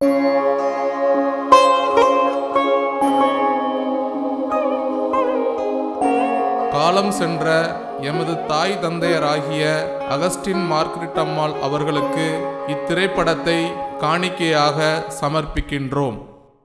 காலம் சென்ற எமது தாய் தந்தையராகிய அகஸ்டின் மார்க்ரிட் அம்மாள் அவர்களுக்கு இத்திரைப்படத்தை காணிக்கையாக சமர்ப்பிக்கின்றோம்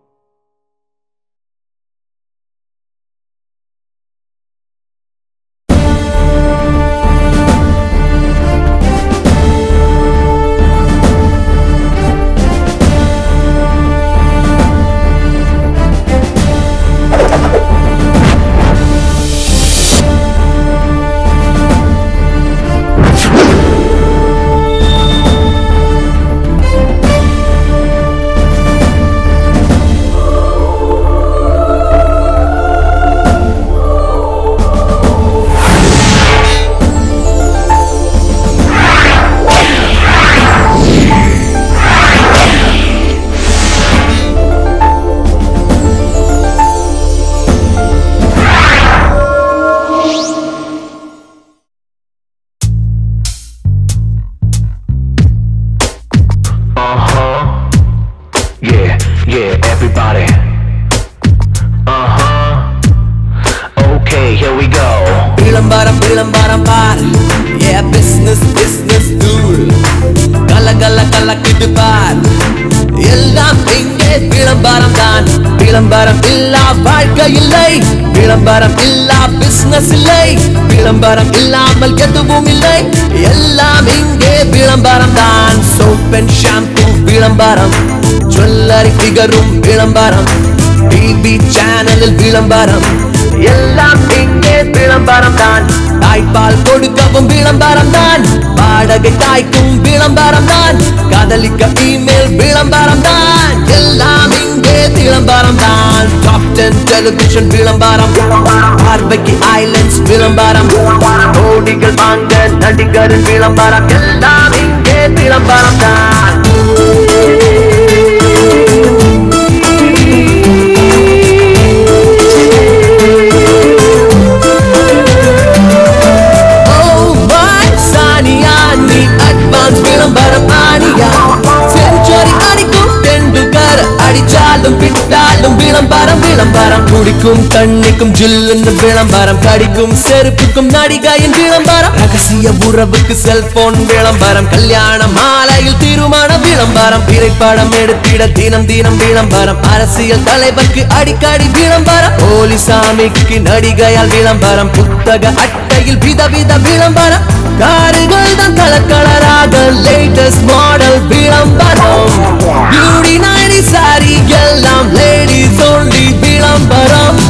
Uh-huh. Yeah, yeah, everybody. Uh-huh. Okay, here we go. விளம்பரம் விளம்பரம் பார் ஏ பிசினஸ் பிசினஸ் தூள் கல கல கலக்குது பார் எல்லாம் இங்கே விளம்பரம் தான் விளம்பரம் இல்லா வாழ்க்கை இல்லை விளம்பரம் இல்லா பிசினஸ் இல்லை விளம்பரம் இல்லாமல் எதுவும் இல்லை எல்லாம் இங்கே விளம்பரம் தான் சோப் அண்ட் ஷாம்பு விளம்பரம் ஜுவல்லரி ஃபிகரும் விளம்பரம் டிவி சேனலில் விளம்பரம் எல்லாம் இங்கே விளம்பரம் தான் தாய்ப்பால் கொடுக்கவும் விளம்பரம் தான் வாடகை தாய்க்கும் விளம்பரம் தான் காதலிக்க இமெயில் விளம்பரம் தான் எல்லாம் இங்கே விளம்பரம் தான் டாப் டென் டெலிவிஷன் விளம்பரம் பார்வைக்கு ஐலண்ட்ஸ் விளம்பரம் கோடிகள் வாங்க நடிகரின் விளம்பரம் எல்லாம் இங்கே விளம்பரம் தான் Oh my சானியா நீ அட்வான்ஸ் விளம்பரம் ஆனியா செஞ்சுரி அடிக்கும் டெண்டுல்கர் அடிச்சாலும் விட்டாலும் விளம்பரம் விளம்பரம் குடிக்கும் தண்ணிக்கும் ஜில்லுன்னு விளம்பரம் கடிக்கும் செருப்புக்கும் நடிகையின் விளம்பரம் ரகசிய உறவுக்கு செல்போன் விளம்பரம் கல்யாண மாலையில் திருமண விளம்பரம் திரைப்படம் எடுத்திட தினம் தினம் விளம்பரம் அரசியல் தலைவருக்கு அடிக்கடி விளம்பரம் போலிசாமிக்கு நடிகையால் விளம்பரம் புத்தக அட்டையில் விதவித விளம்பரம் காருகள் தான் கலர் கலராக லேட்டஸ்ட் மாடல் விளம்பரம் பியூட்டி நாடி சாரி எல்லாம் லேடிஸ் only விளம்பரம்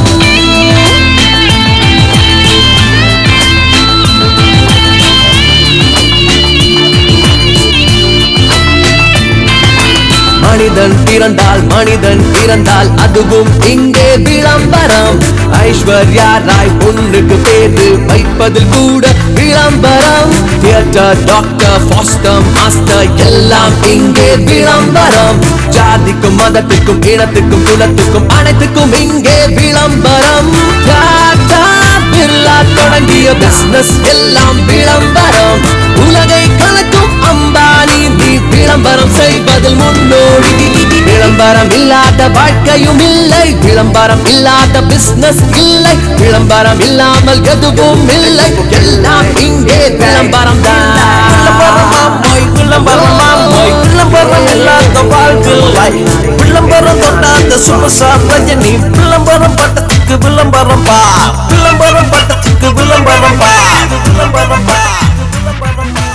மனிதன் பிறந்தால் மனிதன் பிறந்தால் அதுவும் இங்கே விளம்பரம் ஐஸ்வர்யா ராய் பொண்ணுக்கு பேரு வைப்பதில் கூட விளம்பரம் தியேட்டர் டாக்டர் ஃபாஸ்டர் மாஸ்டர் எல்லாம் இங்கே விளம்பரம் ஜாதிக்கும் மதத்துக்கும் இனத்துக்கும் குலத்துக்கும் அனைத்துக்கும் இங்கே விளம்பரம் டாடா பிர்லா தொடங்கிய பிசினஸ் எல்லாம் விளம்பரம் உலகை கலக்கும் அம்பானி நீ விளம்பரம் செய்வதில் முன்னோடி விளம்பரம் இல்லாத வாழ்க்கையும் இல்லை விளம்பரம் இல்லாத பிசினஸ் இல்லை விளம்பரம் இல்லாமல் எதுவும் இல்லை எல்லாம் இங்கே விளம்பரம் தான் விளம்பரமாய் விளம்பரம் இல்லாத வாழ்வில்லை விளம்பரம் தொட்டாத சுமசார் ரஜினி விளம்பரம் பட்டத்துக்கு விளம்பரம் பா விளம்பரம் பட்டத்துக்கு விளம்பரம் பா விளம்பரம் பா விளம்பரம் பா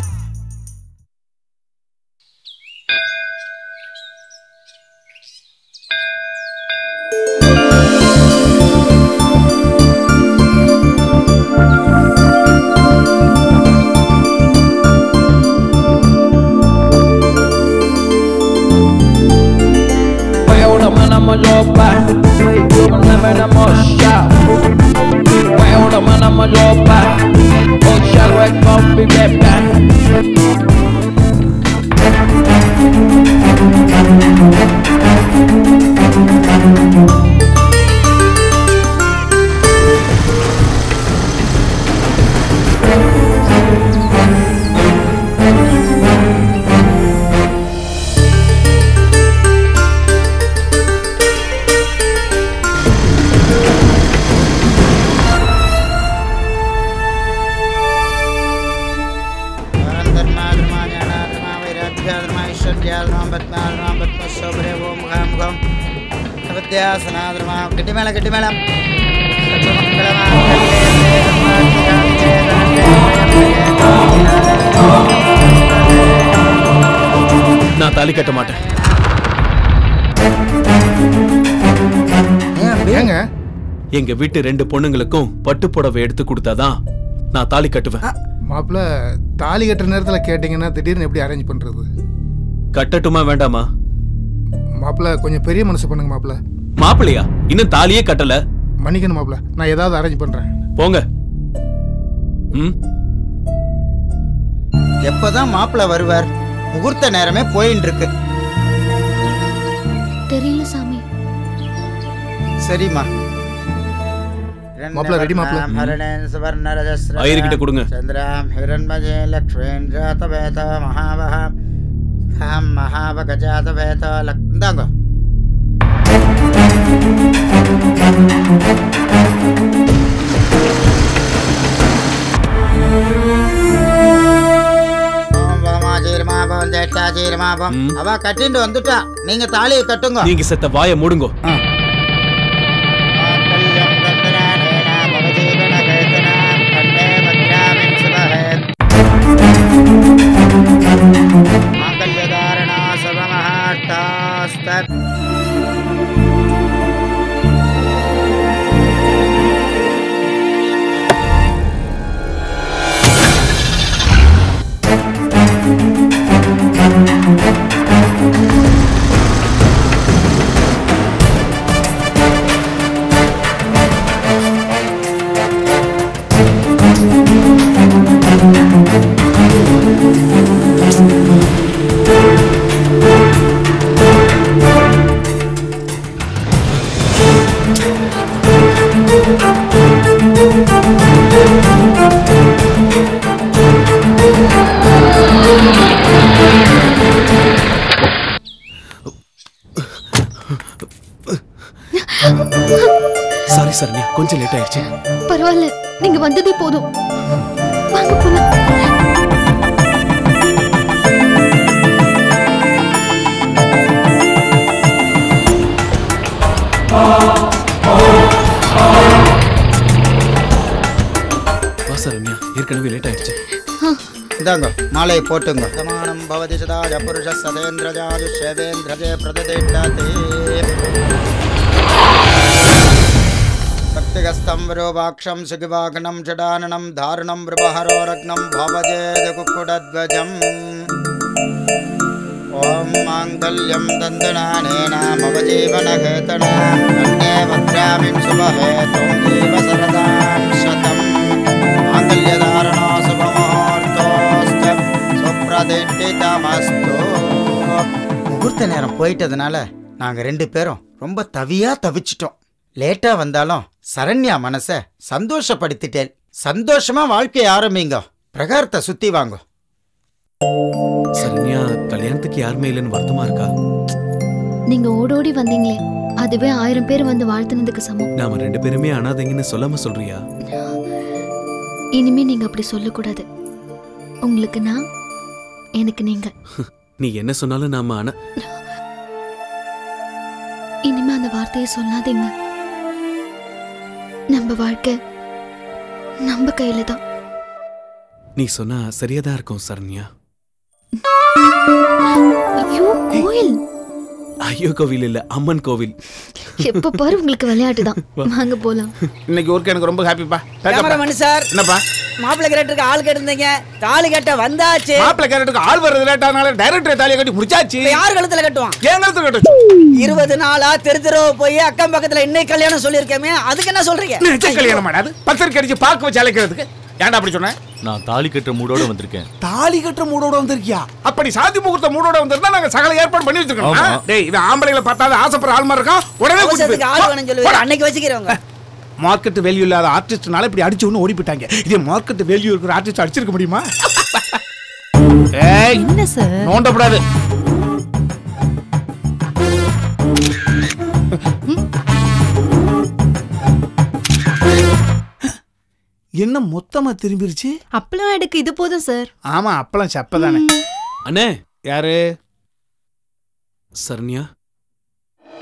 Well, I'm gonna mo lopa, I'm gonna mo shop. Well, I'm gonna mo lopa, oh shall we come be back? Shanmugam வித்யாசனாதிரமா கெட்டி மேளம் கெட்டி மேளம் நான் தாலி கட்ட மாட்டேன் ஏங்க எங்க வீட்டு ரெண்டு பொண்ணுங்களுக்கும் பட்டு புடவை எடுத்து கொடுத்தாதான் நான் தாலி கட்டுவேன் மாப்பிள்ள தாலி கட்டுற நேரத்தில் கேட்டிங்கன்னா திடீர்னு எப்படி அரேஞ்ச் பண்ணுறது கட்டட்டுமா வேண்டாமா மாப்பிள்ள கொஞ்சம் பெரிய மனசு பண்ணுங்க மாப்பிள்ள மாப்பிள்ளையா இன்னும் தாலியே கட்டல மன்னிக்கணும் மாப்பிள்ள நான் ஏதாவது அரேஞ்ச் பண்ணுறேன் போங்க ம் எப்பதான் மாப்பிள்ள வருவார் முகூர்த்த நேரமே போயின்னு இருக்கு தெரியல சாமி சரிம்மா மாப்பிள, ready மாப்பிள? ஐயர்கிட்ட கொடுங்க. சந்திராம் ஹிரண்மஜே லக்ஷ்மீன் ஜாதவேத மகாவஹாம் தாம் மகாவகஜாதவேத லக் இந்தாங்க ஓம் பகமாஜீர்மாபம் ஜேஷ்டாஜீர்மாபம் ம். அவ கட்டிட்டு வந்துட்டா நீங்க தாலியை கட்டுங்க நீங்க செத்த வாய மூடுங்கோ மாங்கல்யம் தந்தனானேன மம ஜீவனகேதனாம் கண்டே பத்ராமின் சுபஹே. மாங்கல்யதாரணா சுபமஹார்த்தாஸ்தத். சாரி சரண்யா கொஞ்சம் லேட் ஆயிடுச்சு பரவாயில்ல நீங்க வந்ததே போதும் வாங்க போலாம் வா சரண்யா ஏற்கனவே லேட் ஆயிடுச்சு இந்தாங்க மாலையை போட்டுங்க சமானம் பவதி சதாஜ புருஷ சதேந்திரஜாஜு சேவேந்திரஜே பிரததேட்டாதே சக்திகஸ்தம் விரூபாட்சம் சுகிவாகனம் ஜடானனம் தாருணம் விருபஹரோரக்னம் பவஜேத குக்குடத்வஜம் ஓம் மாங்கல்யம் தந்துனானேன மம ஜீவனஹேதனா கண்ணே பத்ராமின் சுபஹேதும் ஜீவ சரதாம் சதம் மாங்கல்யதாரணா சுபமுகூர்த்தோஸ்த சுப்ரதிஷ்டிதமஸ்து முகூர்த்த நேரம் போயிட்டதுனால நாங்க ரெண்டு பேரும் ரொம்ப தவியா தவிச்சிட்டோம் லேட்டா வந்தாலும் சரண்யா மனச சந்தோஷப்படுத்திட்டேன் சந்தோஷமா வாழ்க்கைய ஆரம்பிங்க பிரகாரத்தை சுத்தி வாங்க சரண்யா கல்யாணத்துக்கு யாருமே இல்லைன்னு வருத்தமா இருக்கா நீங்க ஓடோடி வந்தீங்களே அதுவே ஆயிரம் பேர் வந்து வாழ்த்துனதுக்கு சமம் நாம ரெண்டு பேருமே அனாதைங்கன்னு சொல்லாம சொல்றியா இனிமே நீங்க அப்படி சொல்லக்கூடாது உங்களுக்கு நான் எனக்கு நீங்க நீ என்ன சொன்னாலும் நாம அனா இனிமே அந்த வார்த்தையை சொல்லாதீங்க நம்ம வாழ்க்கை நம்ம கையில தான் நீ சொன்னா சரியாதான் இருக்கும் சரண்யா ஐயோ கோயில் ஐயோ கோவில் இல்ல அம்மன் கோவில் எப்ப பாரு உங்களுக்கு விளையாட்டு தான் வாங்க போலாம் இன்னைக்கு ஒர்க் எனக்கு ரொம்ப ஹாப்பிப்பா கேமராமேன் சார் என்னப்பா மாப்பிள்ளை கேரட்டுக்கு ஆள் கேட்டிருந்தீங்க தாலி கட்ட வந்தாச்சு மாப்பிள்ளை கேரட்டுக்கு ஆள் வர்றது லேட்டானால டைரக்டர் தாலியை கட்டி முடிச்சாச்சு இப்ப யார் கழுத்துல கட்டுவான் ஏன் கழுத்து கட்டுச்சு இருபது நாளா தெரு தெருவா போய் அக்கம் பக்கத்துல இன்னைக்கு கல்யாணம் சொல்லியிருக்கேமே அதுக்கு என்ன சொல்றீங்க நிச்சய கல்யாணம் மாடாது பத்திரிக்கை அடிச்சு பார்க்க வச்சு அழைக்கிறதுக்கு ஏன்டா அப்படி சொன்னேன் நான் தாலி கட்டுற மூடோட வந்திருக்கேன் தாலி கட்டுற மூடோட வந்திருக்கியா அப்படி சாதி முகூர்த்த மூடோட வந்திருந்தா நாங்க சகல ஏற்பாடு பண்ணி வச்சிருக்கோம் ஆமா. ஆ? டேய் இது ஆம்பளைகளை பார்த்தாத ஆசைப்படுற ஆள் மாதிரி இருக்கான் உடனே கூட்டிட்டு அவசரத்துக்கு ஆள் வேணும்னு போய். சொல்லுவாரு அன்னைக்கு வச்சுக்கிறவங்க மார்க்கெட் வேல்யூ இல்லாத ஆர்டிஸ்ட்னால இப்படி அடிச்சு ஒன்று ஓடி போயிட்டாங்க இதே மார்க்கெட் வேல்யூ இருக்கிற ஆர்டிஸ்ட் அடிச்சிருக்க முடியுமா ஏய் என்ன சார் நோண்டப்படாது என்ன மொத்தமா திரும்பிருச்சு அப்பளம் எடுக்கு இது போதும் சார் ஆமா அப்பளம் செப்பதானே அண்ணே யாரு சரண்யா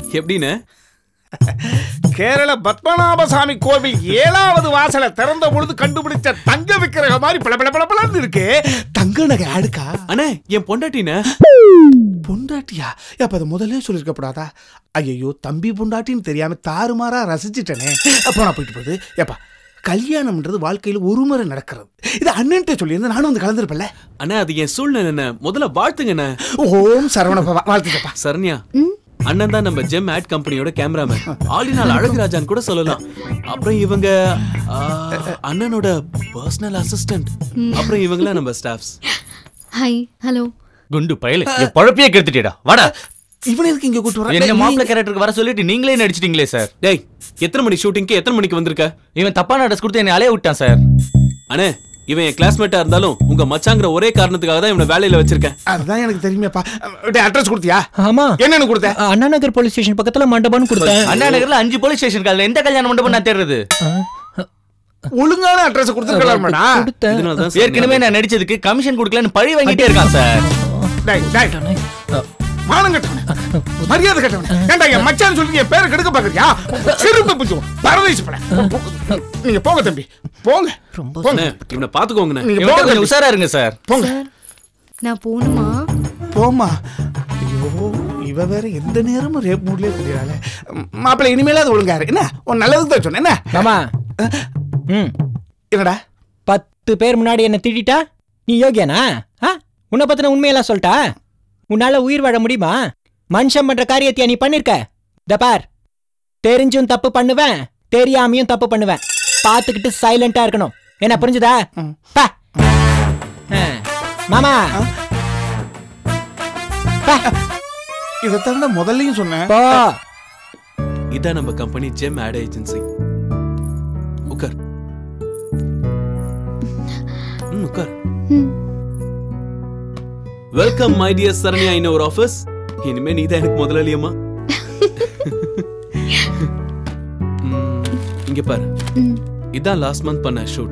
எப்படின்னு கேரள பத்மநாபசாமி கோவில் ஏழாவது வாசலை திறந்த பொழுது கண்டுபிடிச்ச தங்க விக்கிரகம் மாதிரி பல பல பல பலன்னு இருக்கு தங்க நகை அடுக்கா அண்ணே என் பொண்டாட்டின பொண்டாட்டியா அப்ப அதை முதல்ல சொல்லிருக்க கூடாதா ஐயோ தம்பி பொண்டாட்டின்னு தெரியாம தாறுமாறா ரசிச்சிட்டனே அப்போ நான் போயிட்டு போகுது ஏப்பா கல்யாணம்ன்றது வாழ்க்கையில ஒரு முறை நடக்கிறது இது அண்ணன்ட்ட சொல்லியிருந்தா நானும் வந்து கலந்துருப்பேன்ல அண்ணா அது என் சூழ்நிலை என்ன முதல்ல வாழ்த்துங்கண்ணே ஓம் சரவண பவா வாழ்த்துக்கப்பா சரண்யா அண்ணன் தான் நம்ம ஜெம் ஆட் கம்பெனியோட கேமராமேன் ஆளினால் அழகுராஜான் கூட சொல்லலாம் அப்புறம் இவங்க ஆ, அண்ணனோட பர்சனல் அசிஸ்டன்ட் அப்புறம் இவங்களாம் நம்ம ஸ்டாஃப்ஸ் ஹாய் ஹலோ குண்டு பயல என் பழப்பையே கெடுத்துட்டேடா வாடா இவன் எதுக்கு இங்க கூட்டு என்ன மாப்பிள்ள கேரக்டருக்கு வர சொல்லிட்டு நீங்களே நடிச்சிட்டீங்களே சார் டேய் எத்தனை மணி ஷூட்டிங்க்கு எத்தனை மணிக்கு வந்திருக்க இவன் தப்பான அட்ரஸ் கொடுத்து என்னை அலைய விட்டான் சார் அண்ணே இவன் என் கிளாஸ்மேட்டா இருந்தாலும் உங்க மச்சாங்கிற ஒரே காரணத்துக்காக தான் இவனை வேலையில வச்சிருக்கேன் அதுதான் எனக்கு தெரியுமேப்பா அட்ரஸ் கொடுத்தியா ஆமா என்னன்னு கொடுத்த அண்ணா நகர் போலீஸ் ஸ்டேஷன் பக்கத்துல மண்டபம்னு கொடுத்தேன் அண்ணா நகர்ல அஞ்சு போலீஸ் ஸ்டேஷன் அதுல எந்த கல்யாண மண்டபம் நான் தேடுறது ஒழுங்கான அட்ரஸ் கொடுத்துருக்கலாமடா ஏற்கனவே நான் நடிச்சதுக்கு கமிஷன் கொடுக்கலன்னு பழி வாங்கிட்டே இருக்கான் சார் டேய் டேய் மானம் கட்டவனே மரியாதை கட்டவனே ஏன்டா என் மச்சான் சொல்லி என் பேரை கெடுக்க பாக்குறியா சிறுப்பு புஞ்சு பரதேசி பட நீங்க போங்க தம்பி போங்க போங்க அண்ணே, இவனை பாத்துக்கோங்கண்ணே நீங்க இவன்கிட்ட போங்க கொஞ்சம் தம்பி. உஷாரா இருங்க சார் போங்க நான் போகணுமா போமா ஐயோ இவ வேற எந்த நேரமும் ரேப் மூட்லயே தெரியறாளே மாப்பிள்ளை இனிமேல அது ஒழுங்கா இரு என்ன உன் நல்லதுக்கு தான் சொன்னேன் என்ன மாமா ம் என்னடா பத்து பேர் முன்னாடி என்ன திட்டிட்டா நீ யோகியானா ஆ உன்னை பத்தின உண்மையெல்லாம் சொல்லிட்டா உன்னால உயிர் வாழ முடியுமா மனுஷன் பண்ற காரியத்தையா நீ பண்ணிருக்க இந்த பார் தெரிஞ்சும் தப்பு பண்ணுவேன் தெரியாமையும் தப்பு பண்ணுவேன் பார்த்துக்கிட்டு சைலண்டா இருக்கணும் என்ன புரிஞ்சுதா பா. ஆ. மாமா இதைத்தான் முதல்லையும் சொன்னேன் போ இதான் நம்ம கம்பெனி ஜெம் ஆட் ஏஜென்சி உட்கார் ம், உட்கார் welcome my dear Saranya in our office இனிமே நீ தான் எனக்கு முதலாளியம்மா ம், இங்க பாரு இதான் லாஸ்ட் மந்த் பண்ண ஷூட்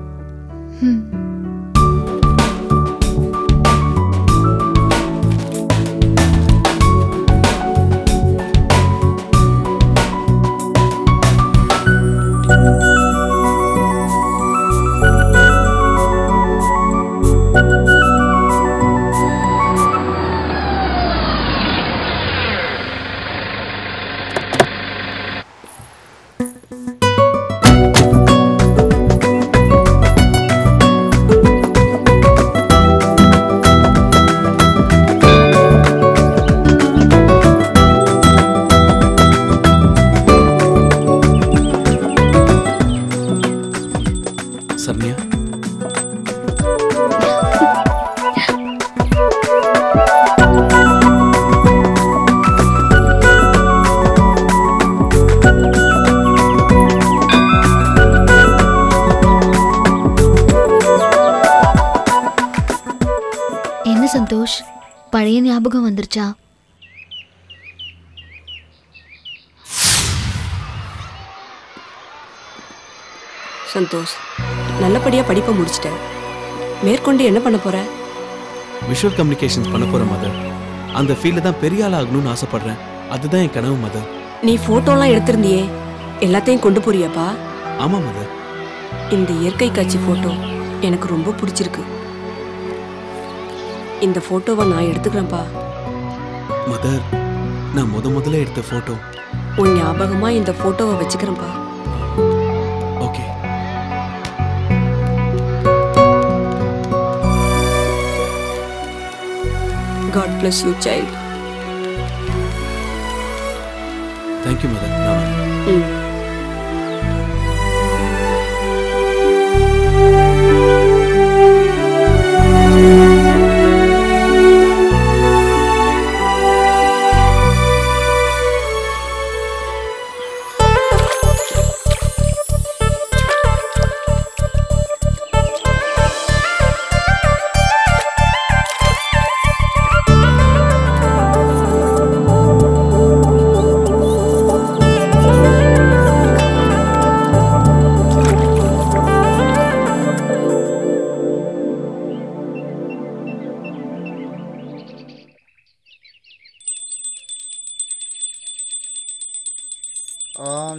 சரண்யா என்ன சந்தோஷ் பழைய ஞாபகம் வந்துருச்சா சந்தோஷ் நல்லபடியா படிப்பை முடிச்சிட்ட மேற்கொண்டு என்ன பண்ண போற விஷுவல் கம்யூனிகேஷன்ஸ் பண்ண போற மதர் அந்த ஃபீல்ட்ல தான் பெரிய ஆள் ஆகணும்னு ஆசைப்படுறேன் அதுதான் என் கனவு மதர் நீ போட்டோலாம் எடுத்திருந்தியே எல்லாத்தையும் கொண்டு போறியாப்பா ஆமா மதர் இந்த இயற்கை காட்சி போட்டோ எனக்கு ரொம்ப பிடிச்சிருக்கு இந்த போட்டோவை நான் எடுத்துக்கிறேன்ப்பா மதர் நான் முத முதல்ல எடுத்த போட்டோ உன் ஞாபகமா இந்த போட்டோவை வச்சுக்கிறேன்ப்பா okay God bless you child thank you mother நான் வரேன் ம் ஆ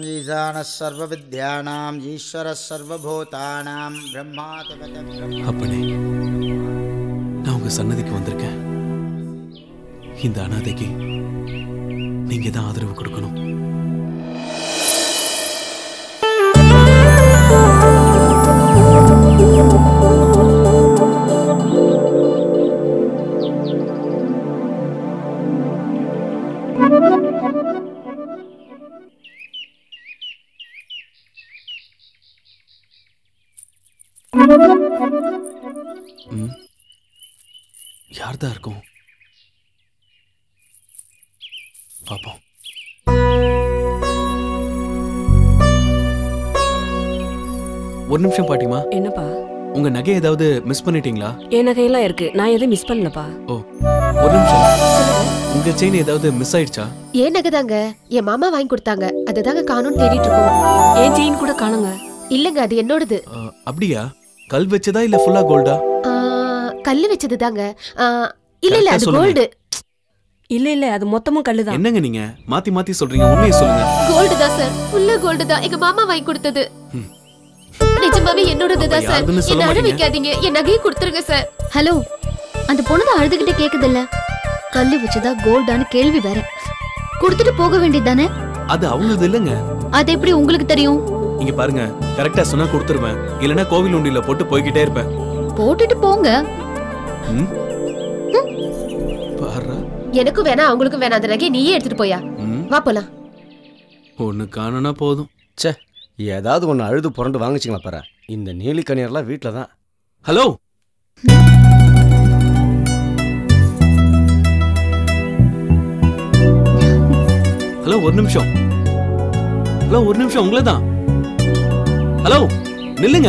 ஈசானः சர்வவித்யானாம் ஈஸ்வரः சர்வபூதானாம் பிரம்மாதிபத பிரம்ம அப்பனே நான் உங்க சன்னதிக்கு வந்திருக்கேன் இந்த அனாதைக்கு நீங்க தான் ஆதரவு கொடுக்கணும் ம் யார் தான் இருக்கும் பாப்போம் ஒரு நிமிஷம் பாட்டிமா என்னப்பா உங்க நகை ஏதாவது மிஸ் பண்ணிட்டீங்களா என் நகையெல்லாம் இருக்கு நான் எதையும் மிஸ் பண்ணலப்பா ஓ ஒரு நிமிஷம் உங்க செயின் ஏதாவது மிஸ் ஆயிடுச்சா ஏன் நகைதாங்க என் மாமா வாங்கி கொடுத்தாங்க அதுதாங்க காணும்னு தேடிட்டு இருக்கோம் என் செயின் கூட காணுங்க இல்லங்க அது என்னோடது ஆ, அப்படியா கல் வச்சதா இல்ல ஃபுல்லா கோல்டா ஆ, கல்லு வச்சது தாங்க இல்ல இல்ல Correct ஆ அது சொல்லுங்க. கோல்டு இல்ல இல்ல அது மொத்தமும் கல்லுதான் என்னங்க நீங்க மாத்தி மாத்தி சொல்றீங்க உண்மையை சொல்லுங்க கோல்டு தான் சார் ஃபுல்லா கோல்டு தான் எங்க மாமா வாங்கி கொடுத்தது நிஜமாவே என்னோடது தான் அப்ப சார் யாருதுன்னு சொல்ல என்ன அழ மாட்டீங்க? வைக்காதீங்க என் நகையை கொடுத்துருங்க சார் ஹலோ அந்த பொண்ணு தான் அழுதுகிட்டே கேக்குதில்ல கல்லு வச்சதா கோல்டான்னு கேள்வி வேற கொடுத்துட்டு போக வேண்டியதானே அது அவங்களது இல்லைங்க அது எப்படி உங்களுக்கு தெரியும் இங்க பாருங்க கரெக்டா சொன்னா கொடுத்துருவேன் இல்லனா கோவில் உண்டியில போட்டு போய்கிட்டே இருப்பேன் போட்டுட்டு போங்க ம்? பாருடா எனக்கும் வேணாம் அவங்களுக்கும் வேணாம் அந்த நகையை நீயே எடுத்துட்டு போயா ம். வா போலாம் ஒண்ணு காணுனா போதும் ச்சே ஏதாவது ஒன்று அழுது புரண்டு வாங்கிச்சிங்களா பாரு இந்த நீலிக்கணியர்லாம் வீட்டில் தான் ஹலோ ஹலோ ஒரு நிமிஷம் ஹலோ ஒரு நிமிஷம் உங்களை தான் ஹலோ நில்லுங்க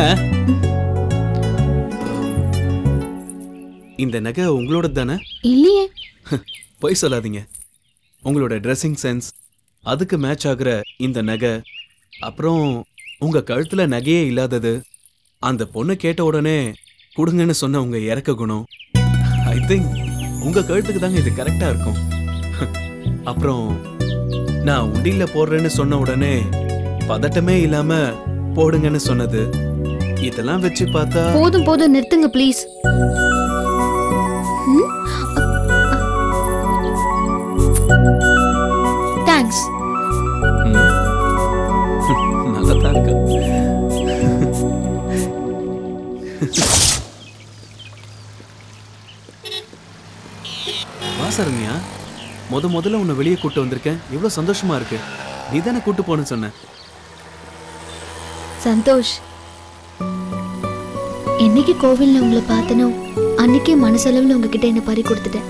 இந்த நகை உங்களோட தானே இல்லையே பொய் சொல்லாதீங்க உங்களோட ட்ரெஸ்ஸிங் சென்ஸ் அதுக்கு மேட்ச் ஆகுற இந்த நகை அப்புறம் உங்க கழுத்துல நகையே இல்லாதது அந்த பொண்ணு கேட்ட உடனே கொடுங்கன்னு சொன்ன உங்க இறக்க குணம் ஐ திங்க் உங்க கழுத்துக்கு தாங்க இது கரெக்டா இருக்கும் அப்புறம் நான் உண்டியில போடுறேன்னு சொன்ன உடனே பதட்டமே இல்லாம போடுங்கன்னு சொன்னது இதெல்லாம் வச்சு பார்த்தா போதும் போதும் நிறுத்துங்க ப்ளீஸ் தேங்க்ஸ் நல்லா தான் இருக்கா வா சரண்யா முத முதல்ல உன்னை வெளியே கூட்டு வந்திருக்கேன் எவ்வளவு சந்தோஷமா இருக்கு நீ தானே கூட்டு போன்னு சொன்ன சந்தோஷ் என்னைக்கு கோவில்ல உங்களை பார்த்தனோ அன்னைக்கே மனசளவில் உங்ககிட்ட என்ன பறி கொடுத்துட்டேன்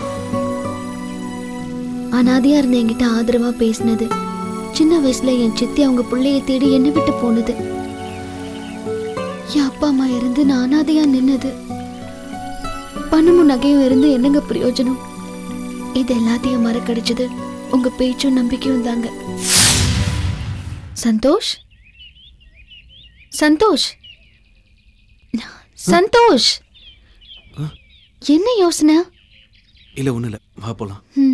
அனாதையா இருந்த என்கிட்ட ஆதரவா பேசினது சின்ன வயசுல என் சித்தி அவங்க பிள்ளைய தேடி என்னை விட்டு போனது என் அப்பா அம்மா இருந்து நான் அனாதையா நின்னது பணமும் நகையும் இருந்து என்னங்க பிரயோஜனம் இது எல்லாத்தையும் மறக்கடிச்சது உங்க பேச்சும் நம்பிக்கையும் தாங்க சந்தோஷ் சந்தோஷ் சந்தோஷ் என்ன யோசனை இல்ல ஒண்ணு இல்ல வா போலாம் ம்.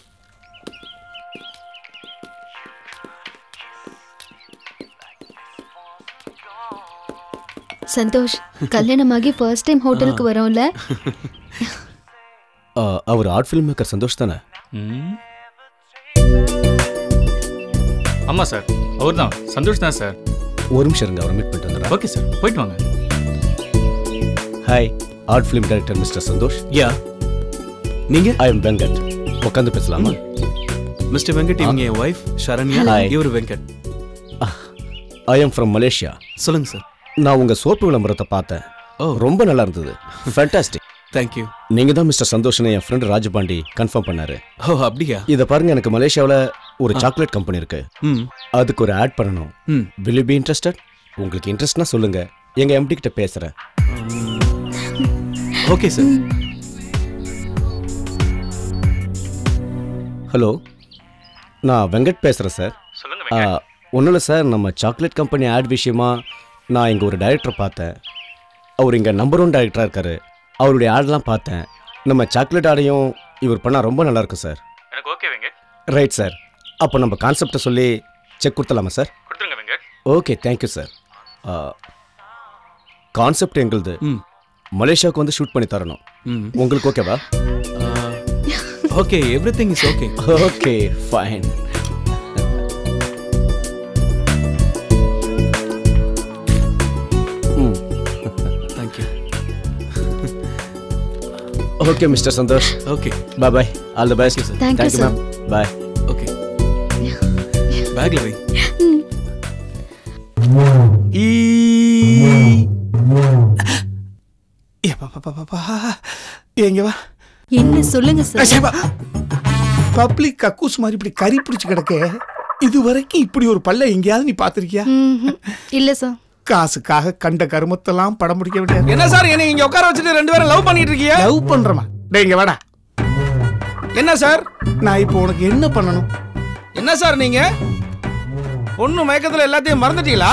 சந்தோஷ் கல்யாணமாகி ஃபர்ஸ்ட் டைம் ஹோட்டலுக்கு வரோம்ல ஆ, அவர் ஆர்ட் ஃபில்ம் மேக்கர் சந்தோஷ் தானே ஆமாம் சார் அவர் தான் சந்தோஷ் தான் சார் ஒரு நிமிஷம் இருங்க அவரை மீட் பண்ணிட்டு வந்துடுறேன் ஓகே சார் போயிட்டு வாங்க hi art film director mister Santhosh ya நீங்க ஐ எம் வெங்கட் உட்காந்து பேசலாமா மிஸ்டர் வெங்கட் இவங்க என் ஒய்ஃப் சரண்யா Hi. இவர் Venkat I am from Malaysia சொல்லுங்க சார் நான் உங்க சோப்பு விளம்பரத்தை பார்த்தேன் ரொம்ப நல்லா இருந்தது ஃபேண்டாஸ்டிக் தேங்க்யூ நீங்க தான் மிஸ்டர் சந்தோஷ்னு என் ஃப்ரெண்ட் ராஜபாண்டி கன்ஃபார்ம் பண்ணாரு ஓ அப்படியா இத பாருங்க எனக்கு மலேசியாவுல ஒரு ஆ. சாக்லேட் கம்பெனி இருக்கு ம். அதுக்கு ஒரு ஆட் பண்ணணும் ம். will you be interested உங்களுக்கு இன்ட்ரெஸ்ட்னா சொல்லுங்க எங்க எம்டி கிட்ட பேசுறேன் ஓகே சார் ஹலோ நான் வெங்கட் பேசுறேன் சார் ஒன்றும் இல்லை சார் நம்ம சாக்லேட் கம்பெனி ஆட் விஷயமா நான் இங்கே ஒரு டைரக்டர் பார்த்தேன் அவர் இங்கே நம்பர் ஒன் டைரக்டராக இருக்காரு அவருடைய ஆட்லாம் பார்த்தேன் நம்ம சாக்லேட் ஆடையும் இவர் பண்ணால் ரொம்ப நல்லா இருக்கும் சார் எனக்கு ஓகே வெங்க ரைட் சார் அப்போ நம்ம கான்செப்டை சொல்லி செக் கொடுத்துடலாமா சார் கொடுத்துருங்க Venkat okay thank you sir concept எங்களுது மலேசியாவுக்கு வந்து ஷூட் பண்ணி தரணும் உங்களுக்கு ஓகேவா okay everything is okay okay fine thank you okay mister Santhosh okay bye bye all the best Thank you, thank you sir. Ma'am bye okay பேக்ல வை எங்க வா என்ன சொல்லுங்க சார் பப்ளிக் கக்கூஸ் மாதிரி இப்படி கறி பிடிச்சு கிடக்க இது வரைக்கும் இப்படி ஒரு பல்ல எங்கேயாவது நீ பாத்திருக்கியா இல்ல சார் காசுக்காக கண்ட கருமத்தெல்லாம் படம் பிடிக்க வேண்டியது என்ன சார் என்ன இங்க உட்கார வச்சுட்டு ரெண்டு பேரும் லவ் பண்ணிட்டு இருக்கீங்க லவ் பண்றமா டேய் இங்க வாடா என்ன சார் நான் இப்போ உனக்கு என்ன பண்ணணும் என்ன சார் நீங்க பொண்ணு மயக்கத்துல எல்லாத்தையும் மறந்துட்டீங்களா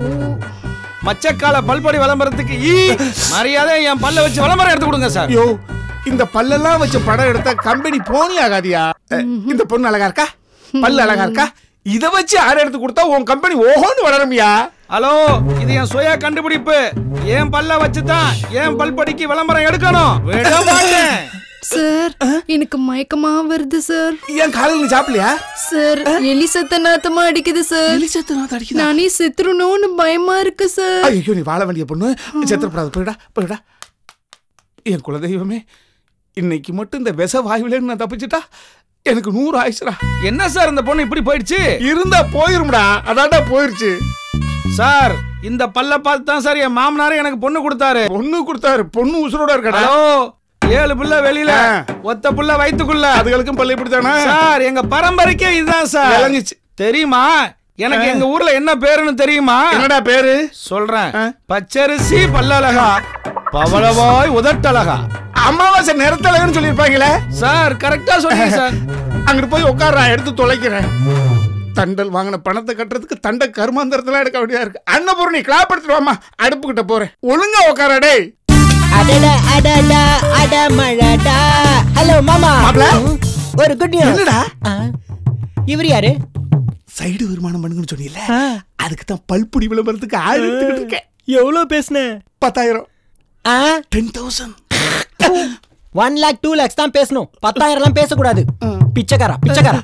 மச்சக்கால பல்படி விளம்பரத்துக்கு ஈ மரியாதை என் பல்ல வச்சு விளம்பரம் எடுத்து கொடுங்க சார் யோ இந்த பல்லெல்லாம் வச்சு படம் எடுத்தா கம்பெனி போனி ஆகாதியா அஹ், இந்த பொண்ணு அழகா இருக்கா பல்லு அழகா இருக்கா இத வச்சு ஆடு எடுத்து கொடுத்தா உன் கம்பெனி ஓஹோன்னு வளருமியா ஹலோ இது என் சுய கண்டுபிடிப்பு என் பல்ல வச்சு தான் என் பல்படிக்கு விளம்பரம் எடுக்கணும் விட மாட்டேன் சார் எனக்கு மயக்கமா வருது சார் என் காலையில் நீ சாப்பிடலையா சார் எலி சத்த நாத்தமா அடிக்குது சார் எலி சத்த நாத்தம் அடிக்குதா? நானே செத்துருணும்னு பயமா இருக்கு சார் ஐயோ நீ வாழ வேண்டிய பொண்ணு செத்துறப்படாது போயிடா போயிடா என் குலதெய்வமே இன்னைக்கு மட்டும் இந்த விச வாயுல நான் தப்பிச்சிட்டா எனக்கு நூறு ஆயிடுச்சுடா என்ன சார் இந்த பொண்ணு இப்படி போயிடுச்சு இருந்தா போயிரும்டா அதான்டா போயிருச்சு சார் இந்த பல்ல பார்த்து தான் சார் என் மாமனாரே எனக்கு பொண்ணு கொடுத்தாரு பொண்ணு கொடுத்தாரு பொண்ணு உசுரோட இருக்கடா ஹலோ ஏழு புள்ள வெளியில ஒத்த புள்ள வயித்துக்குள்ள அதுகளுக்கும் பள்ளி இப்படித்தானே சார் எங்க பரம்பரைக்கே இதுதான் சார் விளங்குச்சு. தெரியுமா எனக்கு எங்க ஊர்ல என்ன பேருன்னு தெரியுமா என்னடா பேரு சொல்றேன் பச்சரிசி பல்லழகா பவளவாய் உதட்டழகா அமாவாசை நிறத்தலைன்னு சொல்லியிருப்பாங்களே சார் கரெக்டா சொன்னீங்க சார் அங்கிட்டு போய் உட்கார்றா எடுத்து தொலைக்கிறேன் தண்டல் வாங்கின பணத்தை கட்டுறதுக்கு தண்ட கருமாந்திரத்தெல்லாம் எடுக்க வேண்டியதா இருக்கு அன்னபூர்ணி கிளாப் எடுத்துட்டு வாமா அடுப்பு கிட்ட போறேன் ஒழுங்கா உட்கார டேய் அடடா அடடா அட மழடா ஹலோ மாமா மாப்ள? ஒரு குட் நியூஸ் என்னடா? இவர் யாரு சைடு வருமானம் பண்ணுங்கன்னு சொன்னீங்கல்ல அதுக்கு தான் பல்புடி விளம்பரத்துக்கு ஆள் எடுத்துக்கிட்டு இருக்கேன் எவ்வளவு பேசுன பத்தாயிரம் ten thousand one lakh two lakhs தான் பேசணும் பத்தாயிரம் எல்லாம் பேசக்கூடாது பிச்சைக்காரா பிச்சைக்காரா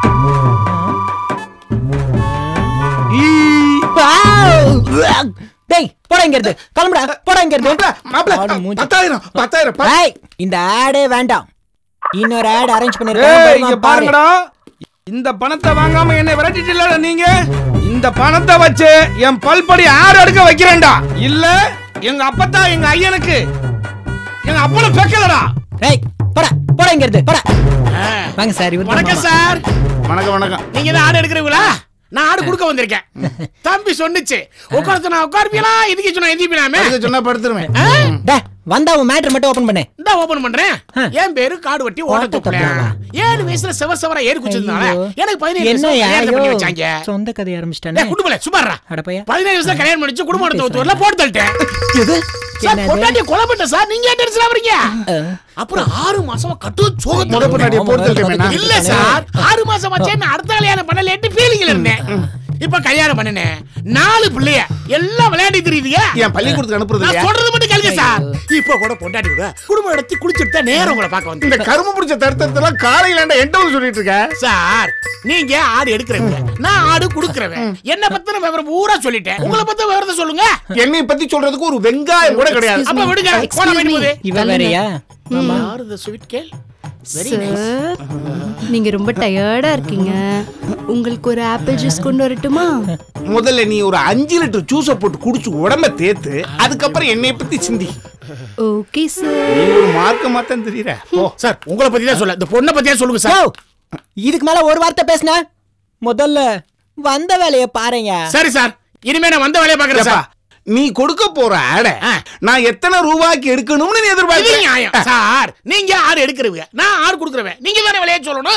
டேய் போடா இங்க இருந்து கிளம்புடா போடா இங்க இருந்து ஆடு மூஞ்சி. பத்தாயிரம் பத்தாயிரம் ஏய், இந்த ஆடே வேண்டாம் இன்னொரு ஆட் அரேஞ்ச் ஏய், இங்க பண்ணிருக்கேன் பாரு பாருங்கடா இந்த பணத்தை வாங்காம என்ன விரட்டிட்டீங்களா நீங்க இந்த பணத்தை வச்சு என் பல்படி ஆறு அடுக்க வைக்கிறேன்டா இல்ல எங்க அப்பத்தா எங்க ஐயனுக்கு எங்க அப்பன பெக்கலடா ஏய் போடா போடா இங்க இருந்து போடா வாங்க சார் இவர் வணக்கம் சார் வணக்கம் வணக்கம் நீங்க தான் ஆடு எடுக்கிறீங்களா நான் ஆடு கொடுக்க வந்திருக்கேன் தம்பி சொன்னுச்சு உட்காரத்து நான் உட்காருப்பீங்களா இதுக்கு சொன்னா எந்திப்பீனாமே அதுக்கு சொன்னா படுத்துருவேன் டே வந்தா உன் மேட்டர் மட்டும் ஓபன் பண்ணு இந்த ஓபன் பண்றேன் என் பேரு காடு வெட்டி ஓட்ட தொப்பல ஏழு வயசுல செவ செவரா ஏறு குச்சிருந்தால ஐயோ. எனக்கு பதினேழு என்ன வயசுல கல்யாணம் பண்ணி ஐயோ, வச்சாங்க சொந்த கதை ஆரம்பிச்சிட்டானே குடும்பல சுமாரா அடப்பையா பதினேழு வயசுல கல்யாணம் பண்ணிச்சு குடும்பம் நடத்த ஒருத்தர்ல போட்டு தள்ளிட்டேன் சார் என்னது? பொண்டாட்டிய கொலை பண்ணிட்ட சார் நீங்க ஏன் டென்ஷன் ஆவறீங்க அப்புறம் ஆறு மாசமா கட்டு சோகத்துல முத பொண்டாட்டிய போட்டு தள்ளிட்டேனா? இல்ல சார் ஆறு மாசம் ஆச்சே நான் அடுத்த கல்யாணம் பண்ணலன்னு ஃபீலிங்ல இருந்தேன் இப்ப கல்யாணம் பண்ணினேன் நாலு பிள்ளைய எல்லாம் விளையாடி தெரியுதுங்க என் பள்ளிக்கூடத்துக்கு அனுப்புறது நான் இல்லையா? சொல்றது மட்டும் கேளுங்க சார் இப்ப கூட பொண்டாட்டி கூட குடும்பம் எடுத்து குளிச்சுட்டு தான் நேரம் உங்களை பார்க்க வந்து இந்த கரும்பு பிடிச்ச தருத்தத்தெல்லாம் காலையில என்கிட்ட வந்து சொல்லிட்டு இருக்க சார் நீங்க ஆடு எடுக்கிறவங்க நான் ஆடு குடுக்கறவன் என்ன பத்தின விவரம் பூரா சொல்லிட்டேன் உங்களை பத்தி விவரத்தை சொல்லுங்க என்னை பத்தி சொல்றதுக்கு ஒரு வெங்காயம் கூட கிடையாது அப்ப விடுங்க போன வேண்டி போகுது இவ வேறயா மாமா யார் இந்த ஸ்வீட் கேள் சார் நீங்க ரொம்ப டயர்டா இருக்கீங்க உங்களுக்கு ஒரு ஆப்பிள் ஜூஸ் கொண்டு வரட்டுமா முதல்ல நீ ஒரு அஞ்சு லிட்டர் ஜூஸ போட்டு குடிச்சு உடம்ப தேத்து அதுக்கப்புறம் என்னைய பத்தி சிந்தி ஓகே சார் நீ ஒரு மார்க்க மாத்தான் தெரியற போ சார் உங்களை பத்தி தான் சொல்ல இந்த பொண்ணை பத்தியா சொல்லுங்க சார் இதுக்கு மேல ஒரு வார்த்தை பேசுன முதல்ல வந்த வேலைய பாருங்க சரி சார் இனிமே நான் வந்த வேலையை பாக்குறேன் ஏப்பா, சார் நீ கொடுக்க போற ஆட நான் எத்தனை ரூபாய்க்கு எடுக்கணும்னு நீ இது எதிர்பார்க்கிறேன் நியாயம் சார் நீங்க ஆடு எடுக்கிறவங்க நான் ஆடு கொடுக்குறவன் நீங்க தானே விலையை சொல்லணும்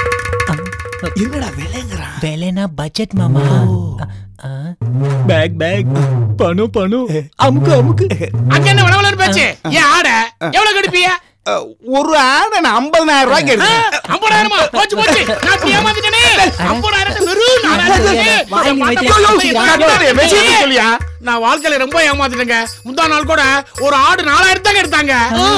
என்னடா விலைங்கிறா வேலைனா பட்ஜெட் மாமா பேக் பேக் பணம் பணம் அமுக்கு அமுக்கு அங்க என்ன வளவலன்னு பேச்சு ஏன் ஆட எவ்வளவு கெடுப்பீங்க அஹ், ஒரு ஆடை நான் ஐம்பதனாயிரம் ரூபாய்க்கு எடுத்தேன் ஐம்பதாயிரமா போச்சு போச்சு நான் இப்படி ஏமாத்திட்டேனே ஐம்பதாயிரம் வெறும் நாலாயிரம் வாங்கி என் வைத்து- மண்டபம் ஐயோ, ஐயோ, கட்டாதே, விஷயத்தை சொல்லியா? நான் வாழ்க்கையில ரொம்ப ஏமாத்திட்டேங்க முந்தா நாள் கூட ஒரு ஆடு நாலாயிரம் தாங்க எடுத்தாங்க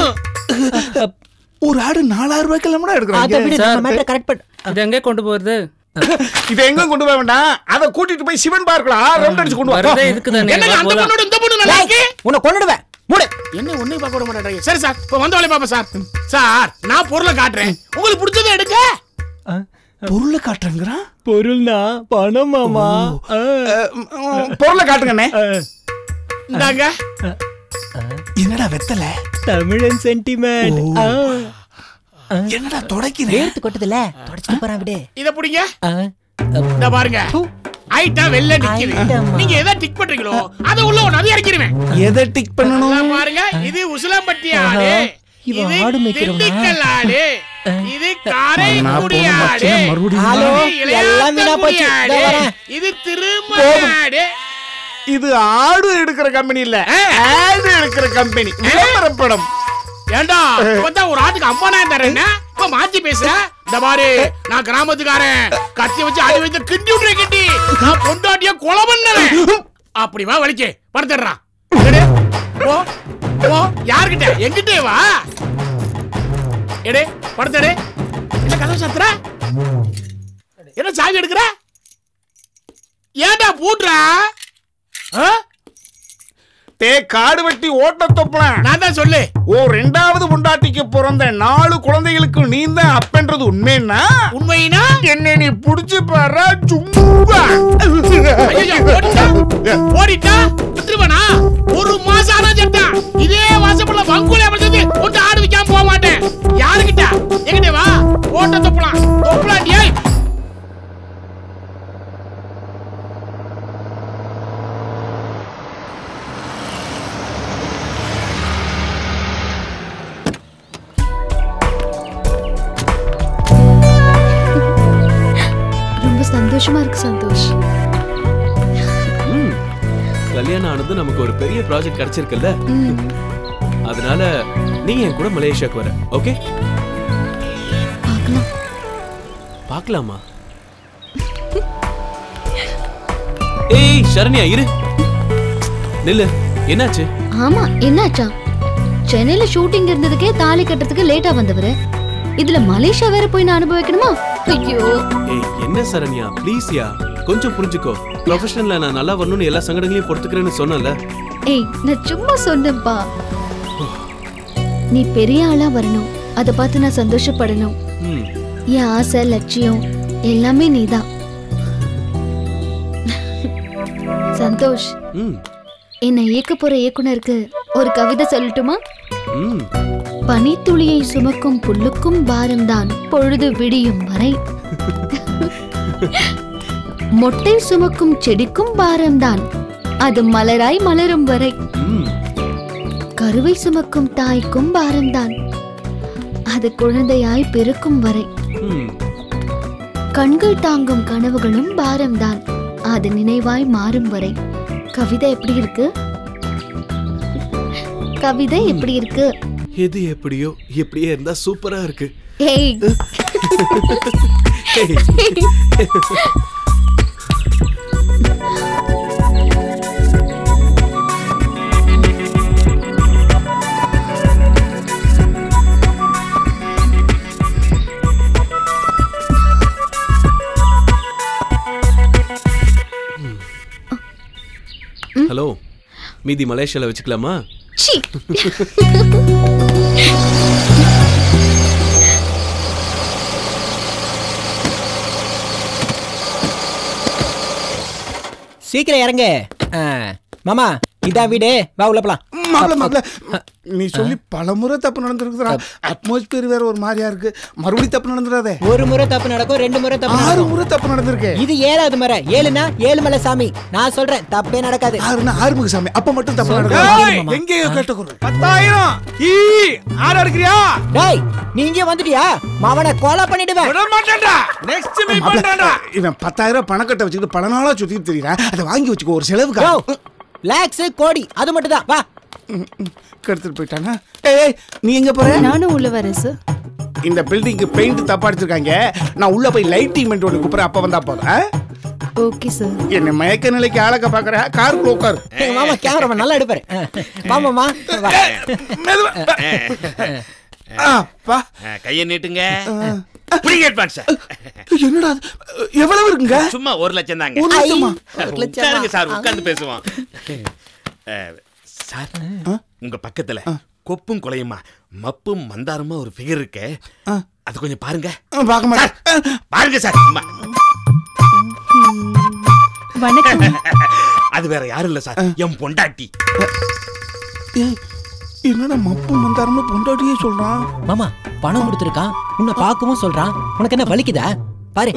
ஒரு ஆடு நாலாயிரம் ரூபாய்க்கு எல்லாம் அதை விட நம்ம எடுக்கிறாங்க மேட்டரை கரெக்ட் பண்ண இது எங்கே கொண்டு போறது இதை எங்க கொண்டு போக வேண்டாம் அதை கூட்டிட்டு போய் சிவன் பார்க்கலாம் ரவுண்ட் அடிச்சு கொண்டு வரதே வா இதுக்கு தானே என்னங்க அந்த பொண்ணோட இந்த பொண்ணு நல்லா இருக்கு உன்னை கொண்டுடுவேன் மூடு என்ன ஒண்ணே பார்க்க விட மாட்டேங்க சரி சார் இப்ப வந்த வேலையை பாப்பா சார் சார் நான் பொருளை காட்டுறேன் உங்களுக்கு பிடிச்சதை எடுக்க பொருளை காட்டுறேங்கிறான் பொருள்னா பணம் மாமா பொருளை காட்டுங்கண்ணே இந்தாங்க என்னடா வெத்தல தமிழன் சென்டிமெண்ட் என்னடா தொடக்கிறேன் எடுத்து கொட்டதுல தொடச்சிட்டு போறான் விடு இத புடிங்க இந்த பாருங்க ஐட்டா வெள்ள நிக்குது நீங்க எதை டிக் பண்றீங்களோ அத உள்ள ஒண்ணு அது இறக்கிடுவேன் எதை டிக் பண்ணணும் இதான் பாருங்க இது உசிலம்பட்டி ஆடு இவன் இது ஆடு மேய்க்கிறவனா? திண்டுக்கல் ஆடு இது காரைக்குடி போன ஆடு மச்சினை மறுபடியும் ஹலோ, இது எல்லாம் வீணா போச்சு. இளையாத்தங்குடி இதோ ஆடு வரேன். இது திருமண போதும். ஆடு இது ஆடு எடுக்கிற கம்பெனி இல்ல ஆடு எடுக்கிற கம்பெனி விளம்பரப்படம் ஏண்டா இப்பதான் ஒரு ஆட்டுக்கு ஐம்பதாயிரம் தரேன்னா இப்ப மாத்தி பேசுற இந்த பாரு நான் கிராமத்துக்காரன் கத்தி வச்சு அடி வைத்து கிண்டி விட்டுறேன் கிண்டி நான் பொண்டாட்டிய கொலை பண்ணறேன் அப்படி வா வலிக்கு படுத்துடுறான் எடு. போ போ யார்கிட்ட எங்கிட்டே வா எடு படுத்துடு என்ன கதவு சாத்துற என்ன சாவி எடுக்கிற ஏன்டா பூட்டுறா ஆ? டே காடு வெட்டி ஓட்ட தொப்பலாம் நான் தான் சொல்லு ஓ ரெண்டாவது பொண்டாட்டிக்கு பிறந்த நாலு குழந்தைகளுக்கு நீ தான் அப்பன்றது உண்மைன்னா உண்மைனா என்ன நீ புடிச்சு பாரு சும்மா ஐயோ, ஓடிட்டா ஓடிட்டா விட்டுருவனா ஒரு மாசம் ஆனா செத்தான் இதே வாசப்பட வங்குல அமைச்சது ஒட்டு ஆடு விக்காம போக மாட்டேன் யாருக்கிட்ட எங்கிட்ட வா ஓட்ட தொப்பலாம் தொப்பலாம் ஏய் ரொம்ப சந்தோஷமா இருக்கு சந்தோஷ் ம். கல்யாணம் ஆனது நமக்கு ஒரு பெரிய ப்ராஜெக்ட் கிடைச்சிருக்குல்ல ம். அதனால நீ என் கூட மலேசியாக்கு வர ஓகே பார்க்கலாம் பார்க்கலாமா ஏய் சரண்யா இரு நில்லு என்னாச்சு ஆமா என்னாச்சா சென்னையில ஷூட்டிங் இருந்ததுக்கே தாலி கட்டுறதுக்கு லேட்டா வந்தவரு இதுல மலேசியா வேற போய் நான் அனுபவிக்கணுமா ஐயோ ஏய் என்ன சரண்யா ப்ளீஸ் யா கொஞ்சம் புரிஞ்சுக்கோ ப்ரொஃபஷனல்ல நான் நல்லா வரணும்னு எல்லா சங்கடங்களையும் பொறுத்துக்கிறேன்னு சொன்னல ஏய் நான் சும்மா சொன்னேன்ப்பா நீ பெரிய ஆளா வரணும் அத பார்த்து நான் சந்தோஷப்படணும் ம் என் ஆசை லட்சியம் எல்லாமே நீதான் சந்தோஷ் ம் என்னை இயக்க போற இயக்குனருக்கு ஒரு கவிதை சொல்லட்டுமா ம் பனித்துளியை சுமக்கும் புல்லுக்கும் பாரம்தான் பொழுது விடியும் வரை மொட்டை சுமக்கும் செடிக்கும் பாரம்தான் அது மலராய் மலரும் வரை ம் கருவை சுமக்கும் தாய்க்கும் பாரம்தான் அது குழந்தையாய் பெருக்கும் வரை ம் கண்கள் தாங்கும் கனவுகளும் பாரம்தான் அது நினைவாய் மாறும் வரை கவிதை எப்படி இருக்கு கவிதை எப்படி இருக்கு எது எப்படியோ எப்படியே இருந்தா சூப்பரா இருக்கு ஏய் ஹலோ மீதி மலேசியால வச்சுக்கலாமா சீ சீக்கிரம் இறங்கு ஆ, மாமா இதா வீடு வா உள்ள போலாம் மாப்ள மாப்ள நீ சொல்லி பல முறை தப்பு நடந்திருக்குதுடா அட்மாஸ்பியர் வேற ஒரு மாதிரியா இருக்கு மறுபடியும் தப்பு நடந்துடாதே ஒரு முறை தப்பு நடக்கும் ரெண்டு முறை தப்பு ஆறு நடக்கும் முறை தப்பு நடந்திருக்கு இது ஏழாவது முறை ஏழுனா ஏழு மலை சாமி நான் சொல்றேன் தப்பே நடக்காது ஆறுனா ஆறுமுக சாமி அப்ப மட்டும் தப்பு சொல்றேன், நடக்கும் கேளு மாமா. எங்கேயோ கேட்ட குரல் பத்தாயிரம் ஈ ஆறு எடுக்கிறியா டேய் நீ இங்கே வந்துட்டியா மாவனை கொலை பண்ணிடுவேன் விட மாட்டேன்டா நெக்ஸ்ட் மீட் பண்றேன்டா இவன் பத்தாயிரம் ரூபாய் பணக்கட்டை வச்சுக்கிட்டு பல நாளா சுத்திட்டு தெரியறான் அதை வாங்கி வச்சுக்கோ ஒரு செலவுக்கு லேக்ஸ் கோடி அது மட்டும் தான் வா ம், ம். கெடுத்துட்டு போயிட்டானா ஏய் ஏய், நீ எங்க போற நானும் உள்ள வரேன் சார் இந்த பில்டிங்க்கு பெயிண்ட் தப்பா அடிச்சிருக்காங்க நான் உள்ள போய் லைட்டிங் மென்ட் ஒன்று கூப்பிடுறேன் அப்ப வந்தா போதும் ஆ? ஓகே சார் என்ன மயக்க நிலைக்கு ஆளக்க பாக்குற காருக்குள்ள உட்காரு எங்க மாமா கேமராமேன் நல்லா எடுப்பாரு மாமாமா வா. ஆ, வா கையை நீட்டுங்க பிடிங்க அட்வான்ஸ் என்னடா அது? எவ்வளவு இருக்குங்க சும்மா ஒரு லட்சம் தாங்க ஒரு லட்சமா? ஒரு லட்சமா? உட்காருங்க சார் உட்கார்ந்து பேசுவோம் அஹ், சார் உங்க பக்கத்துல கொப்பும் கொலையுமா மப்பும் மந்தாரமா ஒரு ஃபிகர் இருக்கு அது கொஞ்சம் பாருங்க பார்க்க மாட்டேன் பாருங்க சார் சும்மா. வணக்கம் அது வேற யாரும் இல்ல சார் என் பொண்டாட்டி ஏய், என்னடா மப்பு மந்தாரம்னு பொண்டாட்டியே சொல்றான் மாமா பணம் கொடுத்துருக்கான் உன்னை பார்க்கவும் சொல்றான் உனக்கு என்ன வலிக்குதா பாரு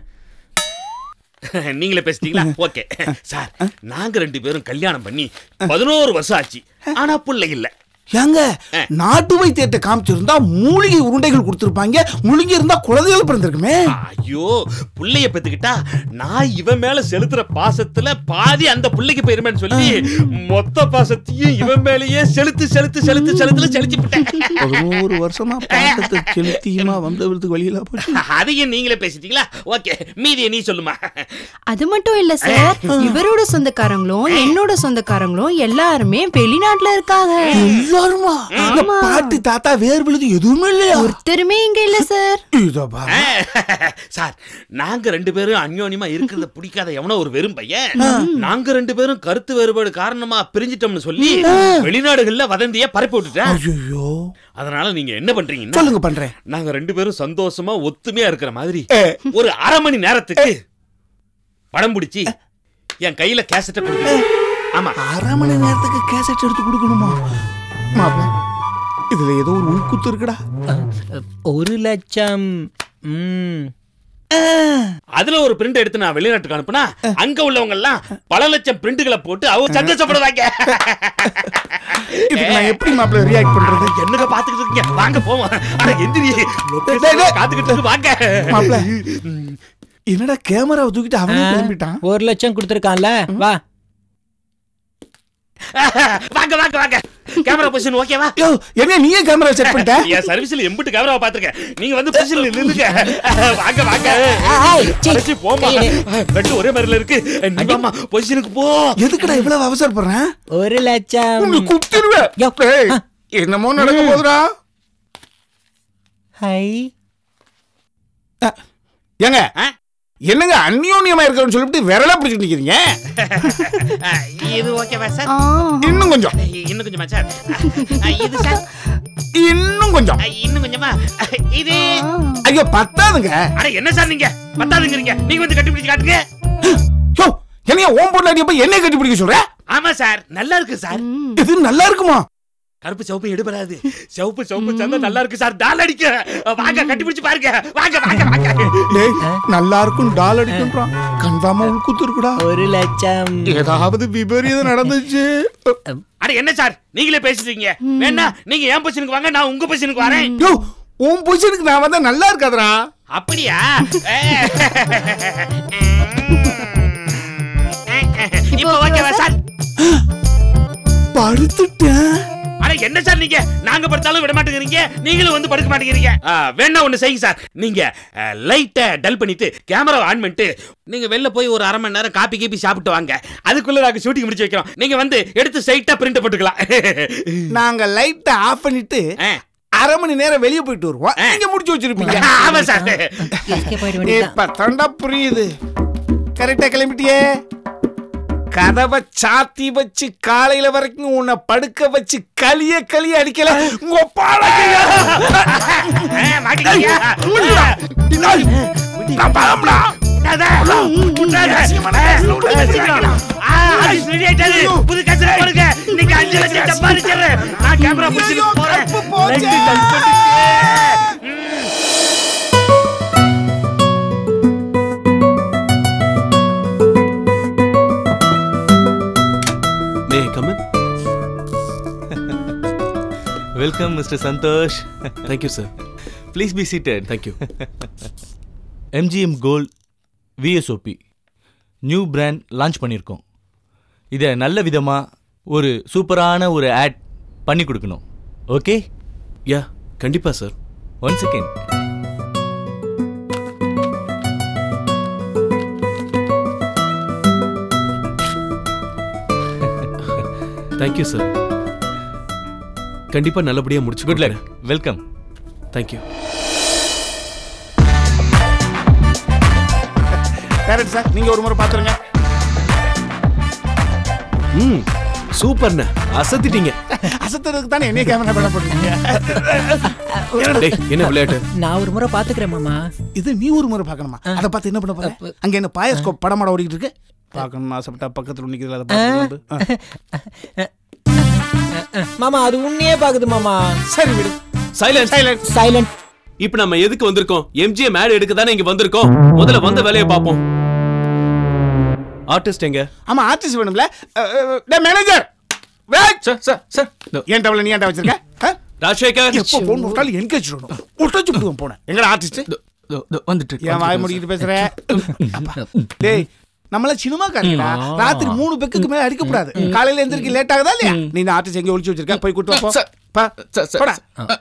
நீங்களே பேசிட்டீங்களா ஓகே சார் நாங்க ரெண்டு பேரும் கல்யாணம் பண்ணி பதினோரு வருஷம் ஆச்சு ஆனா புள்ளை இல்ல ஏங்க நாட்டு வைத்தியத்தை காமிச்சிருந்தா மூலிகை உருண்டைகள் கொடுத்துருப்பாங்க முழுங்கி இருந்தா குழந்தைகள் பிறந்திருக்குமே ஐயோ புள்ளைய பெத்துக்கிட்டா நான் இவன் மேல செலுத்துற பாசத்துல பாதி அந்த புள்ளைக்கு போயிருமேன்னு சொல்லி மொத்த பாசத்தையும் இவன் மேலேயே செலுத்து செலுத்து செலுத்து செலுத்துல செலுத்தி விட்டேன் பதினோரு வருஷமா பாசத்தை செலுத்தியுமா வந்தவருக்கு வழியில போச்சு அதையும் நீங்களே பேசிட்டீங்களா ஓகே மீதியை நீ சொல்லுமா அது மட்டும் இல்ல சார் இவரோட சொந்தக்காரங்களும் என்னோட சொந்தக்காரங்களும் எல்லாருமே வெளிநாட்டுல இருக்காங்க எல்லாருமா இந்த ஆமா. பாட்டி தாத்தா வேர் விழுது எதுவுமே இல்லையா ஒருத்தருமே இங்க இல்ல சார் இதோ பாரு. சார் நாங்க ரெண்டு பேரும் அந்யோன்யமா இருக்கிறத பிடிக்காத எவனோ ஒரு வெறும் பையன் நாங்க ரெண்டு பேரும் கருத்து வேறுபாடு காரணமா பிரிஞ்சிட்டோம்னு சொல்லி வெளிநாடுகள்ல வதந்திய பரப்பி விட்டுட்டேன் ஐயோ அதனால நீங்க என்ன பண்றீங்கன்னா சொல்லுங்க பண்றேன் நாங்க ரெண்டு பேரும் சந்தோஷமா ஒத்துமையா இருக்கிற மாதிரி ஒரு அரை மணி நேரத்துக்கு படம் பிடிச்சி என் கையில கேசட்டை கொடுங்க ஆமா அரை மணி நேரத்துக்கு கேசட் எடுத்து கொடுக்கணுமா மாப்பிள இதுல ஏதோ ஒரு உள்குத்து இருக்குடா ஒரு லட்சம் ம் அதுல ஒரு பிரிண்ட் எடுத்து நான் வெளிநாட்டுக்கு அனுப்புனா அங்க உள்ளவங்க எல்லாம் பல லட்சம் பிரிண்டுகளை போட்டு அவங்க சந்தோஷப்படுவாங்க இதுக்கு நான் எப்படி மாப்பிள ரியாக்ட் பண்றது என்னங்க பாத்துக்கிட்டு இருக்கீங்க வாங்க போவோம் அட எந்திரி location காத்துக்கிட்டு இருக்கு வாங்க மாப்பிள என்னடா கேமராவை தூக்கிட்டு அவனே கிளம்பிட்டான் ஒரு லட்சம் கொடுத்துருக்கான்ல வா வாங்க வாங்க வாங்க கேமரா பொசிஷன் ஓகேவா யோ என்ன நீயே கேமரா செட் பண்ணிட்ட என் சர்வீஸ்ல எம்பிட்டு கேமராவை பாத்துருக்கேன் நீங்க வந்து பொசிஷன்ல நில்லுங்க வாங்க வாங்க அடைச்சி போமா ரெண்டு ஒரே மாதிரில இருக்கு நீ வாமா பொசிஷனுக்கு போ எதுக்குடா இவ்வளவு அவசரப்படுறேன் ஒரு லட்சம் உன்னை குத்திடுவேன் ஏய், என்னமோ நடக்க போதுடா ஹை ஏங்க என்னங்க அந்யோன்யமா இருக்கணும்னு சொல்லிட்டு விரல பிடிச்சிட்டு நிக்கிறீங்க இது ஓகேவா சார் இன்னும் கொஞ்சம் இன்னும் கொஞ்சமா சார் இது சார் இன்னும் கொஞ்சம் இன்னும் கொஞ்சமா இது ஐயோ பத்தாதுங்க அட என்ன சார் நீங்க பத்தாதுங்கிறீங்க நீங்க வந்து கட்டி பிடிச்சு காட்டுங்க யோ என்னைய ஓம் பொண்டாட்டிய போய் என்னைய கட்டி பிடிக்க சொல்ற ஆமா சார் நல்லா இருக்கு சார் இது நல்லா இருக்குமா கருப்பு சிவப்பு எடுபடாது சிவப்பு சிவப்பு சந்தா நல்லா இருக்கு சார் டால் அடிக்க வாங்க கட்டி பிடிச்சு பாருங்க வாங்க வாங்க வாங்க டேய் நல்லா இருக்கும் டால் அடிக்குன்றான் கன்ஃபார்மா உள்குத்து இருக்குடா ஒரு லட்சம் ஏதாவது விபரீதம் நடந்துச்சு அட என்ன சார் நீங்களே பேசிட்டீங்க வேணா நீங்க என் பொசிஷனுக்கு வாங்க நான் உங்க பொசிஷனுக்கு வரேன் யோ உன் பொசிஷனுக்கு நான் வந்தா நல்லா இருக்காதுடா அப்படியா இப்போ ஓகேவா சார் படுத்துட்டேன் அட என்ன சார் நீங்க நாங்க படுத்தாலும் விட மாட்டேங்கிறீங்க நீங்களும் வந்து படுக்க மாட்டேங்கிறீங்க ஆ, வேணா ஒண்ணு செய்யுங்க சார் நீங்க லைட்டை டல் பண்ணிட்டு கேமரா ஆன் பண்ணிட்டு நீங்க வெளில போய் ஒரு அரை மணி நேரம் காப்பி கீப்பி சாப்பிட்டு வாங்க அதுக்குள்ள நாங்க ஷூட்டிங் முடிச்சு வைக்கிறோம் நீங்க வந்து எடுத்து ஸ்ட்ரைட்டா பிரிண்ட் போட்டுக்கலாம் நாங்க லைட்டை ஆஃப் பண்ணிட்டு அரை மணி நேரம் வெளியே போயிட்டு வருவோம் நீங்க முடிச்சு வச்சிருப்பீங்க ஆமா சார் இப்ப தண்டா புரியுது கரெக்டா கிளம்பிட்டியே கதவை சாத்தி வச்சு காலையில வரைக்கும் உன்னை படுக்க வச்சு களிய களிய அடிக்கல உங்க பாடகையா புது கச்சரை போடுங்க நீங்க அஞ்சு லட்சம் சம்பாதிச்சிடுறேன் நான் கேமரா பிடிச்சிட்டு போறேன் Light dull பண்ணிட்டு. May come in welcome mister Santhosh thank you sir please be seated thank you MGM gold VSOP new brand launch பண்ணியிருக்கோம் இதை நல்ல விதமாக ஒரு சூப்பரான ஒரு ஆட் பண்ணி கொடுக்கணும் ஓகே யா கண்டிப்பா sir one second thank you sir கண்டிப்பா நல்லபடியா முடிச்சு good luck welcome thank you direct sir நீங்க ஒரு முறை பாத்துருங்க ம் சூப்பர்ண்ண அசத்திட்டீங்க அசத்துறதுக்கு தானே என்ன கேமரா பண்ண போறீங்க டேய் என்ன விளையாட்டு நான் ஒரு முறை பாத்துக்கிறேன் மாமா இது நீ ஒரு முறை பார்க்கணுமா அதை பார்த்து என்ன பண்ண போற அங்க என்ன பாயஸ்கோப் படமாட ஓடிட்டு இருக்கு பார்க்கணும் ஆசைப்பட்டா பக்கத்துல நிக்கிறதுல அதை பார்த்து ஆ. மாமா அது உன்னையே பாக்குது மாமா சரி விடு சைலன்ஸ் சைலன்ட் சைலண்ட் இப்போ நம்ம எதுக்கு வந்திருக்கோம் எம்ஜிஎம் ஆட் எடுக்க தானே இங்க வந்திருக்கோம் முதல்ல வந்த வேலையை பார்ப்போம் ஆர்டிஸ்ட் எங்க ஆமா ஆர்டிஸ்ட் வேணும்ல டே manager wait sir sir sir ஏன் டவல நீ ஏன்டா வச்சிருக்க ஆ? ராஜசேகர் எப்போ போன் போட்டாலும் என்கேஜ் பண்ணணும் ஒட்டச்சு விடுவோம் போனேன் எங்கடா ஆர்டிஸ்ட் வந்துட்டு ஏன் வாய் முடிக்கிட்டு பேசுற அப்பா. டேய் நம்மள சினிமாக்காரங்கடா ராத்திரி மூணு பெக்குக்கு மேல அடிக்க கூடாது காலையில எந்திரிக்க லேட் ஆகுதா இல்லையா நீ இந்த ஆர்டிஸ்ட் எங்க ஒளிச்சு வச்சிருக்க போய் கூட்டு வா போ. சார், பா சார், சார், போடா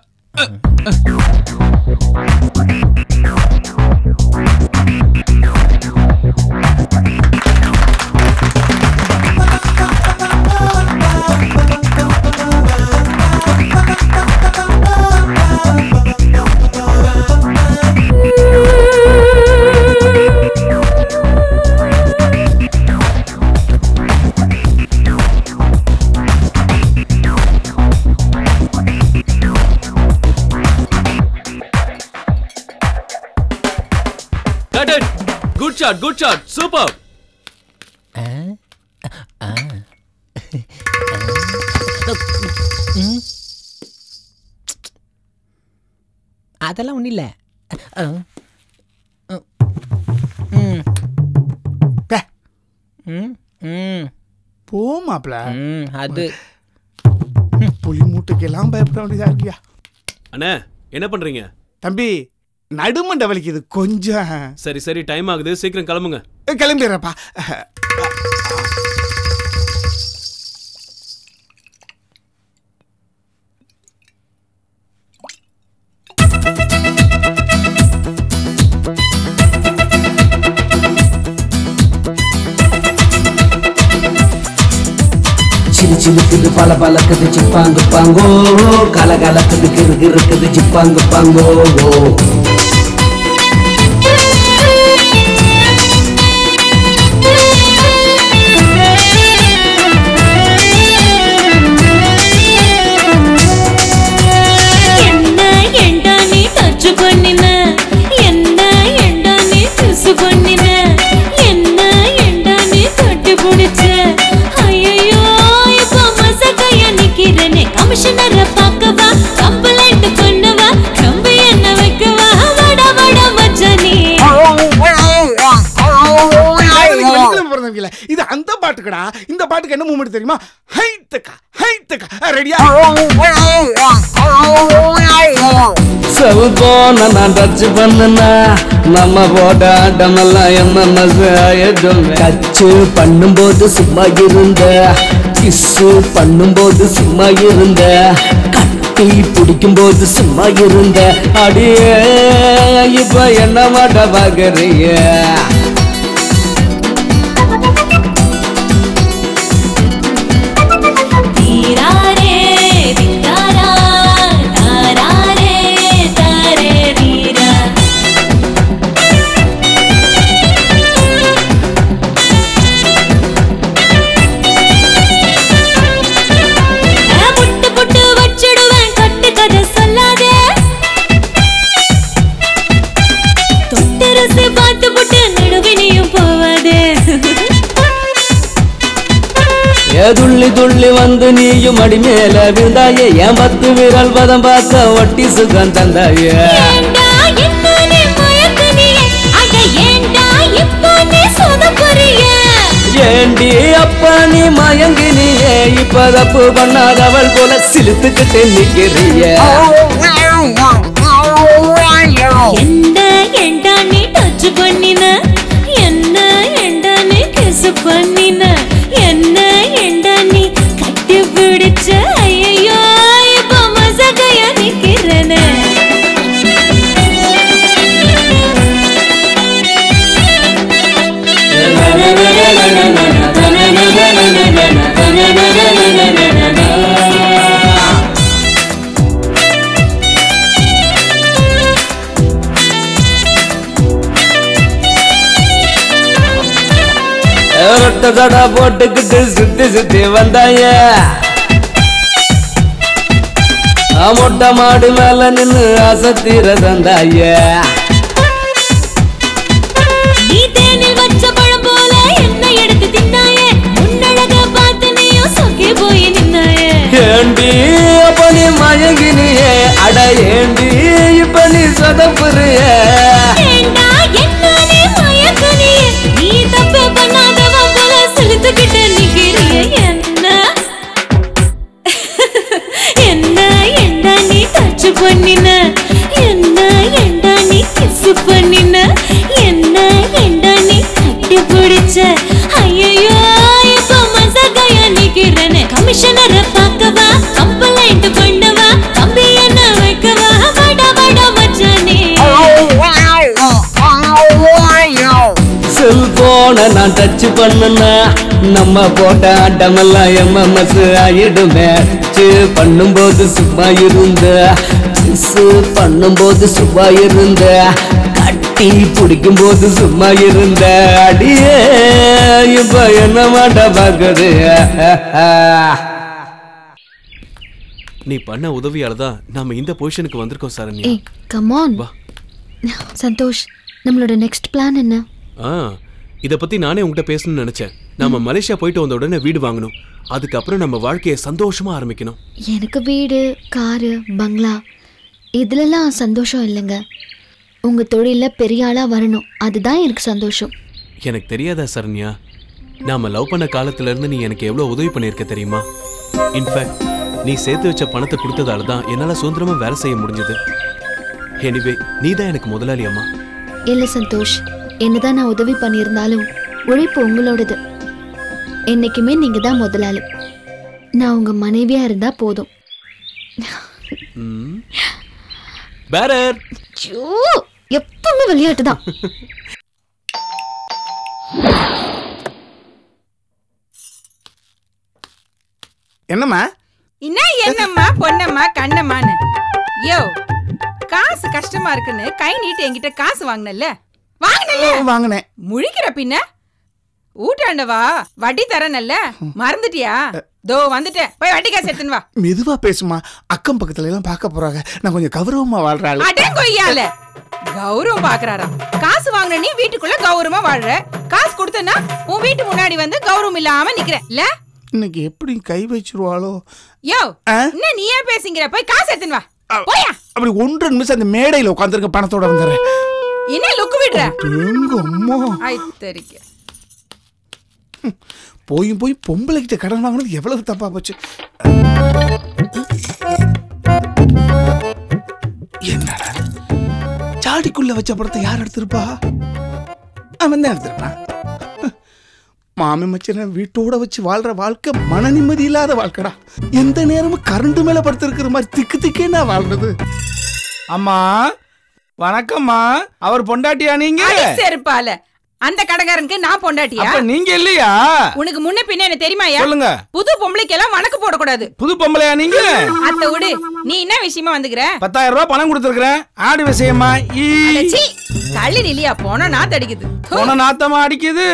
cut it good shot good shot super அதெல்லாம் ஒன்றும் இல்லை பே. ம் ம் போ மாப்ள ம் அது புலி மூட்டைக்கெல்லாம் பயப்பட வேண்டியதா இருக்கியா அண்ணே என்ன பண்றீங்க தம்பி நடுமண்ட வலிக்குது கொஞ்சம் சரி சரி டைம் ஆகுது சீக்கிரம் கிளம்புங்க கிளம்பிடுறப்பா சிலு சிலுக்குது பல பலக்குது சிப்பாங்கு பாங்கோ கலகலக்குது கிறு கிறுக்குது சிப்பாங்கு பாங்கோ என்ன ఎండా నీ టచ్ కొన్నిన என்ன ఎండా నీ కిస్ కొన్నిన என்ன ఎండా నీ கட்டி புடிச்ச ஐயோ இப்ப மசக்கைய நிக்கிறனே கமிஷனரை பார்க்கவா கம்ப்ளைண்ட் பண்ணவா கம்பி என்ன வைக்கவா வட வட மச்சனி பிறந்தவங்கள இது அந்த பாட்டுக்கடா இந்த பாட்டுக்கு என்ன மூமெண்ட் தெரியுமா ஹைத்தக்கா ஹைத்தக்கா ரெடியா செல்போன நான் டச் பண்ணுனா நம்ம போட்ட ஆட்டமெல்லாம் என்ன டச்சு பண்ணும்போது சும்மா இருந்த கிஸ்ஸு பண்ணும்போது சும்மா இருந்த கட்டி பிடிக்கும்போது சும்மா இருந்த அடியே இப்ப என்ன மாட்ட பாக்குறீங்க தீராரே தித்தாரா தாராரே தாரே தீரா புட்டு புட்டு வச்சிடுவேன் கட்டு கதை சொல்லாதே தொட்டரசு பார்த்து புட்டு நடுவினியும் போவாதே ஏ துள்ளி துள்ளி வந்து நீயும் அடி மேல விழுந்தாயே என் பத்து விரல் பதம் பார்க்க ஒட்டி சுகம் தந்தாயே ஏண்டா என்ன நீ மயக்குனியே அட ஏண்டா இப்போ நீ சொதப்புறியே ஏண்டி அப்பா நீ மயங்கினியே இப்ப தப்பு பண்ணாதவள் போல சிலுத்துக்கிட்டு நிக்கிறிய என்ன ஏண்டா நீ டச் பண்ணின என்ன ஏண்டா நீ கிஸ் பண்ணின என்ன ஏண்டா நீ கட்டி பிடிச்ச ஐயோ இப்போ மசகையா நிக்கிறேனே ரொட்ட சடா போட்டுக்கிட்டு சுத்தி சுத்தி வந்தாய மொட்டை மாடு மேல நின்னு அசத்திர தந்தாய நீ தேனில் வச்ச பழம் போல என்ன எடுத்து தின்னாயே உன்னழக பார்த்து நீயும் சொக்கி போய் நின்னாயே ஏண்டி அப்ப நீ மயங்கினியே அட ஏண்டி இப்ப நீ சொதப்புறிய ஏண்டா என்ன நீ மயக்கனியே நீ தப்பு பண்ணாதவ போல செலுத்துக்கிட்டு நிக்கிறிய என்ன என்ன என்ன நீ டச் பண்ணின என்ன என்ன நீ கிஸ் பண்ணின என்ன என்ன நீ கட்டி பிடிச்ச ஐயோ இப்ப மசகையா நிக்கிறேனே கமிஷனரை பார்க்கவா கம்ப்ளைண்ட் பண்ணவா கம்பி என்ன வைக்கவா வட வட மச்சானே செல்போனை நான் டச் பண்ணுனா நம்ம போட்ட ஆட்டமெல்லாம் எம்எம்எஸ் ஆயிடுமே ச்சு பண்ணும்போது சும்மா இருந்த கிசு பண்ணும்போது சும்மா இருந்த கட்டி பிடிக்கும் போது சும்மா இருந்த அடியே இப்ப என்ன மாட்ட பாக்குது நீ பண்ண உதவியால தான் நாம இந்த பொசிஷனுக்கு வந்திருக்கோம் சரண்யா ஏய் கமான் சந்தோஷ் நம்மளோட நெக்ஸ்ட் பிளான் என்ன ஆ இத பத்தி நானே உங்ககிட்ட பேசணும்னு நினைச்சேன் நாம மலேசியா போயிட்டு வந்த உடனே வீடு வாங்கணும் அதுக்கப்புறம் நம்ம வாழ்க்கையை சந்தோஷமா ஆரம்பிக்கணும் எனக்கு வீடு காரு பங்களா இதுலலாம் சந்தோஷம் இல்லைங்க உங்க தொழில பெரிய ஆளா வரணும் அதுதான் எனக்கு சந்தோஷம் எனக்கு தெரியாதா சரண்யா நாம லவ் பண்ண காலத்துல இருந்து நீ எனக்கு எவ்வளவு உதவி பண்ணியிருக்க தெரியுமா இன்ஃபேக்ட் நீ சேர்த்து வச்ச பணத்தை கொடுத்ததால தான் என்னால சுதந்திரமா வேலை செய்ய முடிஞ்சது எனிவே நீ தான் எனக்கு முதலாளி அம்மா இல்ல சந்தோஷ் என்னதான் நான் உதவி பண்ணியிருந்தாலும் உழைப்பு உங்களோடது என்னைக்குமே நீங்க தான் முதலாளி நான் உங்க மனைவியா இருந்தா போதும் பேரர் ஐயோ, எப்பவுமே விளையாட்டு தான் என்னம்மா என்ன என்னம்மா பொன்னம்மா கண்ணம்மான்னு யோ காசு கஷ்டமா இருக்குன்னு கை நீட்டி என்கிட்ட காசு வாங்கினல்ல வாங்கினல்ல வாங்கினேன் முழிக்கிற பின்ன ஊட்டாண்டவா வட்டி தரனல்ல மறந்துட்டியா தோ வந்துட்டேன் போய் வட்டி காசு எடுத்துன்னு வா மெதுவா பேசுமா அக்கம் பக்கத்துல எல்லாம் பார்க்க போறாங்க நான் கொஞ்சம் கௌரவமா வாழ்றாள் அடங்கொய்யால கௌரவம் பாக்குறாராம் காசு வாங்கின நீ வீட்டுக்குள்ள கௌரவமா வாழ்ற காசு கொடுத்தனா உன் வீட்டு முன்னாடி வந்து கௌரவம் இல்லாம நிக்கிற இல்ல இன்னைக்கு எப்படி கை வச்சிருவாளோ யோ என்ன நீயே பேசுங்கிற போய் காசு எடுத்துன்னு வா போயா அப்படி ஒன்றரை நிமிஷம் அந்த மேடையில உட்காந்துருக்க பணத்தோட வந்துடுறேன் என்ன லுக்கு விடுற எங்க அம்மா ஐ தெரிக்க போயும் போய் பொம்பளை கிட்ட கடன் வாங்கினது எவ்வளவு தப்பா போச்சு என்னடா சாடிக்குள்ள வச்ச படத்தை யார் எடுத்திருப்பா அவன் தான் எடுத்திருப்பான் மாமி மச்சனை வீட்டோட வச்சு வாழ்ற வாழ்க்கை மன நிம்மதி இல்லாத வாழ்க்கைடா எந்த நேரமும் கரண்ட் மேல படுத்திருக்கிற மாதிரி திக்கு திக்கே நான் வாழ்றது அம்மா வணக்கம்மா அவர் பொண்டாட்டியா நீங்க அடி செருப்பால அந்த கடைக்காரனுக்கு நான் பொண்டாட்டியா அப்ப நீங்க இல்லையா உனக்கு முன்ன பின்ன என்ன தெரியுமாயா சொல்லுங்க. புது பொம்பளைக்கு எல்லாம் வணக்கு போடக்கூடாது புது பொம்பளையா நீங்க அத்த விடு நீ என்ன விஷயமா வந்துக்கிற பத்தாயிரம் ரூபாய் பணம் கொடுத்துருக்கேன் ஆடு விஷயமா ஈ அடச்சீ, தள்ளி நில்லியா போனா நான் தடிக்குது போன நாத்தமா அடிக்குது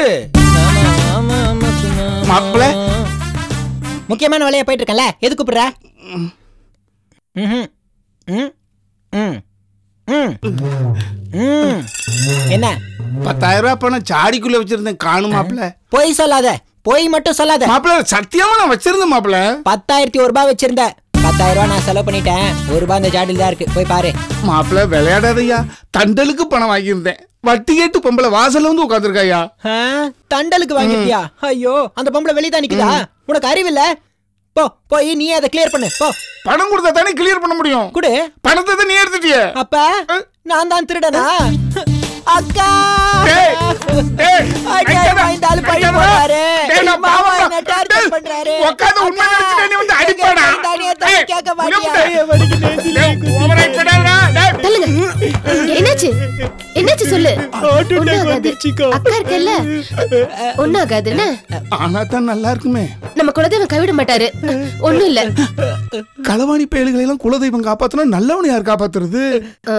மாப்பிள முக்கியமான வேலையா போயிட்டு இருக்கல எது கூப்பிடுற ம்ஹும். ம் ம் ம் ம் என்ன பத்தாயிரம் ரூபாய் பணம் சாடிக்குள்ள வச்சிருந்தேன் காணும் மாப்பிள பொய் சொல்லாத பொய் மட்டும் சொல்லாத மாப்பிள சத்தியமா நான் வச்சிருந்தேன் மாப்பிள பத்தாயிரத்தி ஒரு ரூபாய் வச்சிருந்த பத்தாயிரம் ரூபாய் நான் செலவு பண்ணிட்டேன் ஒரு ரூபாய் அந்த ஜாடியில் தான் இருக்கு போய் பாரு மாப்பிள விளையாடாதய்யா தண்டலுக்கு பணம் வாங்கியிருந்தேன் வட்டி கேட்டு பொம்பளை வாசல்ல வந்து உட்காந்துருக்காயா ஆ, தண்டலுக்கு வாங்கிட்டியா ஐயோ அந்த பொம்பளை வெளியே தான் நிக்குதா உனக்கு அறிவில்ல போ போய் நீ அதை கிளியர் பண்ணு போ பணம் கொடுத்தா தானே கிளியர் பண்ண முடியும் குடு பணத்தை தான் நீ எடுத்துட்டிய அப்ப நான் தான் திருடனா அக்கா டேய், டேய், அக்கா, வைக்காத, இந்த ஆளு பழி வைக்காத. போடுறாரு. டேய், நான் மாமா பாவம் என்னை torture பண்றாரு. உட்காந்து உண்மை நினைச்சுட்டு நீ வந்து அடிப்பாடா கேட்க தள்ளுங்க என்னாச்சு என்னாச்சு சொல்லு ஒண்ணாகாது அக்கா இருக்கல்ல ஒண்ணாகாதுன்னு ஆனா தான் நல்லா இருக்குமே நம்ம குலதெய்வம் கைவிட மாட்டாரு ஒண்ணும் இல்ல களவாணி பயல்களை எல்லாம் குலதெய்வம் காப்பாத்தனா நல்லவனை யார் காப்பாத்துறது ஆ,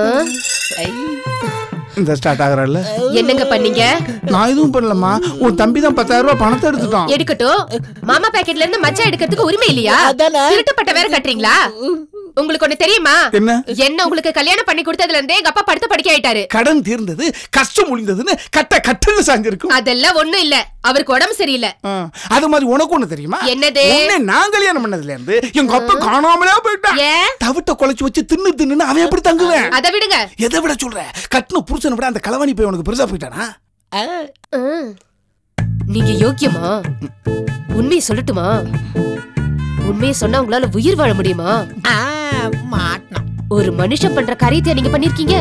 இந்த ஸ்டார்ட் ஆகுறல்ல என்னங்க பண்ணீங்க நான் எதுவும் பண்ணலம்மா உன் தம்பி தான் பத்தாயிரம் ரூபாய் பணத்தை எடுத்துட்டான் எடுக்கட்டும் மாமா பாக்கெட்ல இருந்து மச்சா எடுக்கிறதுக்கு உரிமை இல்லையா திருட்டுப்பட்ட வேற கட்டுறீங்களா உங்களுக்கு ஒண்ணு தெரியுமா என்ன என்ன உங்களுக்கு கல்யாணம் பண்ணி கொடுத்ததுல இருந்தே எங்க அப்பா படுத்த படிக்க ஆயிட்டாரு கடன் தீர்ந்தது கஷ்டம் முடிந்ததுன்னு கட்ட கட்டுன்னு சாஞ்சிருக்கும் அதெல்லாம் ஒண்ணும் இல்ல அவருக்கு உடம்பு சரியில்லை ஆ, அது மாதிரி உனக்கு ஒண்ணு தெரியுமா என்னது? உன்னை நான் கல்யாணம் பண்ணதுல இருந்து எங்க அப்பா காணாமலே போயிட்டான் ஏன் தவிட்ட குலைச்சு வச்சு தின்னு தின்னு அவன் எப்படி தங்குவேன் அதை விடுங்க எதை விட சொல்ற கட்டின புருஷனை விட அந்த களவாணி போய் உனக்கு பெருசா போயிட்டானா ஆ. நீங்க யோக்கியமா உண்மையை சொல்லட்டுமா உண்மையை சொன்னா உங்களால உயிர் வாழ முடியுமா ஒரு மனுஷன் பண்ற காரியத்தை நீங்க பண்ணிருக்கீங்க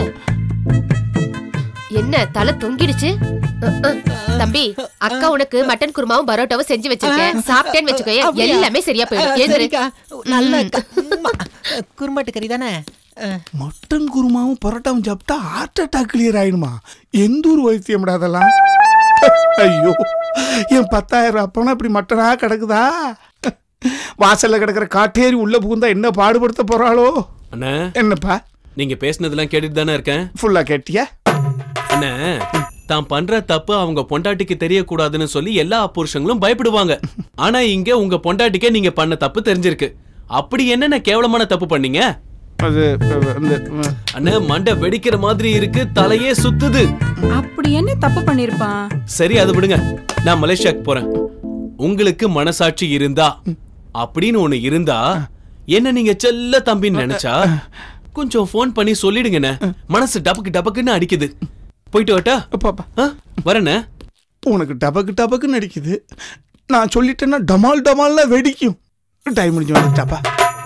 என்ன தலை தொங்கிடுச்சு அஹ், அஹ். தம்பி அக்கா உனக்கு மட்டன் குருமாவும் பரோட்டாவும் செஞ்சு வச்சிருக்கேன் சாப்பிட்டேன்னு வச்சுக்கோயே அப்படியா? எல்லாமே சரியா போயிடும் எழுந்திரு. சரிக்கா நல்ல குருமாட்டு கறி தானே மட்டன் குருமாவும் பரோட்டாவும் சாப்பிட்டா ஹார்ட் அட்டாக் கிளியர் ஆயிடுமா எந்த ஊர் வைத்தியம்டா அதெல்லாம் ஐயோ என் பத்தாயிரம் ரூபாய் பணம் இப்படி மட்டனா கிடக்குதா வாசல்ல கிடக்குற காட்டேரி உள்ள புகுந்தா என்ன பாடுபடுத்த போறாளோ அண்ணா என்னப்பா நீங்க பேசுனதெல்லாம் கேட்டுட்டு தானே இருக்கேன் ஃபுல்லா கேட்டியா அண்ணா தான் பண்ற தப்பு அவங்க பொண்டாட்டிக்கு தெரியக்கூடாதுன்னு சொல்லி எல்லா புருஷங்களும் பயப்படுவாங்க ஆனா இங்க உங்க பொண்டாட்டிக்கே நீங்க பண்ண தப்பு தெரிஞ்சிருக்கு அப்படி என்னென்ன கேவலமான தப்பு பண்ணீங்க அது அந்த அண்ணா மண்டை வெடிக்கிற மாதிரி இருக்கு தலையே சுத்துது அப்படி என்ன தப்பு பண்ணிருப்பான் சரி அது விடுங்க நான் மலேசியாக்கு போறேன் உங்களுக்கு மனசாட்சி இருந்தா அப்படின்னு ஒண்ணு இருந்தா என்ன நீங்க செல்ல தம்பின்னு நினைச்சா கொஞ்சம் ஃபோன் பண்ணி சொல்லிடுங்கண்ணே மனசு டபக்கு டபக்குன்னு அடிக்குது போயிட்டு வரட்டா ஆ, வரேண்ணே உனக்கு டபக்கு டபக்குன்னு அடிக்குது நான் சொல்லிட்டேன்னா டமால் டமால்னா வெடிக்கும் டைம் முடிஞ்சு வந்துட்டாப்பா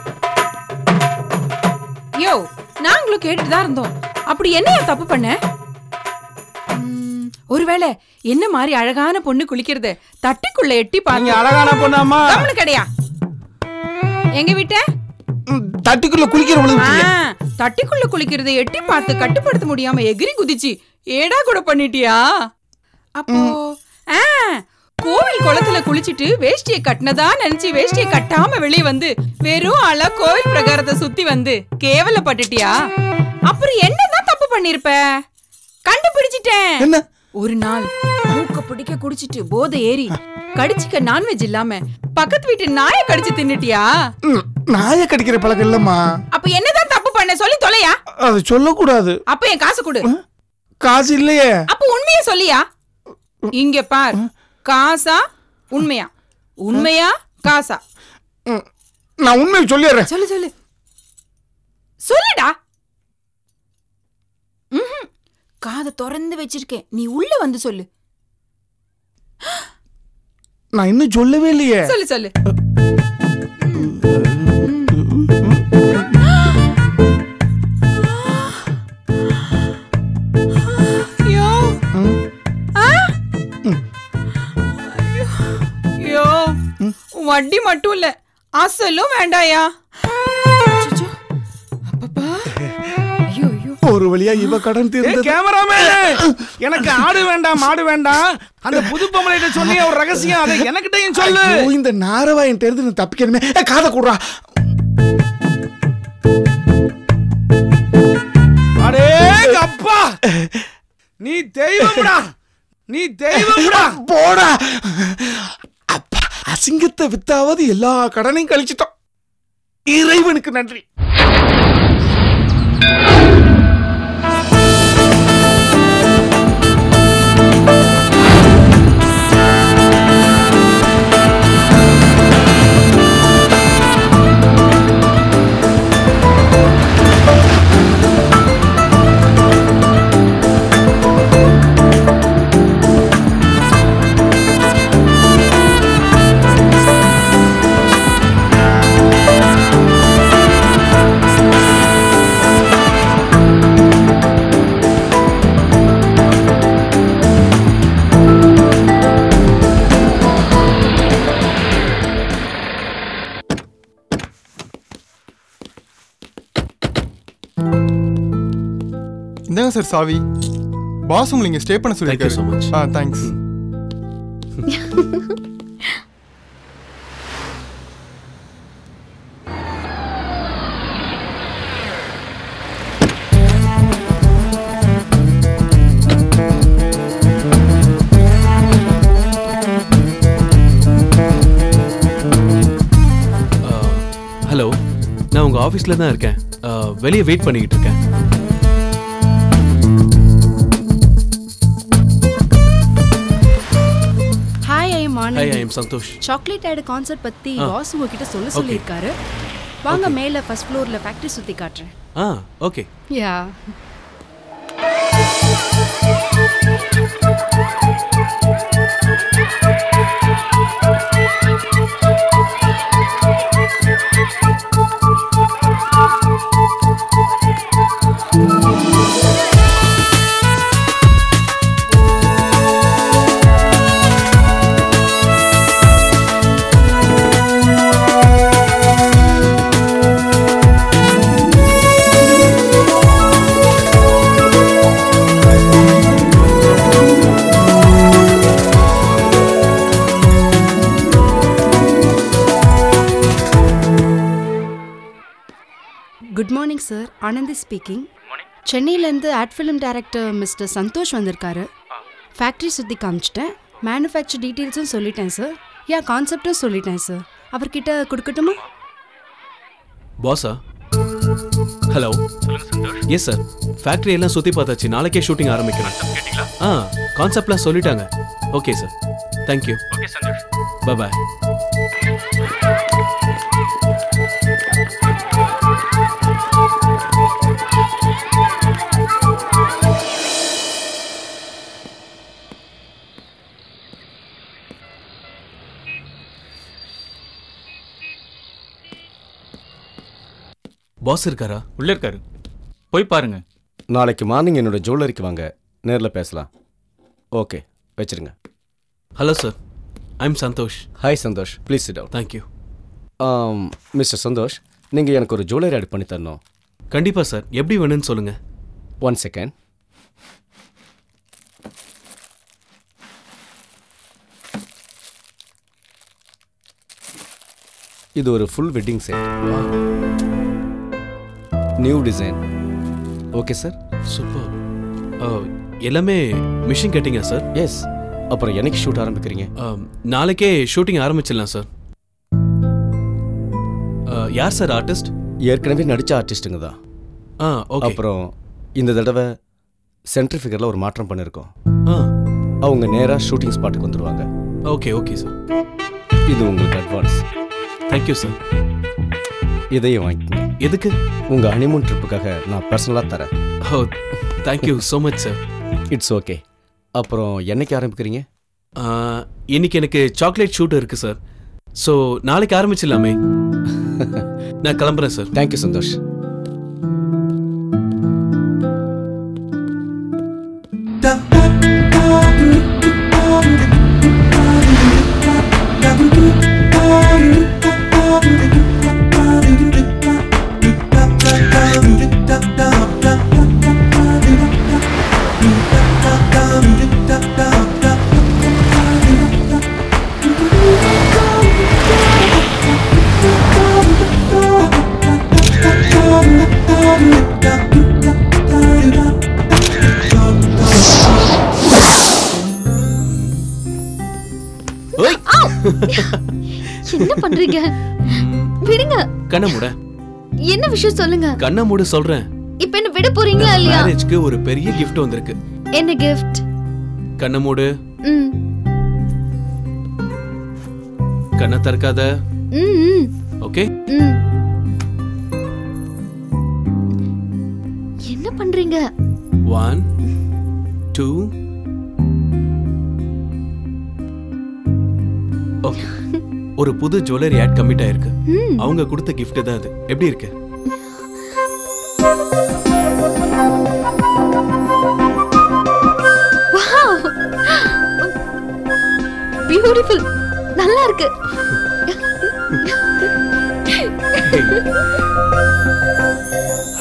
யோ நாங்களும் கேட்டுட்டு தான் இருந்தோம் அப்படி என்னையா தப்பு பண்ண ம், ஒருவேளை என்ன மாதிரி அழகான பொண்ணு குளிக்கிறத தட்டிக்குள்ள எட்டி பாருங்க அழகான பொண்ணாம்மா? கம்முனு கடையா எங்க வீட்ட தட்டுக்குள்ள குளிக்கிற தட்டிக்குள்ள குளிக்கிறத எட்டி பார்த்து கட்டுப்படுத்த முடியாம எகிரி குதிச்சு ஏடா கூட பண்ணிட்டியா அப்போ ஆ, கோவில் குளத்துல குளிச்சிட்டு வேஷ்டியை கட்டினதா நினைச்சு வேஷ்டியை கட்டாம வெளியே வந்து வெறும் ஆளா கோவில் பிரகாரத்தை சுத்தி வந்து கேவலப்பட்டுட்டியா அப்புறம் என்னதான் தப்பு பண்ணிருப்ப கண்டுபிடிச்சிட்டேன் என்ன ஒரு நாள் மூக்க பிடிக்க குடிச்சிட்டு போதை ஏறி கடிச்சிக்க நான்வெஜ் இல்லாம பக்கத்து வீட்டு நாயை கடிச்சு தின்னுட்டியா நாயை கடிக்கிற பழக்கம் இல்லம்மா அப்ப என்னதான் தப்பு பண்ண சொல்லி தொலையா அது சொல்லக்கூடாது அப்ப என் காசு கொடு காசு இல்லையே அப்ப உண்மையா சொல்லியா இங்க பார் காசா உண்மையா உண்மையா காசா நான் உண்மையை சொல்லிடுறேன் சொல்லு சொல்லு சொல்லுடா ம்ஹும். காதை திறந்து வச்சிருக்கேன் நீ உள்ள வந்து சொல்லு நான் இன்னும் சொல்லவே இல்லையே சொல்லு சொல்லு ஐயோ. ஆ? ஐயோ வட்டி மட்டும் இல்ல அசலும் வேண்டாயா அச்சச்சோ. அப்பப்பா. ஐயோ ஐயோ ஒரு வழியா இவ கடன் ஏய், தீர்ந்தது கேமராமேன் எனக்கு ஆடு வேண்டாம் மாடு வேண்டாம் அந்த புது பொம்பளைகிட்ட சொன்னிய ஒரு ரகசியம் அதை எனக்கிட்டையும் சொல்லு ஐயோ, இந்த நாரவாயன் தெரிந்து நான் தப்பிக்கணுமே ஏய், காதை கூடுறா அடே அப்பா நீ தெய்வம்டா நீ தெய்வம்டா போடா அப்பா அசிங்கத்தை வித்தாவது எல்லா கடனையும் கழிச்சிட்டோம் இறைவனுக்கு நன்றி ஆ இந்தாங்க சார் சாவி பாஸ் உங்களை இங்கே ஸ்டே பண்ண Thank you so much. சொல்லியிருக்காரு ஆ தேங்க்ஸ் ஹலோ நான் உங்க ஆஃபீஸில் தான் இருக்கேன் அஹ், வெளியே வெயிட் பண்ணிக்கிட்டு இருக்கேன் hi I am hi Anandhi I am Santhosh chocolate ad concept பத்தி ஆ. பாஸ் உங்ககிட்ட சொல்ல Okay. சொல்லியிருக்காரு வாங்க மேல ஃபர்ஸ்ட் ஃப்ளோர்ல ஃபேக்டரி சுத்தி காட்டுறேன் ஆ okay ya good morning sir Anandhi speaking சென்னையிலேருந்து ad film director mister Santhosh வந்திருக்காரு ஃபேக்ட்ரி சுற்றி காமிச்சிட்டேன் மேனுஃபேக்சர் டீட்டெயில்ஸும் சொல்லிட்டேன் சார் யா கான்செப்டும் சொல்லிட்டேன் சார் அவர்கிட்ட கொடுக்கட்டுமா பாஸா ஹலோ எஸ் சார் ஃபேக்டரி எல்லாம் சுற்றி பார்த்தாச்சு நாளைக்கே ஷூட்டிங் ஆரம்பிக்கிறேன் ஆ கான்செப்ட்லாம் சொல்லிட்டாங்க okay sir thank you okay Santhosh bye boss இருக்காரா உள்ள இருக்காரு போய் பாருங்க நாளைக்கு மார்னிங் என்னோட ஜுவல்லரிக்கு வாங்க நேரில் பேசலாம் ஓகே வச்சிருங்க hello sir I am Santhosh hi Santhosh please sit out thank you mister Santhosh நீங்கள் எனக்கு ஒரு ஜுவல்லரி ஆட் பண்ணி தரணும் கண்டிப்பாக சார் எப்படி வேணும்னு சொல்லுங்கள் ஒன் செகண்ட் இது ஒரு full wedding set new design okay sir super எல்லாமே மிஷின் கட்டிங்கா சார் எஸ் அப்புறம் என்னைக்கு ஷூட் ஆரம்பிக்கிறீங்க நாளைக்கே ஷூட்டிங் ஆரம்பிச்சிடலாம் சார் யார் சார் ஆர்டிஸ்ட் ஏற்கனவே நடிச்ச ஆர்டிஸ்ட்டுங்க தான் ஆ ஓகே அப்புறம் இந்த தடவை சென்ட்ரி ஃபிகரில் ஒரு மாற்றம் பண்ணியிருக்கோம் ஆ அவங்க நேராக ஷூட்டிங் ஸ்பாட்டுக்கு வந்துடுவாங்க ஓகே ஓகே சார் இது உங்களுக்கு அட்வான்ஸ் தேங்க்யூ சார் இதையும் வாங்கிக்கோங்க எதுக்கு உங்கள் ஹனிமூன் ட்ரிப்புக்காக நான் பர்சனலாக தரேன் oh thank you so much sir it's okay அப்புறம் என்னைக்கு ஆரம்பிக்கிறீங்க இன்னைக்கு எனக்கு சாக்லேட் ஷூட் இருக்கு சார் ஸோ நாளைக்கு ஆரம்பிச்சிடலாமே நான் கிளம்புறேன் சார் தேங்க்யூ சந்தோஷ் என்ன பண்றீங்க விடுங்க கண்ணை மூட என்ன விஷயம் சொல்லுங்க கண்ணை மூட சொல்றேன் இப்ப என்ன விட போறீங்களா இல்லையா மேரேஜ்க்கு ஒரு பெரிய gift வந்திருக்கு என்ன கிஃப்ட் கண்ணை மூடு ம் கண்ணை திறக்காத ம் ம், ஓகே ம் என்ன பண்றீங்க ஒன் டூ ஓகே ஒரு புது ஜுவல்லரி ஆட் கமிட் ஆயிருக்கு ம். அவங்க கொடுத்த gift தான் அது எப்படி இருக்கு வாவ் பியூட்டிஃபுல் நல்லா இருக்கு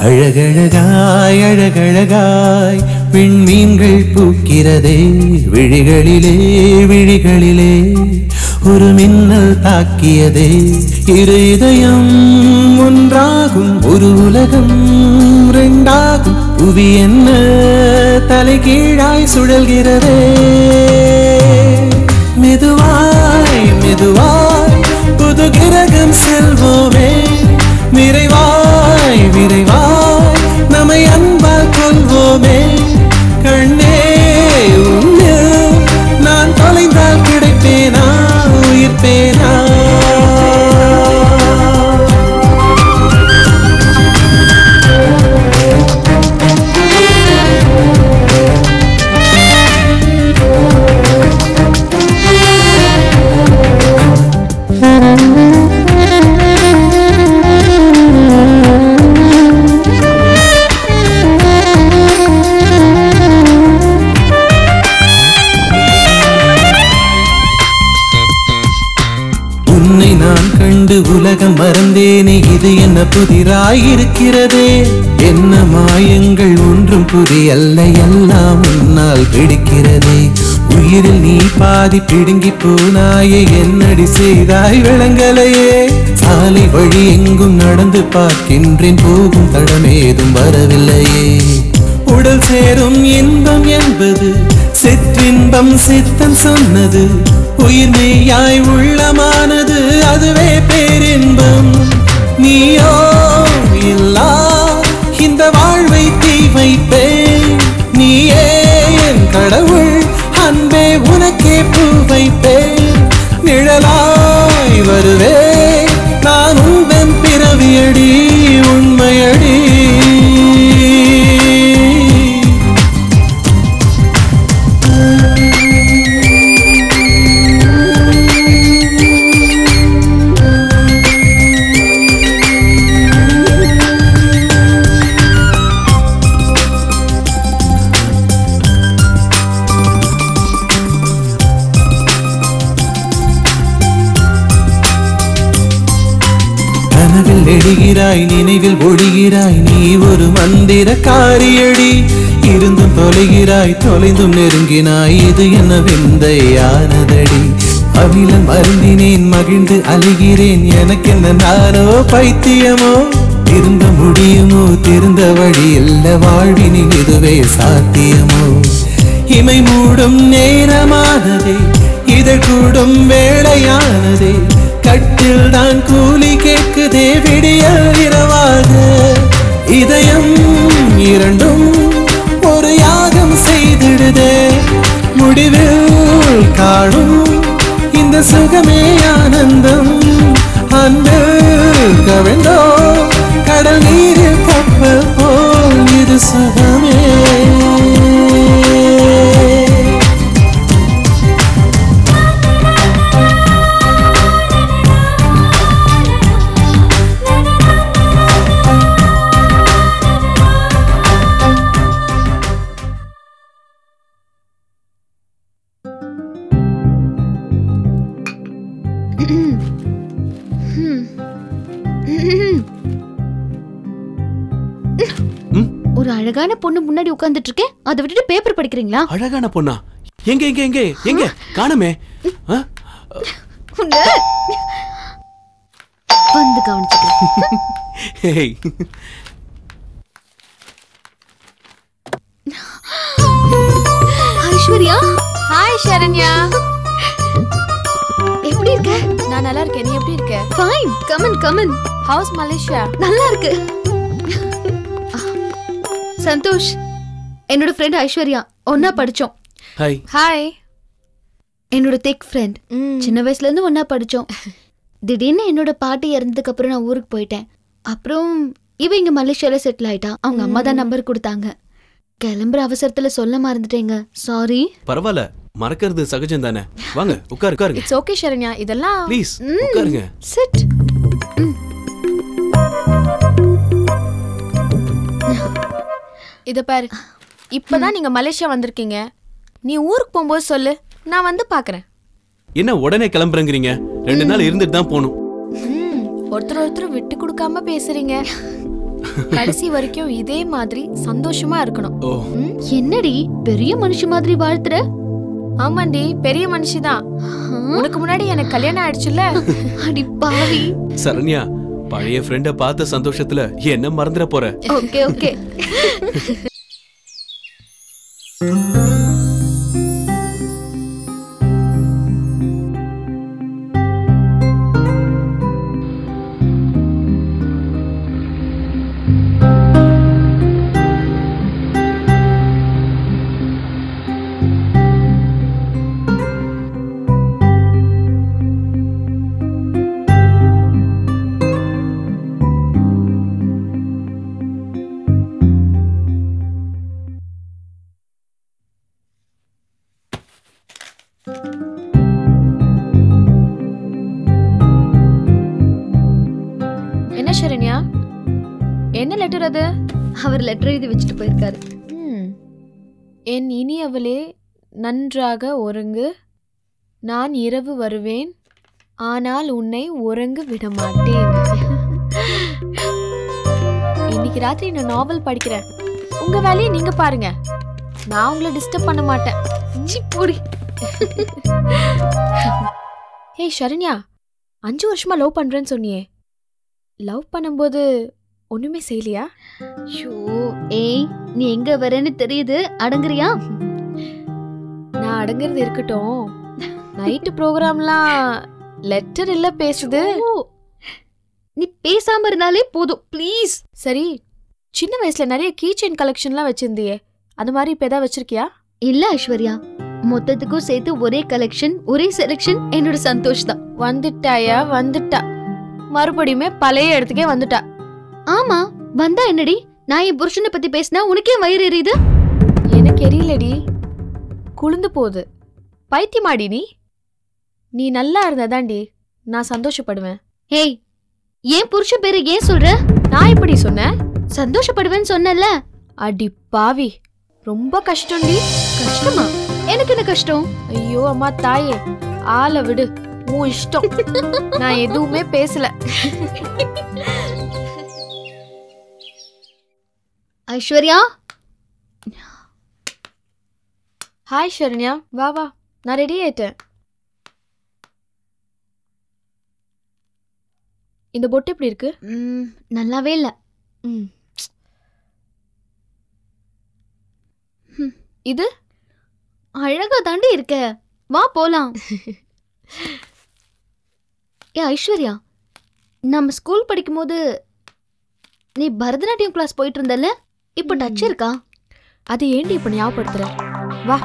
அழகழகாய் அழகழகாய் விண்மீன்கள் பூக்கிறதே விழிகளிலே விழிகளிலே ஒரு மின்னல் தாக்கியதே இரு இதயம் ஒன்றாகும் ஒரு உலகம் ரெண்டாகும் புவி என்ன தலைகீழாய் சுழல்கிறதே மெதுவாய் மெதுவாய் புது கிரகம் செல்வோமே விரைவாய் விரைவாய் நம்மை அன்பால் கொள்வோமே கண்ணே உன்னில் நான் தொலைந்தால் கிடைப்பேனா உயிர்ப்பேனா உன்னை நான் கண்டு உலகம் மறந்தேனே இது என்ன புதிராய் இருக்கிறதே என்ன மாயங்கள் ஒன்றும் புரியல்ல எல்லாம் உன்னால் பிடிக்கிறதே உயிரில் நீ பாதி பிடுங்கி போனாயே என்னடி செய்தாய் விளங்கலையே சாலை வழி எங்கும் நடந்து பார்க்கின்றேன் போகும் தடமேதும் வரவில்லையே உடல் சேரும் இன்பம் என்பது சிற்றின்பம் சித்தம் சொன்னது உயிர் மெய்யாய் உள்ளமானது அதுவே பேரின்பம் நீயோ இல்லா இந்த வாழ்வை தீ வைப்பேன் நீயே என் கடவுள் அன்பே உனக்கே பூ வைப்பேன் நிழலாய் வருவே நான் உந்தன் பிறவியடி உண்மையடி கனவில் நெடுகிறாய் நினைவில் ஒழிகிறாய் நீ ஒரு மந்திர காரியடி இருந்தும் தொலைகிறாய் தொலைந்தும் நெருங்கினாய் இது என்ன விந்தையானதடி அகிலன் மருந்தினேன் மகிழ்ந்து அழுகிறேன் எனக்கு என்ன நானோ பைத்தியமோ திருந்த முடியுமோ திருந்த வழி இல்ல வாழ்வினில் இதுவே சாத்தியமோ இமை மூடும் நேரமானதே இதழ் கூடும் வேளையானதே கட்டில் தான் கூலி கேட்குதே விடியல் இரவாக இதயம் இரண்டும் ஒரு யாகம் செய்திடுதே முடிவில் காணும் இந்த சுகமே ஆனந்தம் அன்பு கவிழ்ந்தோ கடல் நீரில் கப்பல் போல் இது சுகமே ஒரு அழகான பொண்ணு முன்னாடி உட்கார்ந்துட்டு இருக்கேன் அதை விட்டுட்டு பேப்பர் படிக்கிறீங்களா அழகான பொண்ணா எங்க எங்க எங்க எங்க காணுமே ஆ? உன்னை வந்து கவனிச்சுக்கிறேன் ஹேய் ஐஸ்வர்யா ஹாய் சரண்யா எப்படி இருக்க நான் நல்லா இருக்கேன் நீ எப்படி இருக்க fine come on come on house Malaysia நல்லா இருக்கு சந்தோஷ் என்னோட ஃப்ரெண்ட் ஐஸ்வர்யா ஒன்னா படிச்சோம் ஹாய் ஹாய் என்னோட திக் ஃப்ரெண்ட் சின்ன வயசுல இருந்து ஒன்னா படிச்சோம் திடீர்னு என்னோட பாட்டி இறந்ததுக்கு அப்புறம் நான் ஊருக்கு போயிட்டேன் அப்புறம் இவ இங்க மலேசியால செட்டில் ஆயிட்டா அவங்க அம்மா தான் நம்பர் கொடுத்தாங்க கிளம்புற அவசரத்துல சொல்ல மறந்துட்டேங்க சாரி பரவாயில்ல மறக்கிறது சகஜம் தானே வாங்க உட்காரு உட்காருங்க இட்ஸ் ஓகே சரண்யா இதெல்லாம் ப்ளீஸ் உட்காருங்க சிட் இத பாரு இப்பதான் நீங்க மலேசியா வந்திருக்கீங்க நீ ஊருக்கு போகும்போது சொல்லு நான் வந்து பாக்குறேன் என்ன உடனே கிளம்புறேங்கிறீங்க ரெண்டு நாள் இருந்துட்டு தான் போகணும் ம், ஒருத்தர் ஒருத்தர் விட்டு கொடுக்காம பேசுறீங்க கடைசி வரைக்கும் இதே மாதிரி சந்தோஷமா இருக்கணும் ஓ என்னடி பெரிய மனுஷ மாதிரி வாழ்த்துற ஆமாண்டி பெரிய மனுஷிதான் உனக்கு முன்னாடி எனக்கு கல்யாணம் ஆயிடுச்சுல்ல அடி பாவி சரண்யா பழைய ஃப்ரெண்ட பார்த்த சந்தோஷத்துல என்ன மறந்துட போற ஓகே ஓகே என்ன சரண்யா என்ன லெட்டர் அது அவர் லெட்டர் எழுதி வச்சுட்டு போயிருக்காரு ம். என் இனியவளே நன்றாக ஒருங்கு நான் இரவு வருவேன் ஆனால் உன்னை உறங்க விட மாட்டேன் இன்னைக்கு ராத்திரி நான் நாவல் படிக்கிறேன் உங்க வேலையை நீங்க பாருங்க நான் உங்களை டிஸ்டர்ப் பண்ண மாட்டேன் சி, போடி ஏய் சரண்யா அஞ்சு வருஷமா லவ் பண்றேன்னு சொன்னியே லவ் பண்ணும்போது ஒண்ணுமே செய்யலையா ஷோ ஏய் நீ எங்க வரேன்னு தெரியுது அடங்குறியா நான் அடங்குறது இருக்கட்டும் நைட்டு ப்ரோக்ராம்லாம் லெட்டர் இல்ல பேசுது நீ பேசாம இருந்தாலே போதும் ப்ளீஸ் சரி சின்ன வயசுல நிறைய கீ செயின் கலெக்ஷன்லாம் வச்சிருந்தியே அந்த மாதிரி இப்ப ஏதாவது வச்சிருக்கியா இல்ல ஐஸ்வர்யா மொத்தத்துக்கும் சேர்த்து ஒரே கலெக்ஷன் ஒரே செலெக்ஷன் என்னோட சந்தோஷ் தான் வந்துட்டாயா வந்துட்டா மறுபடியுமே பழைய இடத்துக்கே வந்துட்டா ஆமா வந்தா என்னடி நான் என் புருஷனை பத்தி பேசினா உனக்கே வயிறு எரியுது எனக்கு எரியலடி குளிந்து போகுது பைத்தியமாடி நீ நீ நல்லா இருந்தாதாண்டி நான் சந்தோஷப்படுவேன் ஏய் ஏன் புருஷன் பேரு ஏன் சொல்ற நான் எப்படி சொன்னேன் சந்தோஷப்படுவேன்னு சொன்னல அடி பாவி ரொம்ப கஷ்டம்டி கஷ்டமா எனக்கு என்ன கஷ்டம் ஐயோ அம்மா தாயே ஆளை விடு உன் இஷ்டம் நான் எதுவுமே பேசல ஐஸ்வர்யா ஹாய் ஷரண்யா வா வா நான் ரெடி ஆயிட்டேன் இந்த பொட்டு எப்படி இருக்கு ம், நல்லாவே இல்ல ம். இது அழகா தாண்டி இருக்க வா போலாம் ஏ ஐஸ்வர்யா நம்ம ஸ்கூல் படிக்கும்போது நீ பரதநாட்டியம் கிளாஸ் போயிட்டு இருந்தல இப்போ டச் இருக்கா அது ஏண்டி இப்ப ஞாபகப்படுத்துற வா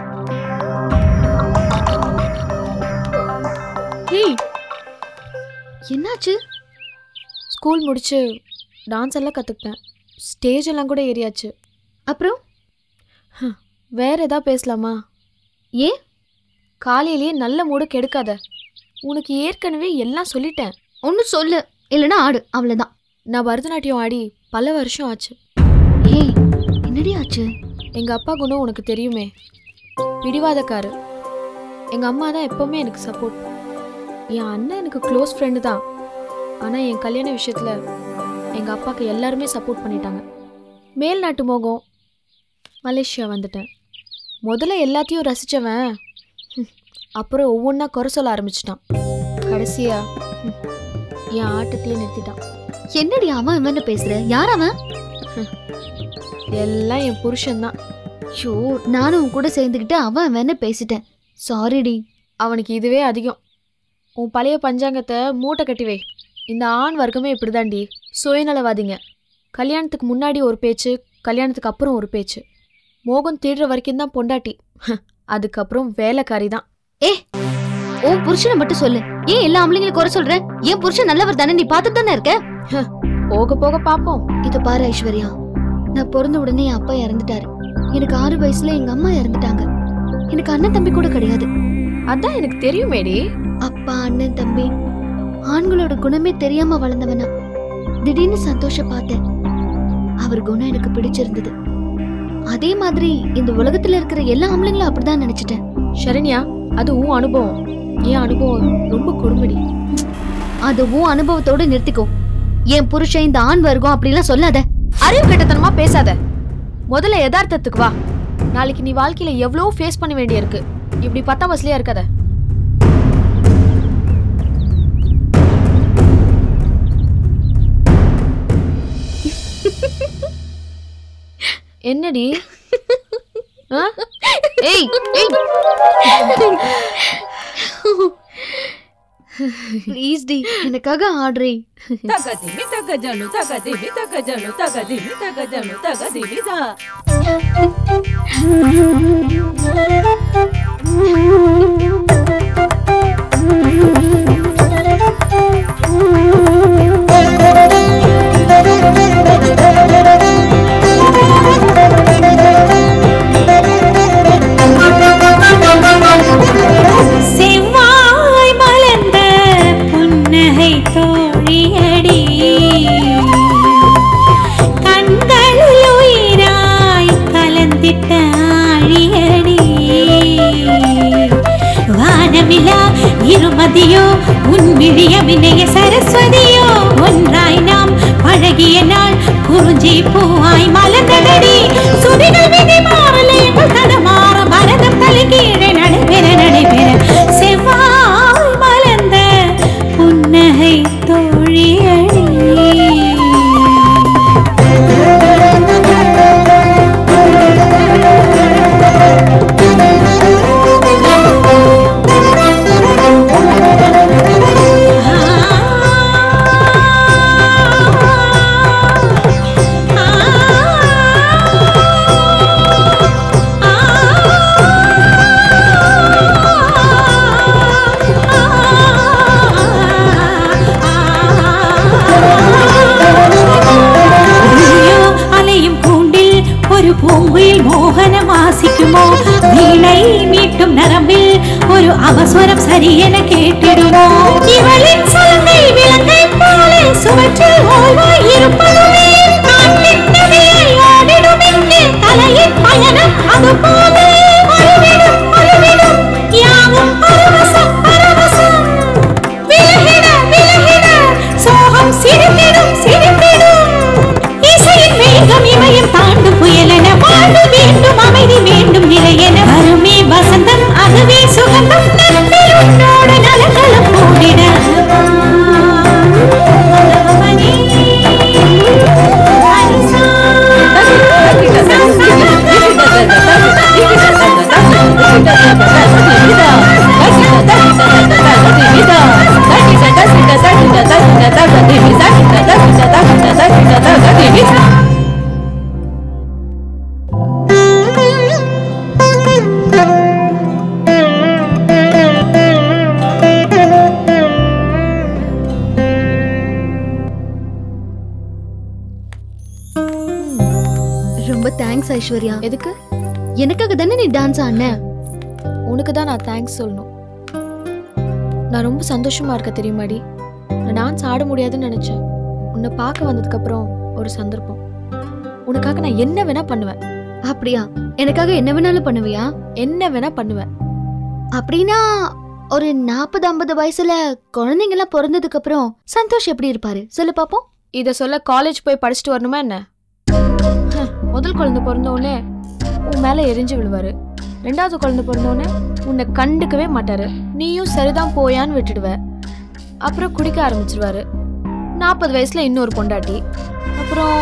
ஏய் என்னாச்சு ஸ்கூல் முடிச்சு டான்ஸ் எல்லாம் கற்றுக்கிட்டேன் ஸ்டேஜ் எல்லாம் கூட ஏறியாச்சு அப்புறம் வேற ஏதாவது பேசலாமா ஏன் காலையிலேயே நல்ல மூடு கெடுக்காத உனக்கு ஏற்கனவே எல்லாம் சொல்லிட்டேன் ஒன்னு சொல்லு இல்லைன்னா ஆடு அவ்வளவுதான் நான் பரதநாட்டியம் ஆடி பல வருஷம் ஆச்சு ஏய் என்னடி ஆச்சு எங்கள் அப்பா குணம் உனக்கு தெரியுமே பிடிவாதக்காரு எங்கள் அம்மா தான் எப்போவுமே எனக்கு சப்போர்ட் என் அண்ணன் எனக்கு க்ளோஸ் ஃப்ரெண்டு தான் ஆனால் என் கல்யாண விஷயத்தில் எங்கள் அப்பாவுக்கு எல்லாருமே சப்போர்ட் பண்ணிட்டாங்க மேல்நாட்டு மோகம் மலேசியா வந்துட்டேன் முதல்ல எல்லாத்தையும் ரசித்தவன் அப்புறம் ஒவ்வொன்றா குறை சொல்ல ஆரம்பிச்சிட்டான் கடைசியா ஹம், என் ஆட்டத்தையே நிறுத்திட்டான் என்னடி அவன் இவன்னு பேசுற யார் அவன் எல்லாம் என் புருஷன்தான் ஷோ நானும் உன் கூட சேர்ந்துக்கிட்டு அவன் அவன்னு பேசிட்டேன் சாரிடி அவனுக்கு இதுவே அதிகம் உன் பழைய பஞ்சாங்கத்தை மூட்டை கட்டி வை இந்த ஆண் வர்க்கமே இப்படிதாண்டி சுயநலவாதிங்க கல்யாணத்துக்கு முன்னாடி ஒரு பேச்சு கல்யாணத்துக்கு அப்புறம் ஒரு பேச்சு மோகம் தேடுற வரைக்கும் தான் பொண்டாட்டி அதுக்கப்புறம் வேலைக்காரி தான் ஏ உன் புருஷனை மட்டும் சொல்லு ஏன் எல்லா ஆம்பளைங்களும் குறை சொல்ற என் புருஷன் நல்லவர் தானே நீ பார்த்துட்டு தானே இருக்க போக போக பாப்போம் இத பாரு ஐஸ்வர்யா நான் பிறந்த உடனே என் அப்பா இறந்துட்டாரு எனக்கு ஆறு வயசுல எங்க அம்மா இறந்துட்டாங்க எனக்கு அண்ணன் தம்பி கூட கிடையாது அதான் எனக்கு தெரியுமேடி அப்பா அண்ணன் தம்பி ஆண்களோட குணமே தெரியாம வளர்ந்தவனா திடீர்னு சந்தோஷ பார்த்தேன் அவர் குணம் எனக்கு பிடிச்சிருந்தது அதே மாதிரி இந்த உலகத்துல இருக்கிற எல்லா ஆம்பளைங்களும் அப்படிதான் நினைச்சிட்டேன் சரண்யா அது உன் அனுபவம் என் அனுபவம் ரொம்ப கொடுமடி அது உன் அனுபவத்தோட நிறுத்திக்கோ என் புருஷன் இந்த ஆண் வர்க்கம் அப்படிலாம் சொல்லாத அறிவு கெட்டத்தனமா பேசாத முதல்ல யதார்த்தத்துக்கு வா நாளைக்கு நீ வாழ்க்கையில எவ்வளோ ஃபேஸ் பண்ண வேண்டியிருக்கு இப்படி பத்தாம் வசதியா இருக்காத என்னடி ஆ? ஏய் ஏய் ப்ளீஸ் டி எனக்காக ஆடுறே தகதிமி தகஜனு தகதிமி தகஜனு தகதிமி தகஜனு தகதிமி தா செவ்வாய் மலர்ந்த புன்னகை தோழியடி கண்களில் உயிராய் கலந்திட்ட ஆழியடி வானமிலா இருமதியோ உன் விழிய வினய சரஸ்வதியோ ஒன்றாய் நாம் பழகிய நாள் குறிஞ்சி பூவாய் மலர்ந்ததடி சுதிகள் விதி மாறலேங்கள் தடமாற பரதம் தலைகீழே நடைபெற நடைபெற செவ்வாய் மலர்ந்த புன்னகை தோழியடி ஐயோ, அலையும் கூண்டில் ஒரு பூங்குயில் மோகனம் ஆசிக்குமோ வீணை மீட்டும் நரம்பில் ஒரு அவசரம் சரியென கேட்டிடுமோ இவளின் சலங்கை விலங்கை போல சுவற்றில் ஓய்வாய் இருப்பதுமே காட்டின் நதியை ஆடிடும் இங்கே தலையின் பயணம் அது போல மறுவிடும் மறுவிடும் யாவும் பரவசம் பரவசம் விலகிட விலகிட சோகம் சிரித்திடும் சிரித்திடும் இசையின் வேகம் இமயம் தாண்டும் புயலென வாழ்வு வேண்டும் அமைதி வேண்டும் நிலையென வருமே வசந்தம் அதுவே சுகந்தம் நம்பில் உன்னோடு நலங்களும் கூடிட ரொம்ப தேங்க்ஸ் ஐஸ்வர்யா எதுக்கு எனக்காக தானே நீ டான்ஸ் ஆடின உனக்கு தான் நான் தேங்க்ஸ் சொல்லணும் நான் ரொம்ப சந்தோஷமா இருக்க தெரியுமாடி நான் டான்ஸ் ஆட முடியாதுன்னு நினைச்சேன் உன்னை பார்க்க வந்ததுக்கு அப்புறம் ஒரு சந்தர்ப்பம் உனக்காக நான் என்ன வேணா பண்ணுவேன் அப்படியா எனக்காக என்ன வேணாலும் பண்ணுவியா என்ன வேணா பண்ணுவேன் அப்படின்னா ஒரு நாற்பது ஐம்பது வயசுல குழந்தைங்கலாம் பிறந்ததுக்கு அப்புறம் சந்தோஷ் எப்படி இருப்பாரு சொல்லு பாப்போம் இத சொல்ல காலேஜ் போய் படிச்சுட்டு வரணுமா என்ன ஹ, முதல் குழந்தை பிறந்த உடனே உன் மேல எரிஞ்சு விழுவாரு ரெண்டாவது குழந்தை பிறந்த உடனே உன்னை கண்டுக்கவே மாட்டாரு நீயும் சரிதான் போயான்னு விட்டுடுவ அப்புறம் குடிக்க ஆரம்பிச்சிருவாரு நாற்பது வயசுல இன்னொரு பொண்டாட்டி அப்புறம்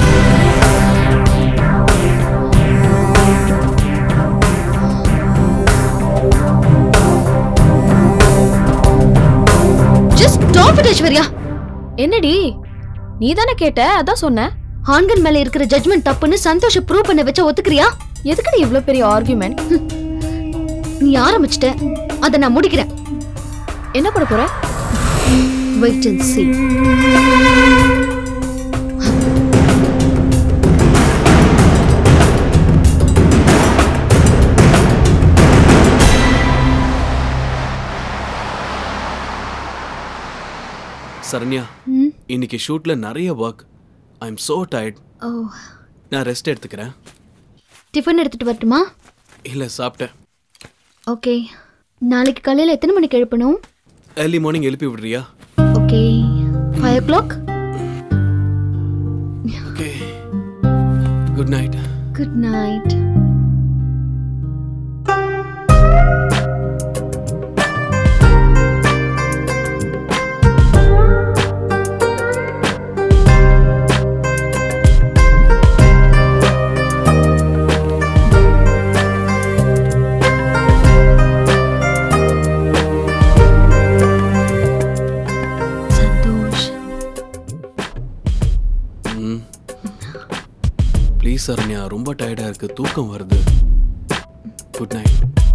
ஜஸ்ட் ஸ்டாப் இட் ஐஸ்வர்யா என்னடி நீ தானே கேட்ட அதான் சொன்னேன் ஆண்கள் மேல இருக்கிற ஜட்மெண்ட் தப்புன்னு சந்தோஷ ப்ரூவ் பண்ண வச்ச ஒத்துக்கிறியா எதுக்கு நீ இவ்ளோ பெரிய ஆர்குமெண்ட் நீ ஆரம்பிச்சிட்ட அதை நான் முடிக்கிறேன் என்ன பண்ண போற வெயிட் அண்ட் see சரண்யா ம். இன்னைக்கு ஷூட்ல நிறைய work I am so tired oh நான் ரெஸ்ட் எடுத்துக்கிறேன் டிஃபன் எடுத்துட்டு வரட்டுமா இல்ல சாப்பிட்டேன் ஓகே நாளைக்கு காலையில எத்தனை மணிக்கு எழுப்பணும் ஏர்லி மார்னிங் எழுப்பி விடுறியா okay five o'clock okay good night good night Santhosh ம் ப்ளீஸ் சரண்யா ரொம்ப டயர்டா இருக்கு தூக்கம் வருது குட் நைட்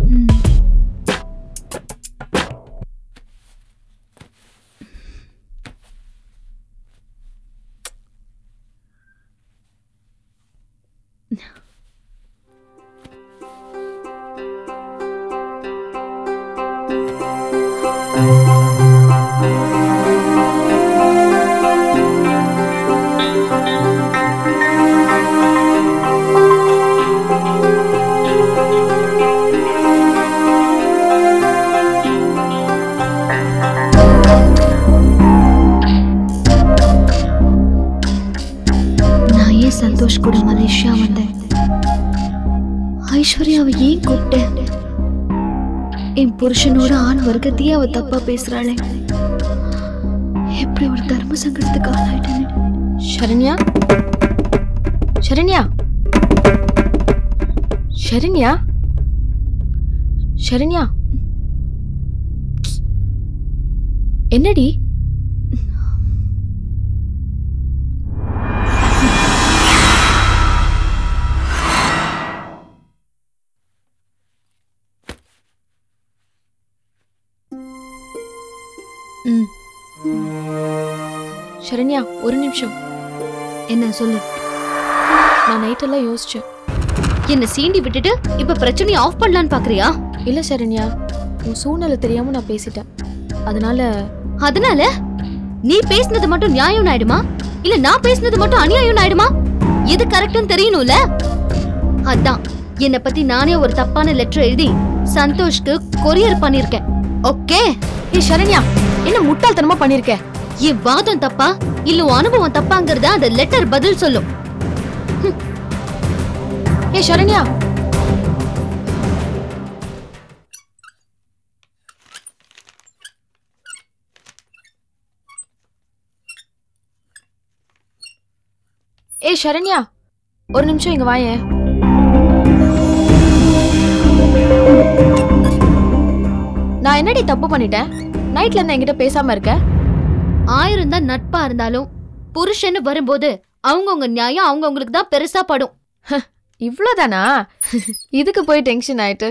நான் ஏன் சந்தோஷ் கூட மலேசியா வந்தேன் ஐஸ்வர்யாவை ஏன் கூப்பிட்டேன் என் புருஷனோட ஆண் வர்க்கத்தையே அவ தப்பா பேசுறாளே எப்படி ஒரு தர்ம சங்கடத்துக்கு ஆளாயிட்டேன்னு சரண்யா சரண்யா சரண்யா சரண்யா என்னடி ம் சரண்யா ஒரு நிமிஷம் என்ன சொல்லு நான் நைட்டெல்லாம் யோசிச்சேன் என்ன சீண்டி விட்டுட்டு இப்ப பிரச்சனையை ஆஃப் பண்ணலான்னு பாக்குறியா இல்ல சரண்யா உன் சூழ்நிலை தெரியாம நான் பேசிட்டேன் அதனால அதனால நீ பேசுனது மட்டும் நியாயம் ஆயிடுமா இல்ல நான் பேசுனது மட்டும் அநியாயம் ஆயிடுமா எது கரெக்ட்னு தெரியணும்ல அதான் என்னை பத்தி நானே ஒரு தப்பான லெட்டர் எழுதி சந்தோஷ்க்கு கொரியர் பண்ணிருக்கேன் ஓகே ஏ சரண்யா என்ன முட்டாள்தனமா பண்ணிருக்க என் வாதம் தப்பா இல்ல உன் அனுபவம் தப்பாங்கிறத அந்த லெட்டர் பதில் சொல்லும் ஏ சரண்யா ஏ சரண்யா ஒரு நிமிஷம் இங்க வாயேன் நான் என்னடி தப்பு பண்ணிட்டேன் நைட்ல இருந்து என்கிட்ட பேசாம இருக்க ஆயிரம் தான் நட்பா இருந்தாலும் புருஷன்னு வரும்போது அவங்கவுங்க நியாயம் அவங்கவுங்களுக்கு தான் பெருசா படும் இவ்வளோதானா இதுக்கு போய் டென்ஷன் ஆயிட்டு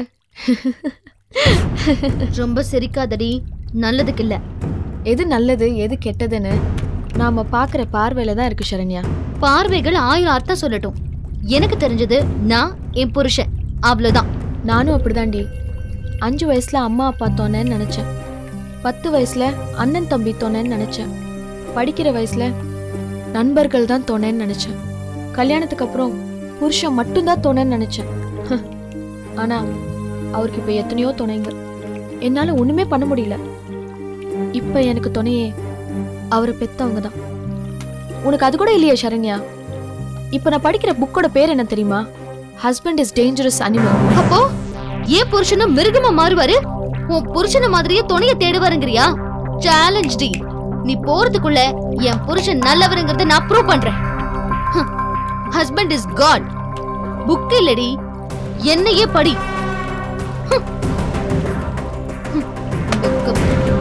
ரொம்ப சிரிக்காதடி நல்லதுக்கு இல்ல எது நல்லது எது கெட்டதுன்னு நாம பாக்குற பார்வையில தான் இருக்கு சரண்யா பார்வைகள் ஆயிரம் அர்த்தம் சொல்லட்டும் எனக்கு தெரிஞ்சது நான் என் புருஷன் அவ்வளவுதான் நானும் அப்படிதான்டி அஞ்சு வயசுல அம்மா அப்பா தோணேன்னு நினைச்சேன் பத்து வயசுல அண்ணன் தம்பி தோணேன்னு நினைச்சேன் படிக்கிற வயசுல நண்பர்கள் தான் தோணேன்னு நினைச்சேன் கல்யாணத்துக்கு அப்புறம் புருஷன் மட்டும்தான் தோணேன்னு நினைச்சேன் ஆனா அவருக்கு இப்ப எத்தனையோ துணைங்க என்னால ஒண்ணுமே பண்ண முடியல இப்ப எனக்கு துணையே அவரை பெத்தவங்க தான் உனக்கு அது கூட இல்லையே சரண்யா இப்ப நான் படிக்கிற புக்கோட பேர் என்ன தெரியுமா ஹஸ்பண்ட் இஸ் டேஞ்சரஸ் அனிமல் அப்போ ஏன் புருஷனும் மிருகமா மாறுவாரு உன் புருஷன மாதிரியே துணைய தேடுவாருங்கிறியா சேலஞ்ச் டி நீ போறதுக்குள்ள என் புருஷன் நல்லவருங்கிறத நான் ப்ரூவ் பண்றேன் ஹஸ்பண்ட் இஸ் காட் புக் இல்லடி என்னையே படி ஹம். ஹம். வெக்கம்.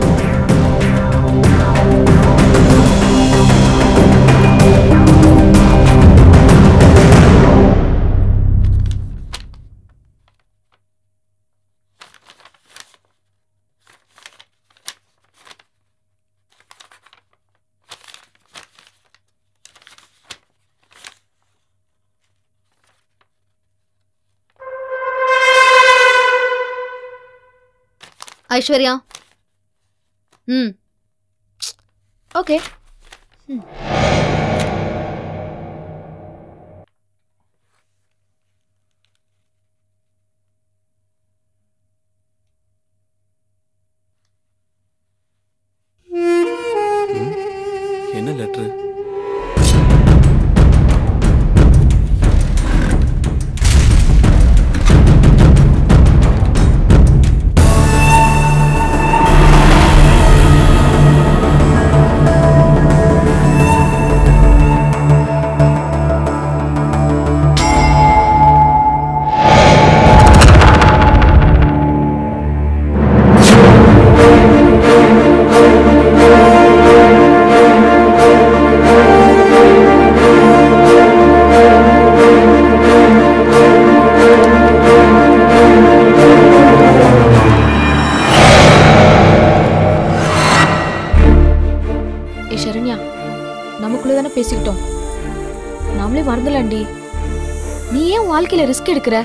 ஐஸ்வர்யா ம் ஓகே என்ன லெட்ரு நாமளே மறந்துலாம்டி நீ ஏன் உன் வாழ்க்கையில ரிஸ்க் எடுக்கிற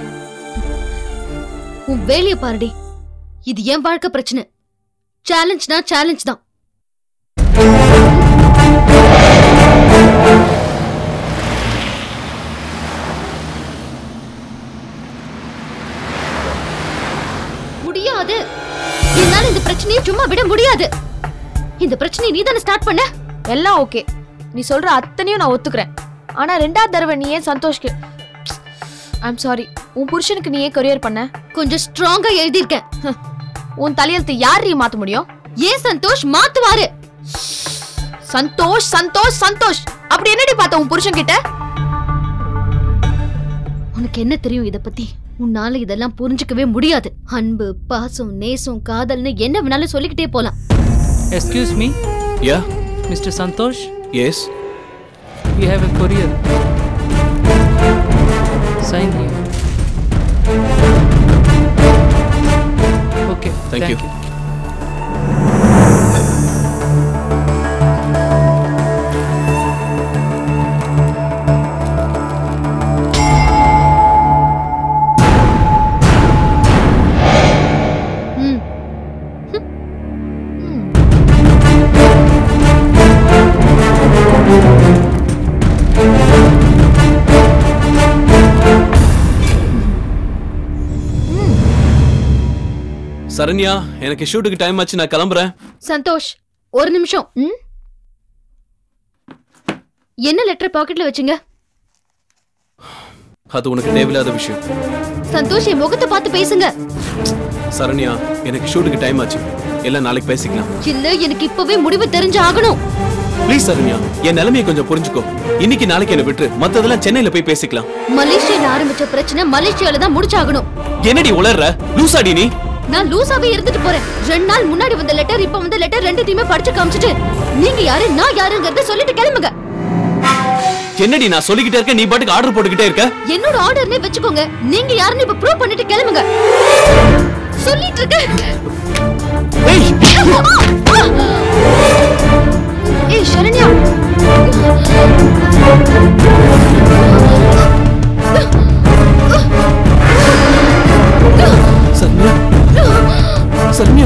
உன் வேலைய பாருடி இது என் வாழ்க்கை பிரச்சனை சேலஞ்ச்னா சேலஞ்ச் தான் முடியாது என்னால இந்த பிரச்சனையை சும்மா விட முடியாது இந்த பிரச்சனையை நீ தானே ஸ்டார்ட் பண்ண எல்லாம் ஓகே நீ சொல்ற அத்தனையும் நான் ஒத்துக்கிறேன் ஆனா ரெண்டாவது தடவை நீ ஏன் சந்தோஷ்க்கு ஐம் சாரி உன் புருஷனுக்கு நீ ஏன் கொரியர் பண்ண கொஞ்சம் ஸ்ட்ராங்கா எழுதியிருக்கேன் உன் தலையெழுத்து யார் நீ மாத்த முடியும் ஏன் சந்தோஷ் மாத்துவாரு சந்தோஷ் சந்தோஷ் சந்தோஷ் அப்படி என்னடி பார்த்த உன் புருஷன் கிட்ட உனக்கு என்ன தெரியும் இத பத்தி உன்னால இதெல்லாம் புரிஞ்சுக்கவே முடியாது அன்பு பாசம் நேசம் காதல்னு என்ன வேணாலும் சொல்லிக்கிட்டே போலாம் Excuse me, Yeah? Mr. Santosh. Yes? We have a courier. Sign here. Okay. Thank you. ம் சரண்யா எனக்கு ஷூட்டுக்கு டைம் ஆச்சு நான் கிளம்புறேன் சந்தோஷ் ஒரு நிமிஷம் ம்? என்ன லெட்டர் பாக்கெட்ல வச்சுங்க அது உனக்கு தேவையில்லாத விஷயம் சந்தோஷ் என் முகத்தை பார்த்து பேசுங்க சரண்யா எனக்கு ஷூட்டுக்கு டைம் ஆச்சு எல்லாம் நாளைக்கு பேசிக்கலாம் இல்ல எனக்கு இப்பவே முடிவு தெரிஞ்சு ஆகணும் ப்ளீஸ் சரண்யா என் நிலைமையை கொஞ்சம் புரிஞ்சுக்கோ இன்னைக்கு நாளைக்கு என்ன விட்டு மத்ததெல்லாம் சென்னையில போய் பேசிக்கலாம் மலேசியால ஆரம்பிச்ச பிரச்சனை மலேசியால தான் முடிச்சாகணும் என்னடி உளர்ற லூசாடி நீ நான் லூசாவே இருந்துட்டு போறேன் ரெண்டு நாள் முன்னாடி வந்த லெட்டர் இப்ப வந்த லெட்டர் ரெண்டுத்தையுமே படிச்சு காமிச்சிட்டு நீங்க யாரு நான் யாருங்கறத சொல்லிட்டு கிளம்புங்க என்னடி நான் சொல்லிக்கிட்டே இருக்கேன் நீ பாட்டுக்கு ஆர்டர் போட்டுக்கிட்டே இருக்க என்னோட ஆர்டர்னே வச்சுக்கோங்க நீங்க யாருன்னு இப்ப ப்ரூவ் பண்ணிட்டு கிளம்புங்க சொல்லிட்டு இருக்கேன் ஏய் சரண்யா சரண்யா சரண்யா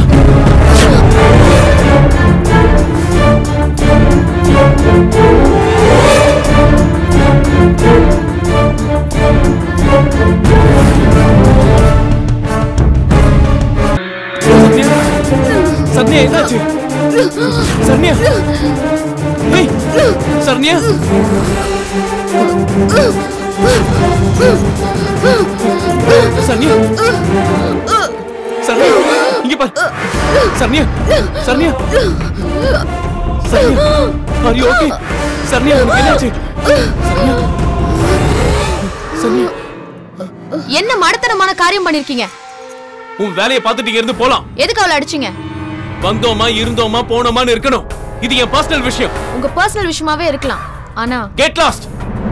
சரண்யா என்னாச்சு சரண்யா ஏய் சரண்யா சரண்யா சரண்யா இங்க பாரு Saranya Saranya Saranya are you okay Saranya உனக்கு என்னாச்சு சரண்யா சரண்யா என்ன மடத்தனமான காரியம் பண்ணிருக்கீங்க உன் வேலையை பார்த்துட்டு இங்க இருந்து போலாம் எதுக்கு அவளை அடிச்சீங்க வந்தோமா இருந்தோமா போனோமான்னு இருக்கணும் இது என் பர்சனல் விஷயம் உங்க பர்சனல் விஷயமாவே இருக்கலாம் ஆனா கெட் லாஸ்ட்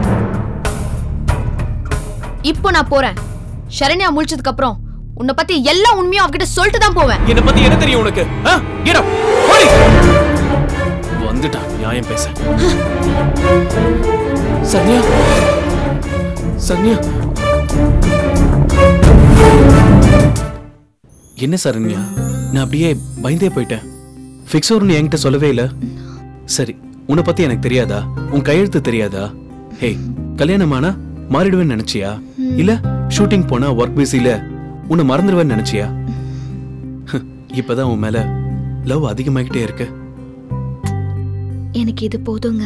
இப்போ நான் போறேன் சரண்யா முழிச்சதுக்கு அப்புறம் உன்னை பத்தி எல்லா உண்மையும் அவகிட்ட சொல்லிட்டு தான் போவேன் என்ன பத்தி என்ன தெரியும் உனக்கு ஆ? Get up. ஓடி. வந்துட்டான் நியாயம் பேச சன்யா சன்யா என்ன சரண்யா நான் அப்படியே பயந்தே போயிட்டேன் ஃபிக்ஸோர்னு என்கிட்ட சொல்லவே இல்ல சரி உன்னை பத்தி எனக்கு தெரியாதா உன் கையெழுத்து தெரியாதா ஹே கல்யாணமானா மாறிடுவேன்னு நினைச்சியா இல்ல ஷூட்டிங் போனா ஒர்க் பிஸில உன்னை மறந்துடுவேன்னு நினைச்சியா ஹ், இப்பதான் உன் மேல லவ் அதிகமாகிட்டே இருக்கு எனக்கு இது போதுங்க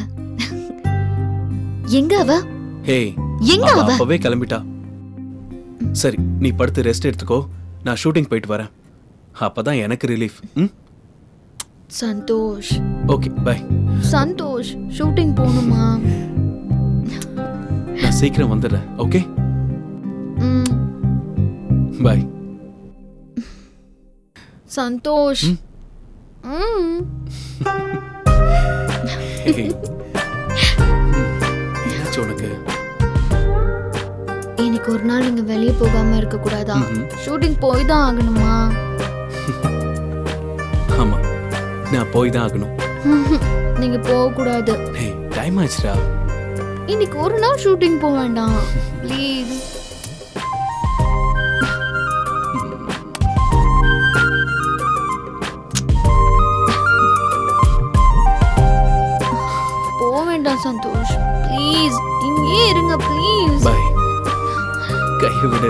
எங்க அவ ஹே எங்க அவ அவ? அப்பவே கிளம்பிட்டா சரி நீ படுத்து ரெஸ்ட் எடுத்துக்கோ நான் ஷூட்டிங் போயிட்டு வரேன் அப்பதான் எனக்கு ரிலீஃப் ம் Santhosh okay bye Santhosh shooting போகணுமா நான் சீக்கிரம் வந்துடுறேன் ஓகே ம், பை சந்தோஷ் ம். என்னாச்சு உனக்கு இன்னைக்கு ஒரு நாள் நீங்க வெளியே போகாம இருக்க கூடாதா ம்ஹும். ஷூட்டிங் போய் தான் ஆகணுமா ஆமா நான் போய் தான் ஆகணும் ம்ஹும். நீங்க போக கூடாது ஹே டைம் ஆச்சுடா இன்னைக்கு ஒரு நாள் ஷூட்டிங் போக வேண்டாம் ப்ளீஸ் போக வேண்டாம் சந்தோஷ் ப்ளீஸ் இங்கே இருங்க ப்ளீஸ் பை கை விடு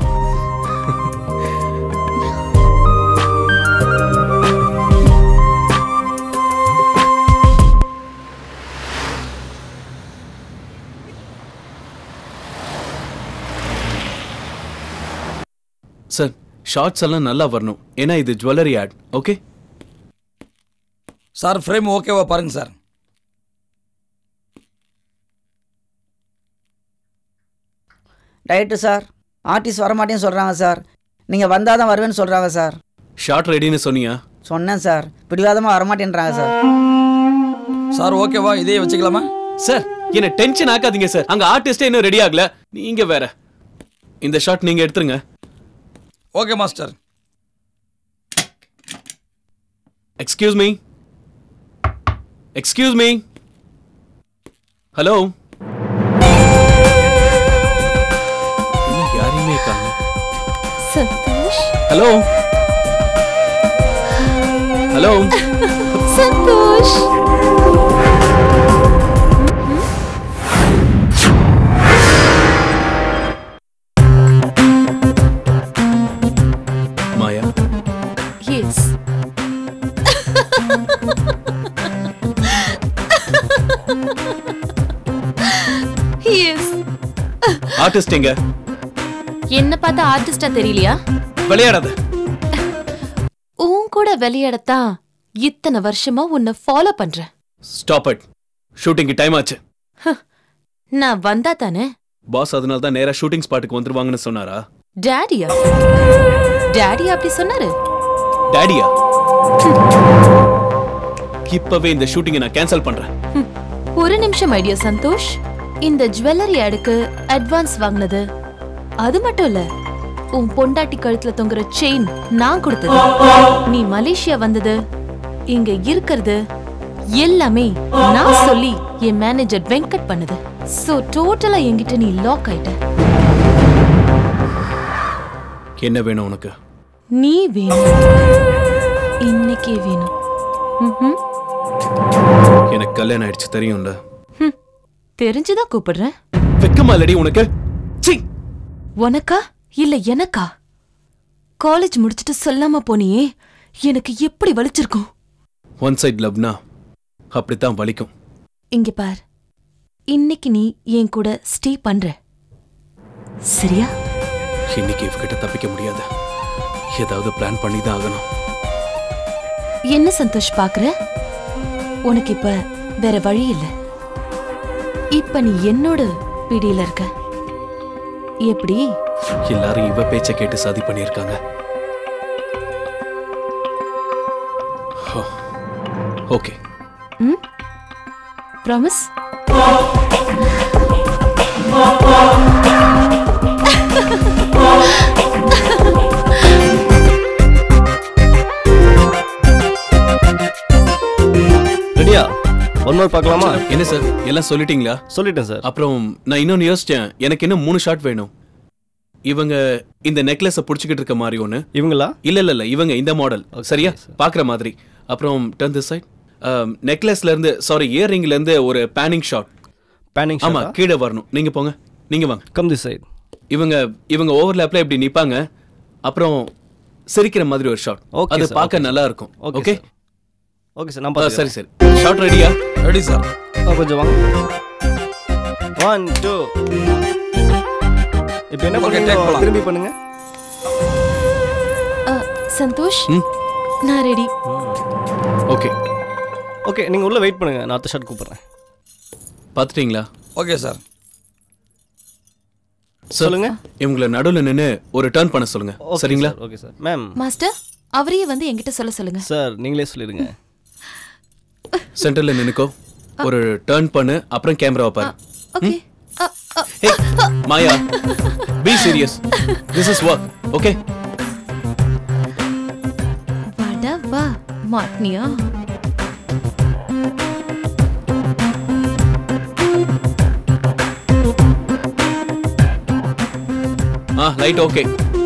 சார் ஷார்ட்ஸ் எல்லாம் நல்லா வரணும் ஏன்னா இது jewellery ad okay sir frame ஓகேவா பாருங்க சார் ரைட்டு சார் ஆர்டிஸ்ட் வரமாட்டேன்னு சொல்கிறாங்க சார் நீங்கள் வந்தால் தான் வருவேன்னு சொல்கிறாங்க சார் ஷார்ட் ரெடின்னு சொன்னியா சொன்னேன் சார் பிடிவாதமாக வரமாட்டேன்றாங்க சார் சார் ஓகேவா இதே வச்சுக்கலாமா சார் என்ன டென்ஷன் ஆக்காதீங்க சார் அங்க ஆர்டிஸ்டே இன்னும் ரெடி ஆகல நீங்க வேற இந்த ஷாட் நீங்க எடுத்துருங்க okay master excuse me excuse me hello யாரையுமே காணும் Santhosh hello hello Santhosh Maya yes yes artist எங்க என்ன பார்த்தா ஆர்டிஸ்டா தெரியலையா விளையாடாத உன் கூட விளையாடத்தான் இத்தனை வருஷமா உன்னை ஃபாலோ பண்றேன் ஸ்டாப் இட் ஷூட்டிங்க்கு டைம் ஆச்சு நான் வந்தா தானே பாஸ் அதனால தான் நேரா ஷூட்டிங் ஸ்பாட்டுக்கு வந்துருவாங்கன்னு சொன்னாரா டாடியா டாடி அப்படி சொன்னாரு டாடியா இப்பவே இந்த ஷூட்டிங்கை நான் கேன்சல் பண்றேன் ஒரு நிமிஷம் ஐடியா சந்தோஷ் இந்த ஜுவல்லரி அடுக்கு அட்வான்ஸ் வாங்கினது அது மட்டும் இல்ல உன் பொண்டாட்டி கழுத்துல தொங்குற செயின் நான் கொடுத்தது நீ மலேசியா வந்தது இங்க இருக்கிறது எல்லாமே நான் சொல்லி என் மேனேஜர் வெங்கட் பண்ணுது சோ டோட்டலா என்கிட்ட நீ லாக் ஆயிட்ட என்ன வேணும் உனக்கு நீ வேணும் இன்னைக்கே வேணும் ம்ஹும். எனக்கு கல்யாணம் ஆயிடுச்சு தெரியும்ல தெரிஞ்சுதான் கூப்பிடுறேன் வெக்கமா இல்லடி உனக்கு உனக்கா இல்ல எனக்கா காலேஜ் முடிச்சிட்டு சொல்லாம போனியே எனக்கு எப்படி வலிச்சிருக்கும் ஒன் சைட் லவ்னா அப்படித்தான் வலிக்கும் இங்க பார் இன்னைக்கு நீ என் கூட ஸ்டே பண்ற சரியா இன்னைக்கு இவகிட்ட தப்பிக்க முடியாது ஏதாவது பிளான் பண்ணி தான் ஆகணும் என்ன சந்தோஷ் பாக்குற உனக்கு இப்ப வேற வழி இல்ல இப்ப நீ என்னோட பிடியில இருக்க எப்படி எல்லாரும் இவ பேச்ச கேட்டு சதி பண்ணியிருக்காங்க ஓகே ம் ப்ராமிஸ் ரெடியா ஒன் மோர் பார்க்கலாமா என்ன சார் எல்லாம் சொல்லிட்டீங்களா சொல்லிட்டேன் சார் அப்புறம் நான் இன்னொன்னு யோசிச்சேன் எனக்கு இன்னும் மூணு ஷாட் வேணும் இவங்க இந்த நெக்லஸ புடிச்சுக்கிட்டு இருக்க மாதிரி ஒண்ணு இவங்களா இல்ல இல்ல இல்ல இவங்க இந்த மாடல் சரியா பாக்குற மாதிரி அப்புறம் டர்ன் திஸ் சைட் நெக்லஸ்ல இருந்து சாரி இயரிங்ல இருந்து ஒரு பேனிங் ஷாட் பேனிங் ஆமா கீழே வரணும் நீங்க போங்க நீங்க வாங்க கம் திஸ் சைடு இவங்க இவங்க ஓவர்லாப்ல இப்படி நிப்பாங்க அப்புறம் சிரிக்கிற மாதிரி ஒரு ஷாட் Okay, அது sir, பார்க்க okay, நல்லா sir. இருக்கும் Okay, okay sir. Okay sir நான் சரி பார்த்துக்கிறேன். சரி ஷாட் ரெடியா ரெடி சார் கொஞ்சம் வாங்க ஒன் டூ இப்போ என்ன Okay, பண்ணுங்க take போலாம். திரும்பி பண்ணுங்க அ, சந்தோஷ் நான் ரெடி ஓகே ஓகே நீங்க உள்ள வெயிட் பண்ணுங்க நான் அடுத்த ஷாட் கூப்பிடுறேன் பாத்துட்டீங்களா ஓகே சார் சொல்லுங்க இவங்கள நடுவுல நின்னு ஒரு டர்ன் பண்ண சொல்லுங்க சரிங்களா ஓகே சார் மேம் மாஸ்டர் அவரையே வந்து என்கிட்ட சொல்ல சொல்லுங்க சார் நீங்களே சொல்லிடுங்க சென்டர்ல நின்னுக்கோ ஒரு டர்ன் பண்ணு அப்புறம் கேமராவை பாரு okay Hey, Maya be serious this is work okay வாடா வா மாட்னியா ரைட் ஓகே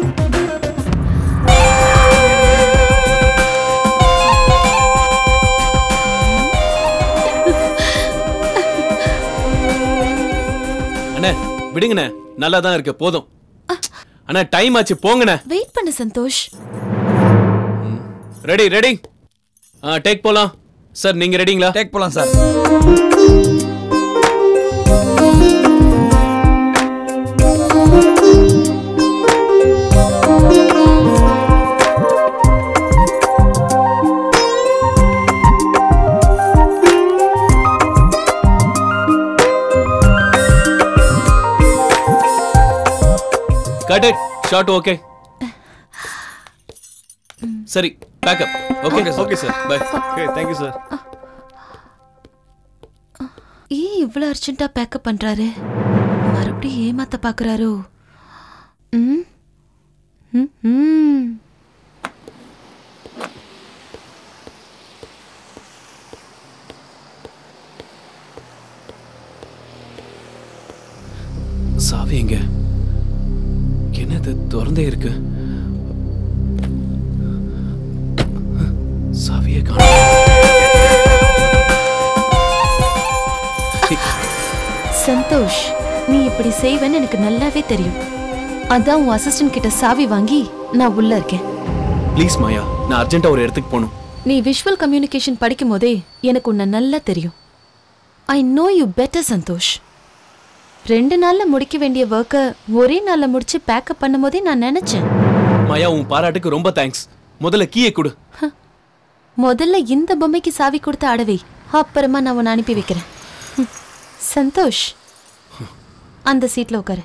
அண்ணே விடுங்கண்ணே நல்லா தான் இருக்கு போதும் அண்ணா டைம் ஆச்சு போங்கண்ணே வெயிட் பண்ணு சந்தோஷ் ரெடி ரெடி ஆ டேக் போலாம் சார் நீங்க ரெடிங்களா டேக் போலாம் sir cut it shot okay சரி pack up okay okay sir bye okay thank you sir ஏன் இவ்வளவு அர்ஜென்ட்டா பேக்கப் பண்றாரு மறுபடியும் ஏமாத்த பாக்குறாரோ ம் ம், ம் சாவி எங்க என்னது திறந்தே இருக்கு சாவியே காணோம் சந்தோஷ் நீ இப்படி செய்வேன்னு எனக்கு நல்லாவே தெரியும் அதான் உன் அசிஸ்டன்ட் கிட்ட சாவி வாங்கி நான் உள்ள இருக்கேன் ப்ளீஸ் மாயா நான் அர்ஜென்ட்டா ஒரு இடத்துக்கு போகணும் நீ விஷுவல் கம்யூனிகேஷன் படிக்கும் போதே எனக்கு உன்னை நல்லா தெரியும் I know you better Santhosh ரெண்டு நாள்ல முடிக்க வேண்டிய ஒர்க்கை ஒரே நாள்ல முடிச்சு பேக்கப் பண்ணும் போதே நான் நினைச்சேன் மாயா உன் பாராட்டுக்கு ரொம்ப தேங்க்ஸ் முதல்ல கீயை கொடு முதல்ல இந்த பொம்மைக்கு சாவி கொடுத்து அடவை அப்புறமா நான் உன்னை அனுப்பி வைக்கிறேன் ம். சந்தோஷ் அந்த சீட்ல உட்காரு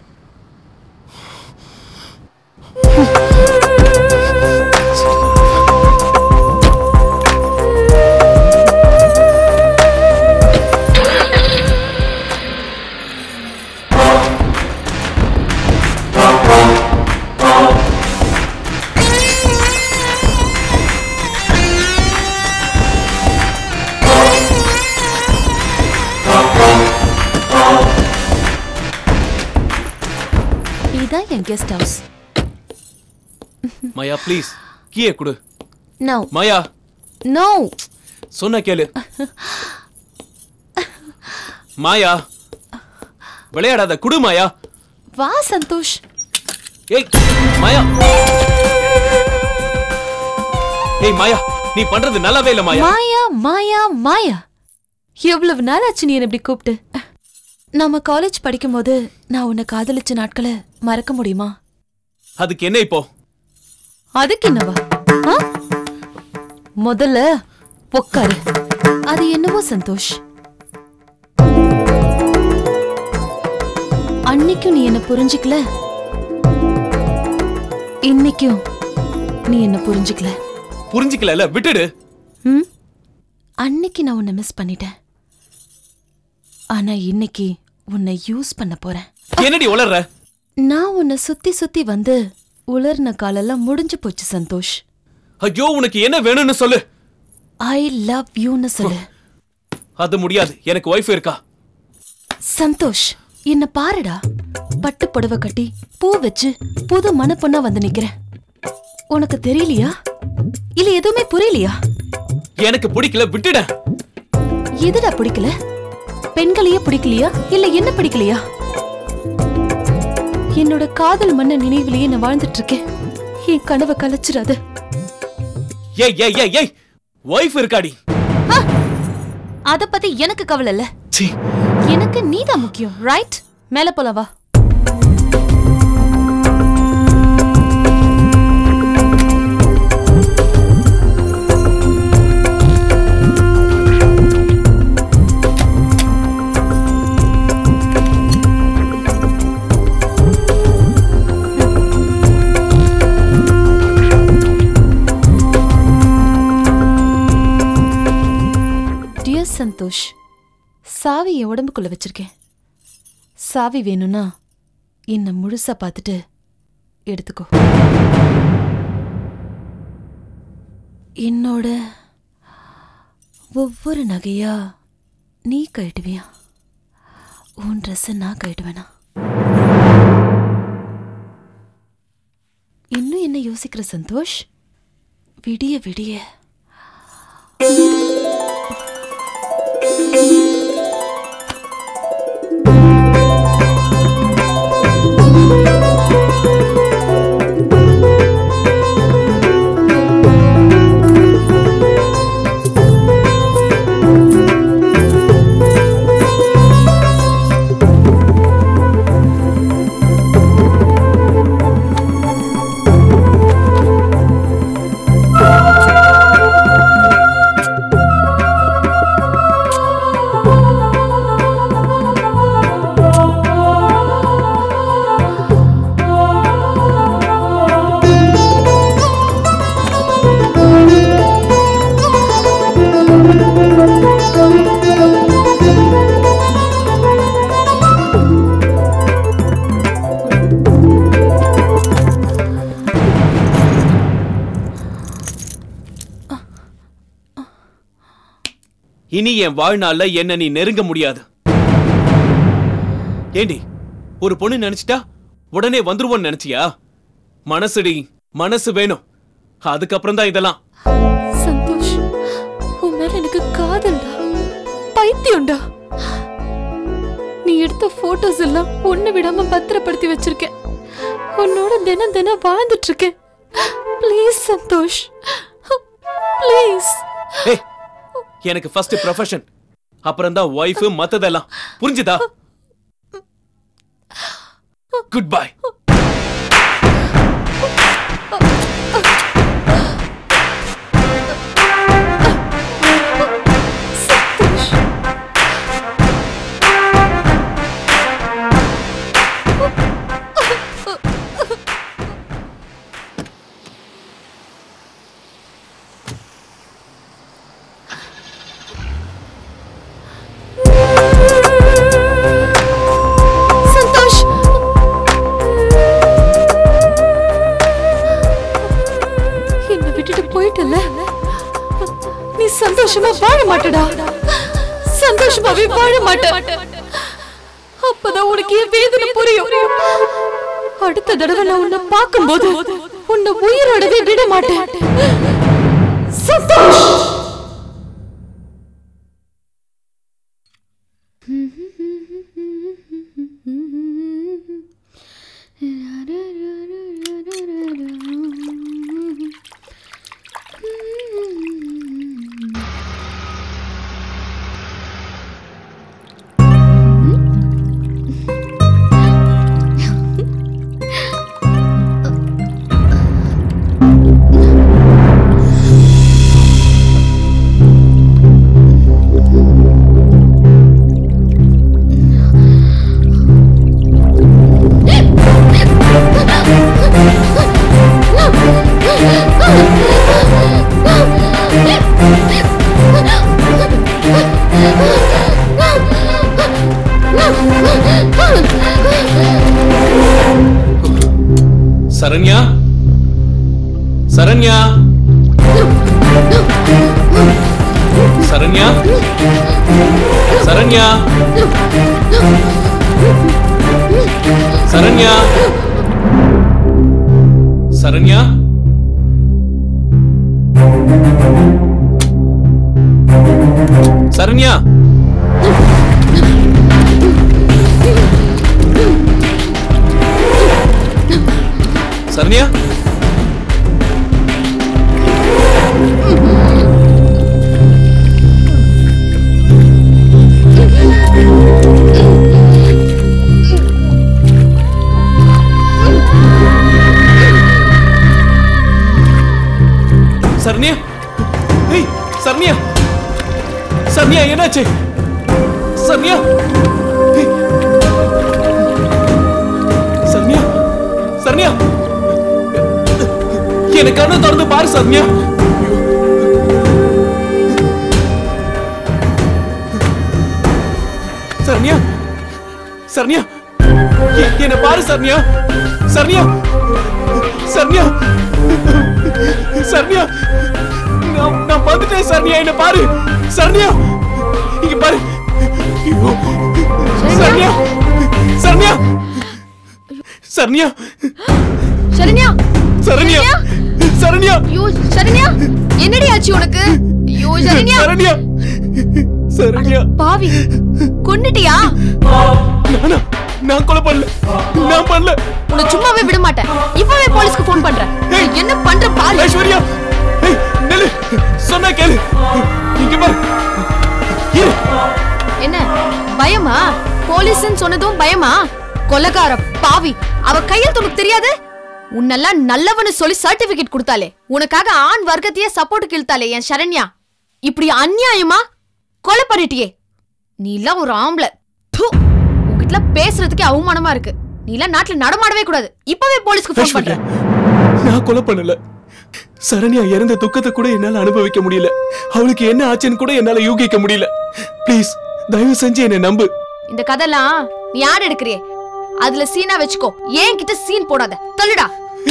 இதான் என் கெஸ்ட் ஹவுஸ் மாயா ப்ளீஸ் கீயை கொடு நோ மாயா நோ சொன்ன கேளு மாயா விளையாடாத குடு மாயா வா சந்தோஷ் ஏய் மாயா ஏய் மாயா நீ பண்றது நல்லாவே இல்ல மாயா மாயா மாயா மாயா எவ்வளவு நாள் ஆச்சு நீ என்னை இப்படி கூப்பிட்டு நம்ம காலேஜ் படிக்கும்போது நான் உன்னை காதலிச்ச நாட்களை மறக்க முடியுமா அதுக்கு என்ன இப்போ அதுக்கு என்னவா ஆ? முதல்ல உட்காரு அது என்னவோ சந்தோஷ் அன்னைக்கும் நீ என்ன புரிஞ்சுக்கல இன்னைக்கும் நீ என்ன புரிஞ்சுக்கல புரிஞ்சுக்கல விட்டுடு ம் அன்னைக்கு நான் உன்னை மிஸ் பண்ணிட்டேன் ஆனா இன்னைக்கு உன்னை யூஸ் பண்ண போறேன் என்னடி உளர்ற நான் உன்னை சுத்தி சுத்தி வந்து உலர்ன காலெல்லாம் முடிஞ்சு போச்சு சந்தோஷ் ஐயோ உனக்கு என்ன வேணும்னு சொல்லு ஐ லவ் யூன்னு சொல்லு அது முடியாது எனக்கு ஒய்ஃப் இருக்கா சந்தோஷ் என்ன பாருடா பட்டு புடவை கட்டி பூ வச்சு புது மணப்பொண்ணா வந்து நிக்கிறேன் உனக்கு தெரியலையா இல்ல எதுவுமே புரியலையா எனக்கு பிடிக்கல விட்டுட எதுடா பிடிக்கல பெண்களையே பிடிக்கலையா இல்ல என்ன பிடிக்கலையா என்னோட காதல் மன்ன நினைவிலேயே நான் வாழ்ந்துட்டு இருக்கேன் என் கனவை கலைச்சிடாத ஏய் ஏய் ஏய் ஏய் ஒய்ஃப் இருக்காடி அத பத்தி எனக்கு கவலை இல்ல சீ எனக்கு நீதான் முக்கியம் ரைட் மேல போலாம் வா டியர் சந்தோஷ் சாவி என் உடம்புக்குள்ள வச்சிருக்கேன் சாவி வேணும்னா என்னை முழுசா பார்த்துட்டு எடுத்துக்கோ என்னோட ஒவ்வொரு நகையா நீ கழட்டுவியா உன் ட்ரெஸ்ஸை நான் கழட்டுவேனா யோசிக்கிற சந்தோஷ் விடிய விடிய இனி என் வாழ்நாள்ல என்ன நீ நெருங்க முடியாது ஏண்டி ஒரு பொண்ணு நினைச்சிட்டா உடனே வந்துருவோன்னு நினைச்சியா மனசுடி மனசு வேணும் அதுக்கப்புறம் தான் இதெல்லாம் சந்தோஷ் உன் மேல எனக்கு காதல்டா பைத்தியம்டா நீ எடுத்த போட்டோஸ் எல்லாம் ஒண்ணு விடாம பத்திரப்படுத்தி வச்சிருக்கேன் உன்னோட தினம் தினம் வாழ்ந்துட்டு இருக்கேன் ப்ளீஸ் சந்தோஷ் ப்ளீஸ் ஏய் எனக்கு ஃபர்ஸ்ட் ப்ரொஃபஷன் அப்புறம் தான் ஒய்ஃப் மத்ததெல்லாம் புரிஞ்சுதா குட் பை சந்தோஷ் என்ன விட்டுட்டு போயிட்டல நீ சந்தோஷமா வாழ மாட்டடா சந்தோஷமாவே வாழ மாட்ட அப்பதான் உனக்கு என் வேதனை புரியும் அடுத்த தடவை நான் உன்னை பார்க்கும்போது உன்னை உயிரோடவே விட மாட்டேன் சந்தோஷ் சரண்யா சரண்யா சரண்யா சரண்யா சரண்யா சரண்யா சரண்யா சரண்யா சரண்யா ஏய் சரண்யா சரண்யா என்னாச்சு சரண்யா ஏய். சரண்யா சரண்யா எனக்கு கண்ணு திறந்து பாரு சரண்யா சரண்யா சரண்யா எ- என்னை பாரு சரண்யா சரண்யா சரண்யா சரண்யா நான் நான் வந்துட்டேன் சரண்யா என்ன பாரு சரண்யா இங்க பாரு ஐயோ. சரண்யா சரண்யா சரண்யா சரண்யா சரண்யா சரண்யா ஐயோ சரண்யா என்னடி ஆச்சு உனக்கு ஐயோ சரண்யா சரண்யா சரண்யா பாவி கொன்னுட்டியா நானா நான் கொலை பண்ணல நான் பண்ணல உன்னை சும்மாவே விட மாட்டேன் இப்பவே போலீஸ்க்கு ஃபோன் பண்றேன் நீ என்ன பண்ற பாரு ஐஸ்வர்யா ஏய், நில்லு சொன்னா கேளு இங்க பாரு இரு என்ன பயமா போலீஸ்னு சொன்னதும் பயமா கொலகார பாவி அவ கையில் உனக்கு தெரியாது உன்னெல்லாம் நல்லவனு சொல்லி சர்டிபிகேட் கொடுத்தாலே உனக்காக ஆண் வர்க்கத்தையே சப்போர்ட் இழுத்தாலே என் சரண்யா இப்படி அநியாயமா கொலை பண்ணிட்டியே நீ எல்லாம் ஒரு ஆம்பளை ப்பு. உன்கிட்ட பேசுறதுக்கே அவமானமா இருக்கு நீ எல்லாம் நாட்டுல நடமாடவே கூடாது இப்பவே போலீஸ்க்கு ஃபோன் பண்றேன் நான் கொலை பண்ணல சரண்யா இறந்த துக்கத்தை கூட என்னால அனுபவிக்க முடியல அவளுக்கு என்ன ஆச்சுன்னு கூட என்னால யூகிக்க முடியல ப்ளீஸ் தயவு செஞ்சு என்னை நம்பு இந்த கதைலாம் நீ யார் எடுக்கிறியே அதுல சீனா வச்சுக்கோ ஏன் கிட்ட சீன் போடாத தள்ளுடா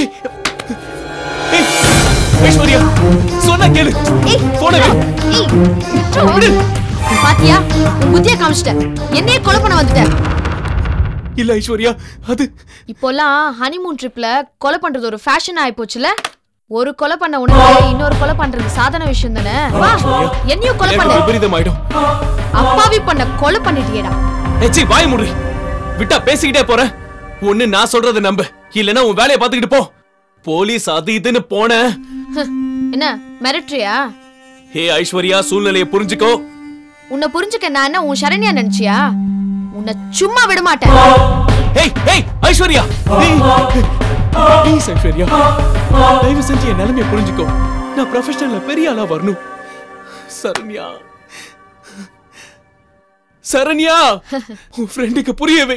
ஐஸ்வர்யா சொன்னா கேளு போன ஏய், விட்ரு. பாத்தியா உன் புத்திய காமிச்சிட்ட என்னையே கொலை பண்ண வந்துட்ட இல்ல ஐஸ்வர்யா அது இப்போலாம் ஹனிமூன் ட்ரிப்ல கொலை பண்றது ஒரு ஃபேஷன் ஆயி போச்சுல ஒரு கொலை பண்ண உனக்கு இன்னொரு கொலை பண்றது சாதாரண விஷயம் தானே வா என்னையும் கொலை எனக்கு பண்ண விபரீதம் ஆயிடும் அப்பாவி பண்ண கொலை பண்ணிட்டியேடா ஏச்சி வாய் முடி விட்டா பேசிக்கிட்டே போற ஒண்ணு நான் சொல்றத நம்பு இல்லனா உன் வேலையை பார்த்துக்கிட்டு போ போலீஸ் அது இதுன்னு போன ஹ், என்ன மிரட்டுறியா ஹே ஐஸ்வர்யா சூழ்நிலையை புரிஞ்சுக்கோ உன்னை புரிஞ்சுக்க நான் என்ன உன் சரண்யா நினைச்சியா உன்னை சும்மா விட மாட்டேன் ஏய் ஏய் ஐஸ்வர்யா ப்ளீஸ் ஐஸ்வர்யா தயவு செஞ்சு என் நிலைமையை புரிஞ்சுக்கோ நான் ப்ரொஃபஷனல்ல பெரிய ஆளா வரணும் சரண்யா சரண்யா உன் ஃப்ரெண்டுக்கு புரியவை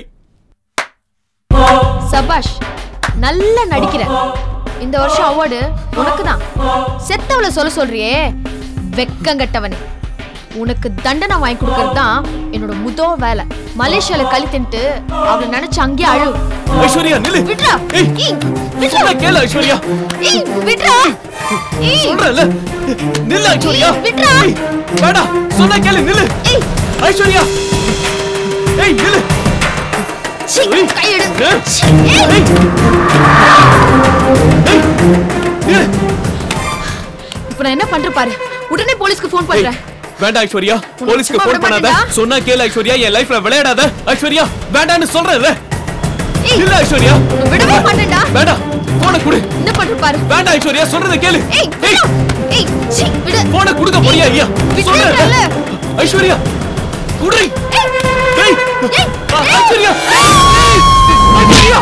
சபாஷ் நல்லா நடிக்கிற இந்த வருஷம் அவார்டு உனக்கு தான் செத்தவள சொல்ல சொல்றியே வெக்கங்கட்டவனே உனக்கு தண்டனை வாங்கி கொடுக்கறது தான் என்னோட முதோ வேலை மலேசியால களி தின்ட்டு அவளை நினைச்சு அங்கேயே அழு ஐஸ்வர்யா நில்லு விட்றா ஏய் ஏய், சொன்னா கேளு ஐஸ்வர்யா ஏய், விட்றா ஏய், சொல்றல நில்லு ஐஸ்வர்யா ஏய், விட்றா. ஏய், வேடா சொன்னா கேளு நில்லு ஐஸ்வர்யா ஏய் நில்லு சீ, ஏய், கையெடு. ஏய், ஏய். ஏய். ஏய், நில்லு. இப்ப நான் என்ன பண்ற பாரு உடனே போலீஸ்க்கு ஃபோன் பண்றேன் வேண்டாம் ஐஸ்வர்யா போலீஸ்க்கு சும்மா ஃபோன் விட பண்ணாத மாட்டேன்டா. சொன்னா கேளு ஐஸ்வர்யா என் லைஃப்ல விளையாடாத ஐஸ்வர்யா வேண்டாம்னு சொல்றேன்ல ஏய். இல்ல ஐஸ்வர்யா உன்னை விடவே மாட்டேன்டா வேண்டாம் போன குடு என்ன பண்ற பாரு வேண்டாம் ஐஸ்வர்யா சொல்றத கேளு ஏய் விடு. ஏய் சீ விடு போன குடுக்க போறியா ஐயா விடுறேன்ல. சொல்றேன்ல ஐஸ்வர்யா குடுறி ஏய் ஆ, ஐஸ்வர்யா ஏய், ஐஸ்வர்யா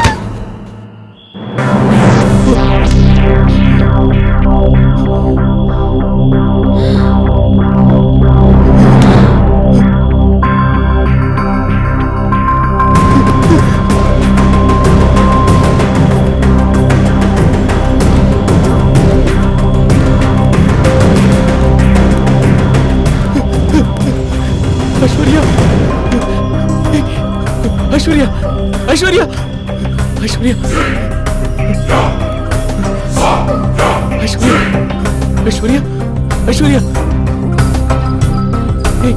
ஐஸ்வர்யா ஏய், ஐஸ்வர்யா ஐஸ்வர்யா ஐஸ்வர்யா ஐஸ்வர்யா ஐஸ்வர்யா ஐஸ்வர்யா ஏய்.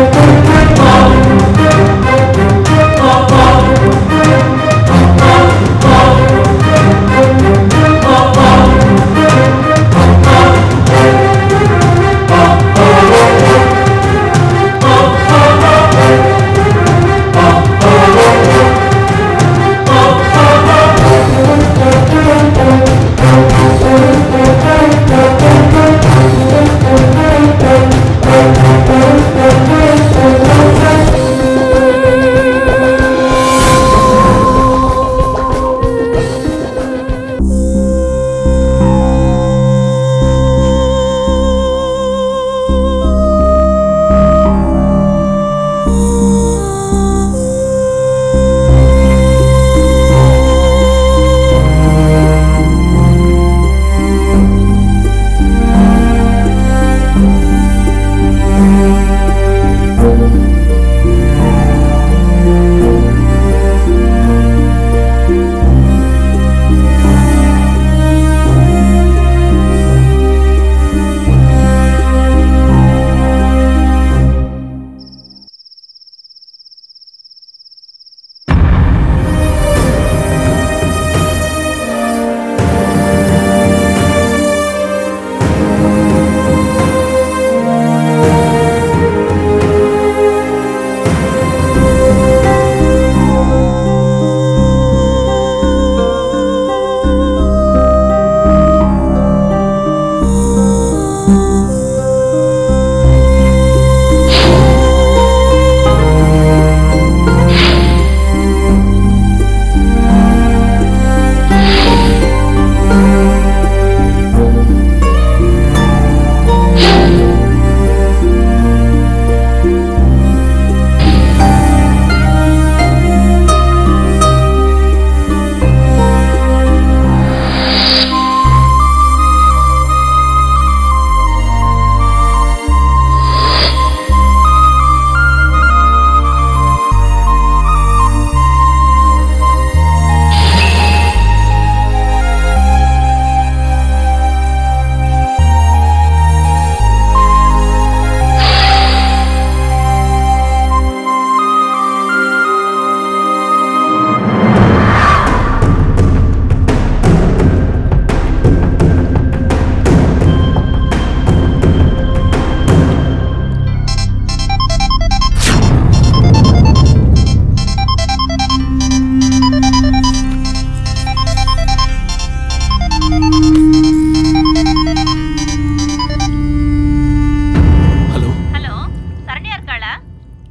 Oh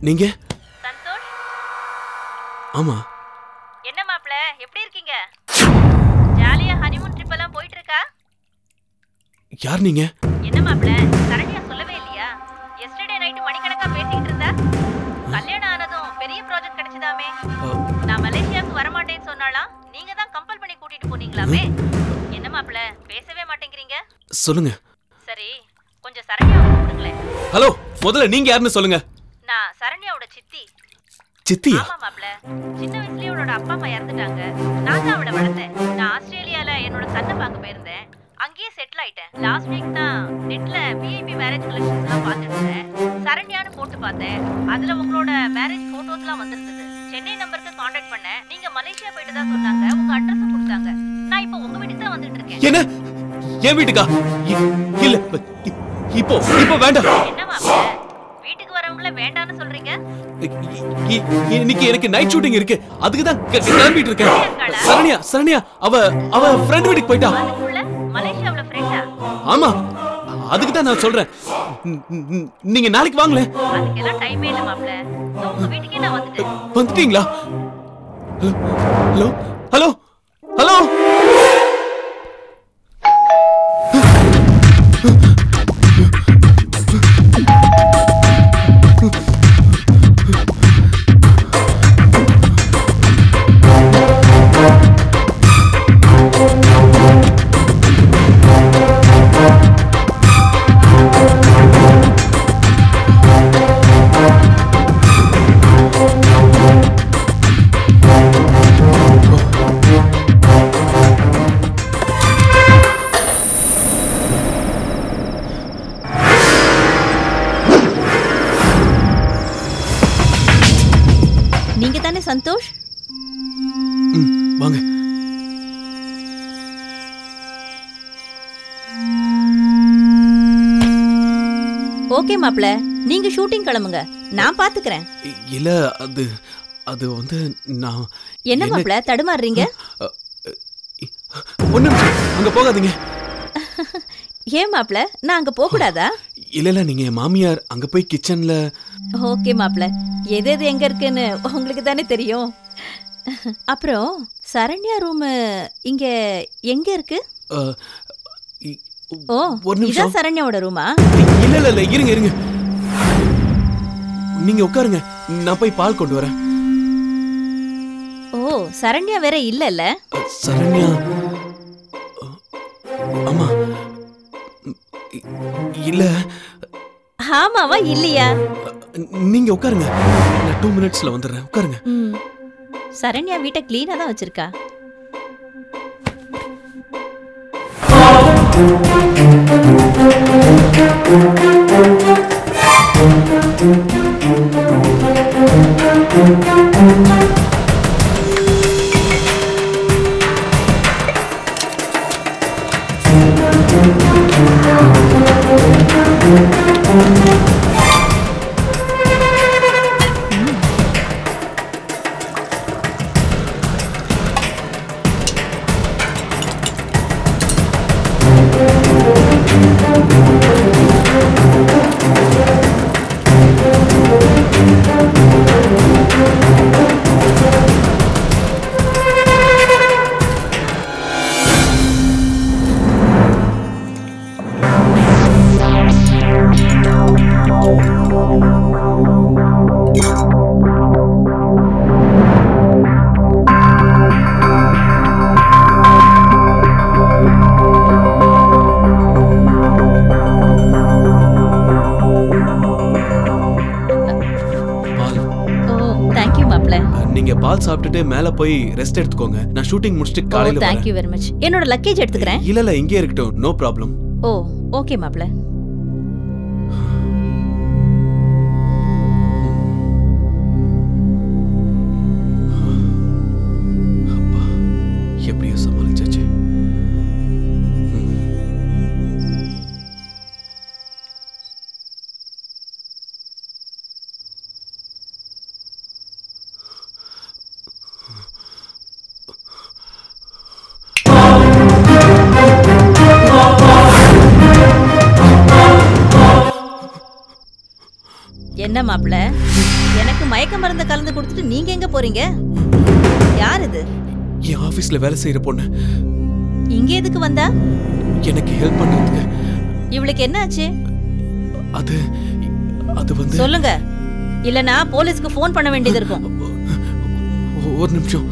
நீங்க ஆமா என்ன மாப்ள எப்படி இருக்கீங்க ஜாலியா ஹனிமூன் ட்ரிப் எல்லாம் போயிட்டு இருக்கா யார் நீங்க என்ன மாப்ள சரண்யா சொல்லவே இல்லையா எஸ்டர்டே நைட்டு மணிக்கணக்கா பேசிட்டு இருந்தா கல்யாணம் ஆனதும் பெரிய ப்ராஜெக்ட் கிடைச்சதாமே நான் மலேசியாவுக்கு வர மாட்டேன்னு சொன்னாலாம் நீங்க தான் கம்பல் பண்ணி கூட்டிட்டு போனீங்களாமே என்ன மாப்ள பேசவே மாட்டேங்கிறீங்க சொல்லுங்க சரி கொஞ்சம் சரண்யாவை கூப்பிடுங்களேன் ஹலோ முதல்ல நீங்க யாருன்னு சொல்லுங்க நான் சரண்யாவோட சித்தி சித்தியா ஆமா மாப்ள சின்ன வயசுலயே அவளோட அப்பா அம்மா இறந்துட்டாங்க நான் தான் அவளை வளர்த்தேன் நான் ஆஸ்திரேலியால என்னோட சன்னை பார்க்க போயிருந்தேன் அங்கேயே செட்டில் ஆயிட்டேன் லாஸ்ட் வீக் தான் நெட்ல விஐபி மேரேஜ் கலெக்ஷன்ஸ் எல்லாம் பார்த்துட்டு இருந்தேன் சரண்யான்னு போட்டு பார்த்தேன் அதுல உங்களோட மேரேஜ் போட்டோஸ்லாம் வந்திருந்தது சென்னை நம்பருக்கு காண்டாக்ட் பண்ணேன் நீங்க மலேசியா போயிட்டு தான் சொன்னாங்க உங்க அட்ரஸ் கொடுத்தாங்க நான் இப்போ உங்க வீட்டுக்கு தான் வந்துட்டு இருக்கேன் என்ன என் வீட்டுக்கா இ- இல்ல இ- இப்போ இப்போ வேண்டாம் என்ன மாப்ள வீட்டுக்கு வரவங்கள வேண்டான்னு சொல்றீங்க இ- இ- இன்னைக்கு எனக்கு நைட் ஷூட்டிங் இருக்கு அதுக்கு தான் க- கிளம்பிட்டு இருக்கேன் சரண்யா சரண்யா அவ அவ ஃப்ரெண்ட் வீட்டுக்கு போயிட்டா அதுக்குள்ள மலேசியாவுல ஃப்ரெண்டா ஆமா அதுக்கு தான் நான் சொல்றேன் ந- ந- நீங்க நாளைக்கு வாங்களேன் அதுக்கெல்லாம் டைமே இல்ல மாப்ள இதோ உங்க வீட்டுக்கே நான் வந்துட்டேன் வந்துட்டீங்களா ஹலோ ஹலோ ஹலோ நீங்க தானே சந்தோஷ் வாங்க ஓகே மாப்ள நீங்க ஷூட்டிங் கிளம்புங்க நான் பாத்துக்கிறேன் இல்ல அது அது வந்து நான் என்ன மாப்ள தடுமாறுறீங்க ஒண்ணு நிமிஷம் அங்க போகாதீங்க ஏன் மாப்ள நான் அங்க போக கூடாதா இல்ல இல்ல நீங்க என் மாமியார் அங்க போய் கிச்சன்ல ஓகே மாப்ள எது எது எங்க இருக்குன்னு உங்களுக்கு தானே தெரியும் அப்புறம் சரண்யா ரூம் இங்க எங்க இருக்கு அஹ், இ- ஓ ஒரு நிமிஷம். இதான் சரண்யாவோட ரூமா இல்ல இல்ல இல்ல இருங்க இருங்க நீங்க உட்காருங்க நான் போய் பால் கொண்டு வரேன் ஓ சரண்யா வேற இல்லல்ல சரண்யா அஹ், ஆமா இ- இல்ல ஆமாவா இல்லையா நீங்க உட்காருங்க நான் டூ மினிட்ஸ்ல வந்துடுறேன் உட்காருங்க ம். சரண்யா வீட்டை கிளீனா தான் வச்சிருக்கா ஓ தேங்க்யூ மாப்ள நீங்க பால் சாப்பிட்டுட்டு மேல போய் ரெஸ்ட் எடுத்துக்கோங்க நான் ஷூட்டிங் முடிச்சுட்டு ஓ காலையில வரேன் தேங்க்யூ வெரி மச் என்னோட லக்கேஜ் எடுத்துக்கிறேன் இல்ல இல்ல இங்கே இருக்கட்டும் நோ ப்ராப்ளம் ஓ ஓகே மாப்ள எப்படியோ சமாளிச்சாச்சு என்ன மாப்ள மயக்க மருந்து கலந்து கொடுத்துட்டு நீங்க எங்க போறீங்க யார் இது என் ஆபீஸ்ல வேலை செய்யற பொண்ணு இங்க எதுக்கு வந்தா எனக்கு ஹெல்ப் பண்றதுக்கு இவளுக்கு என்ன ஆச்சு அது அது வந்து சொல்லுங்க இல்லனா போலீஸ்க்கு ஃபோன் பண்ண வேண்டியது இருக்கும் ஒரு நிமிஷம்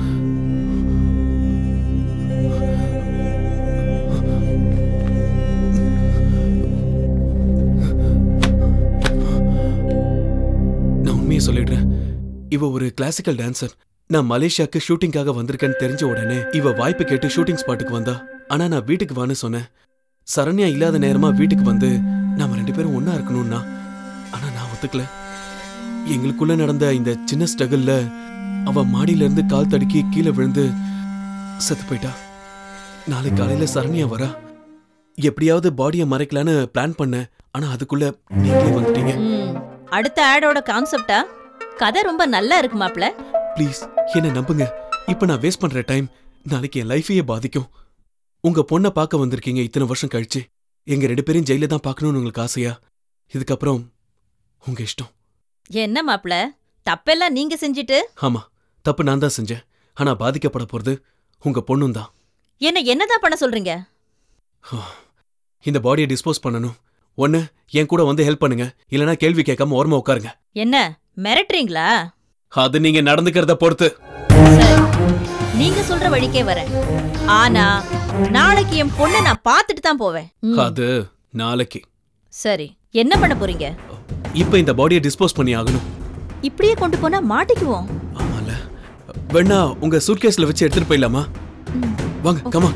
நான் உண்மையை சொல்லிடுறேன் இவ ஒரு கிளாசிக்கல் டான்சர் நான் மலேசியாக்கு ஷூட்டிங்காக வந்திருக்கேன்னு தெரிஞ்ச உடனே இவ வாய்ப்பு கேட்டு ஷூட்டிங் ஸ்பாட்டுக்கு வந்தா ஆனா நான் வீட்டுக்கு வான்னு சொன்னேன் சரண்யா இல்லாத நேரமா வீட்டுக்கு வந்து நாம ரெண்டு பேரும் ஒண்ணா இருக்கணும்னா ஆனா நான் ஒத்துக்கல எங்களுக்குள்ள நடந்த இந்த சின்ன ஸ்ட்ரகிள்ல அவ மாடியில இருந்து கால் தடுக்கி கீழே விழுந்து செத்து போயிட்டா நாளை காலையில சரண்யா வரா எப்படியாவது பாடியை மறைக்கலான்னு பிளான் பண்ணேன் ஆனா அதுக்குள்ள நீங்களே வந்துட்டீங்க ம். அடுத்த ஆடோட கான்செப்டா கதை ரொம்ப நல்லா இருக்கு மாப்ள ப்ளீஸ் என்ன நம்புங்க இப்ப நான் வேஸ்ட் பண்ற டைம் நாளைக்கு என் லைஃபையே பாதிக்கும் உங்க பொண்ணை பார்க்க வந்திருக்கீங்க இத்தனை வருஷம் கழிச்சு எங்க ரெண்டு பேரும் ஜெயில தான் பார்க்கணும்னு உங்களுக்கு ஆசையா இதுக்கப்புறம் உங்க இஷ்டம் என்ன மாப்ள தப்பெல்லாம் நீங்க செஞ்சுட்டு ஆமா தப்பு நான் தான் செஞ்சேன் ஆனா பாதிக்கப்பட போறது உங்க பொண்ணும் தான் என்ன என்னதான் பண்ண சொல்றீங்க இந்த பாடியை டிஸ்போஸ் பண்ணணும் ஒண்ணு என் கூட வந்து ஹெல்ப் பண்ணுங்க இல்லனா கேள்வி கேட்காம ஓரமா உட்காருங்க என்ன மிரட்டுறீங்களா அது நீங்க நடந்துக்கிறத பொறுத்து நீங்க சொல்ற வழிக்கே வரேன் ஆனா நாளைக்கு என் பொண்ணை நான் பார்த்துட்டு தான் போவேன் ம். அது நாளைக்கு சரி என்ன பண்ண போறீங்க இப்ப இந்த பாடியை டிஸ்போஸ் பண்ணி ஆகணும் இப்படியே கொண்டு போனா மாட்டிக்குவோம் வேணா உங்க சூட்கேஸ்ல வச்சு எடுத்துட்டு போயிடலாமா வாங்க கமா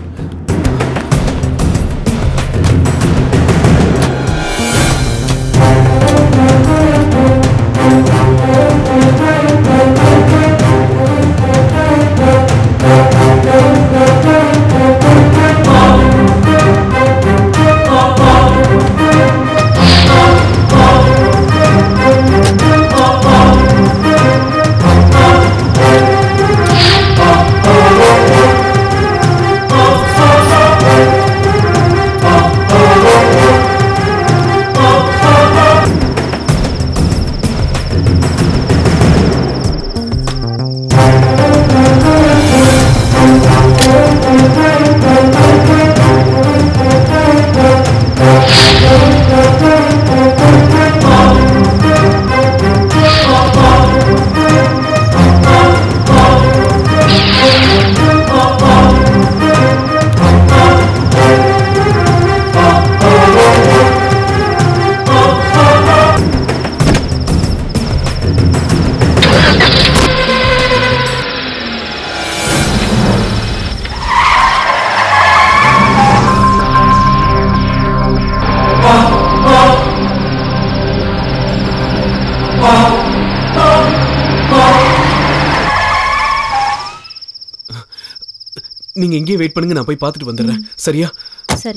நீங்க இங்கேயே வெயிட் பண்ணுங்க நான் போய் பார்த்துட்டு வந்துடுறேன் சரியா சரி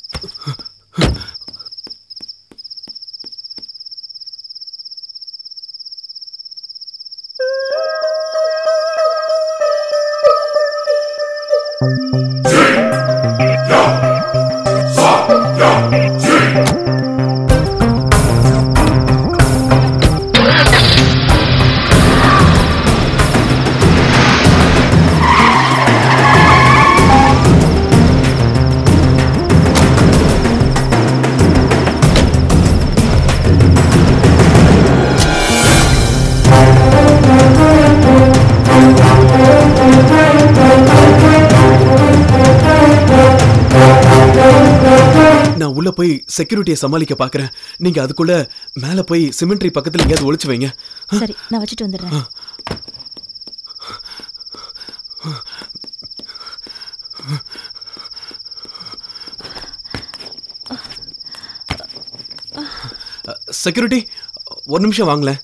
நான் உள்ள போய் செக்யூரிட்டியை சமாளிக்க பாக்குறேன் நீங்க அதுக்குள்ள மேல போய் சிமெண்ட்ரி பக்கத்துல எங்கேயாவது ஒளிச்சு வைங்க சரி நான் வச்சுட்டு வந்துடுறேன் செக்யூரிட்டி ஒரு நிமிஷம் வாங்களேன்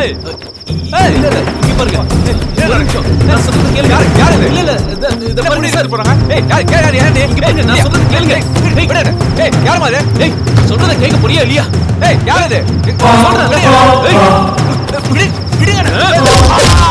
ஏய் ஏய் இல்ல இல்ல இங்க பாருங்க ஏய், ஒரு நிமிஷம் நான் சொல்றது கேளுங்க யாரு யாரு இல்ல இல்ல இத இத பாருங்க சார் போறாங்க ஏய் யார் யார் யார் யார் இங்க பாருங்க நான் சொல்றது கேளுங்க ஏய் விடு ஏய் யாருமா இது ஏய் சொல்றத கேட்க புரியா இல்லையா ஏய் யார் இது சொல்றத விடு ஏய் விடு விடுங்க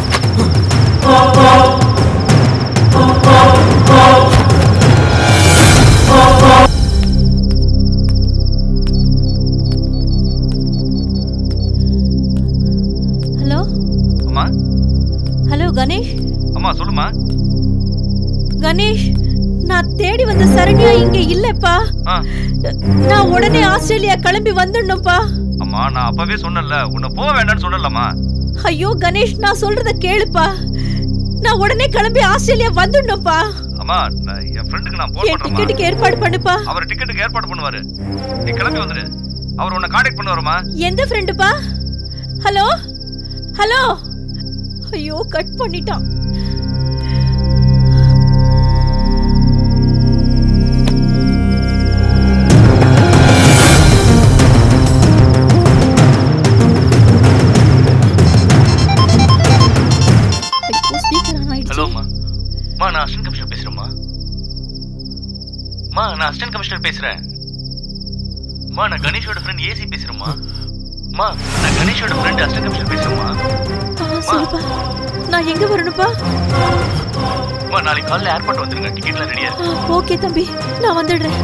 ஹலோ அம்மா ஹலோ கணேஷ் அம்மா சொல்லுமா கணேஷ் நான் தேடி வந்த சரண்யா இங்க இல்லப்பா ஆ நான் உடனே ஆஸ்திரேலியா கிளம்பி வந்துடணும்ப்பா அம்மா நான் அப்பவே சொன்னேன்ல உன்னை போக வேண்டாம்னு சொன்னலம்மா ஐயோ கணேஷ் நான் சொல்றத கேளுப்பா நான் உடனே கிளம்பி ஆஸ்திரேலியா வந்துடணும்ப்பா அம்மா நான் என் ஃப்ரெண்டுக்கு நான் போன் என் பண்றேன் டிக்கெட்டுக்கு ஏற்பாடு பண்ணுப்பா அவர் டிக்கெட்டுக்கு ஏற்பாடு பண்ணுவாரு நீ கிளம்பி வந்துரு அவர் உன்னை காண்டாக்ட் பண்ணுவாருமா எந்த ஃப்ரெண்டுப்பா ஹலோ ஹலோ ஐயோ கட் பண்ணிட்டான் ஐயோ, speaker on ஆயிடுச்சு. ஹலோம்மா மா நான் அசிஸ்டன்ட் கமிஷனர் பேசுறேம்மா மா நான் அசிஸ்டன்ட் கமிஷனர் பேசுறேன் மா நான் கணேஷோட ஃப்ரெண்ட் ஏசி பேசுறேம்மா மா நான் கணேஷோட ஃப்ரெண்ட் அசிஸ்டன்ட் கமிஷனர் பேசுறேம்மா ஆ, சொல்லுப்பா நான் எங்க வரணும்ப்பா மா நாளைக்கு காலைல ஏர்போர்ட் வந்துருங்க டிக்கெட்லாம் ரெடியா ஆ, ஓகே தம்பி நான் வந்துடுறேன்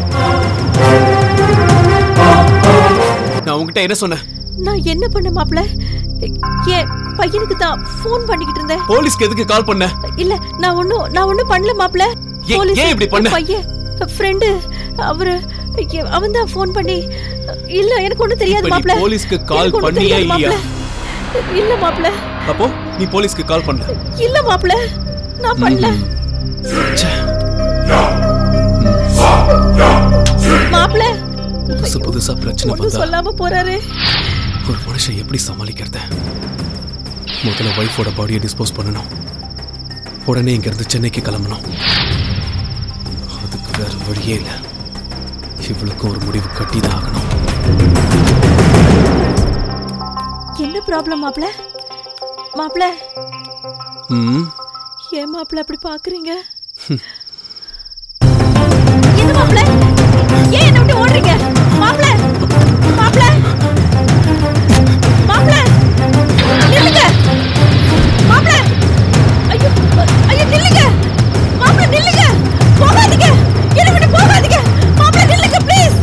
நான் உங்ககிட்ட என்ன சொன்னேன் நான் என்ன பண்ண மாப்ள என் பையனுக்கு தான் ஃபோன் பண்ணிக்கிட்டு இருந்தேன் போலீஸ்க்கு எதுக்கு கால் பண்ண இல்ல நான் ஒண்ணும் நான் ஒண்ணும் பண்ணல மாப்ள ஏன் ஏன் இப்படி பண்ண பையன் ஃப்ரெண்டு அவரு அவன் தான் ஃபோன் பண்ணி இல்ல எனக்கு ஒண்ணும் தெரியாது இப்ப நீ மாப்ள போலீஸ்க்கு கால் எனக்கு ஒண்ணும் பண்ணியா தெரியாது இல்லையா? மாப்ள. இல்ல மாப்ள அப்போ நீ போலீஸ்க்கு கால் பண்ண இல்ல மாப்ள நான் பண்ணல மாப்ள புதுசு புதுசா பிரச்சனை ஒண்ணும் வந்தா சொல்லாம போறாரு ஒரு மனுஷன் எப்படி சமாளிக்கிறது முதல்ல ஒய்ஃபோட பாடியை டிஸ்போஸ் பண்ணணும் உடனே இங்க இருந்து சென்னைக்கு கிளம்பணும் அதுக்கு வேற வழியே இல்லை இவளுக்கும் ஒரு முடிவு கட்டிதான் ஆகணும் என்ன ப்ராப்ளம் மாப்ள மாப்ள ம் ஏன் மாப்ள அப்படி பாக்குறீங்க என்ன மாப்ள ஏன் என்ன விட்டு ஓடுறீங்க மாப்ள மாப்ள மாப்ள நில்லுங்க மாப்ள ஐயோ ஐயோ நில்லுங்க மாப்ள நில்லுங்க போகாதீங்க என்ன விட்டு போகாதீங்க மாப்ள நில்லுங்க please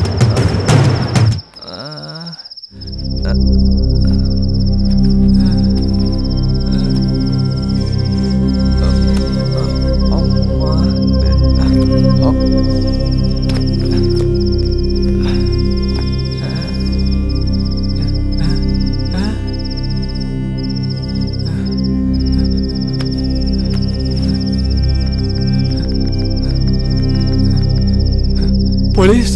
police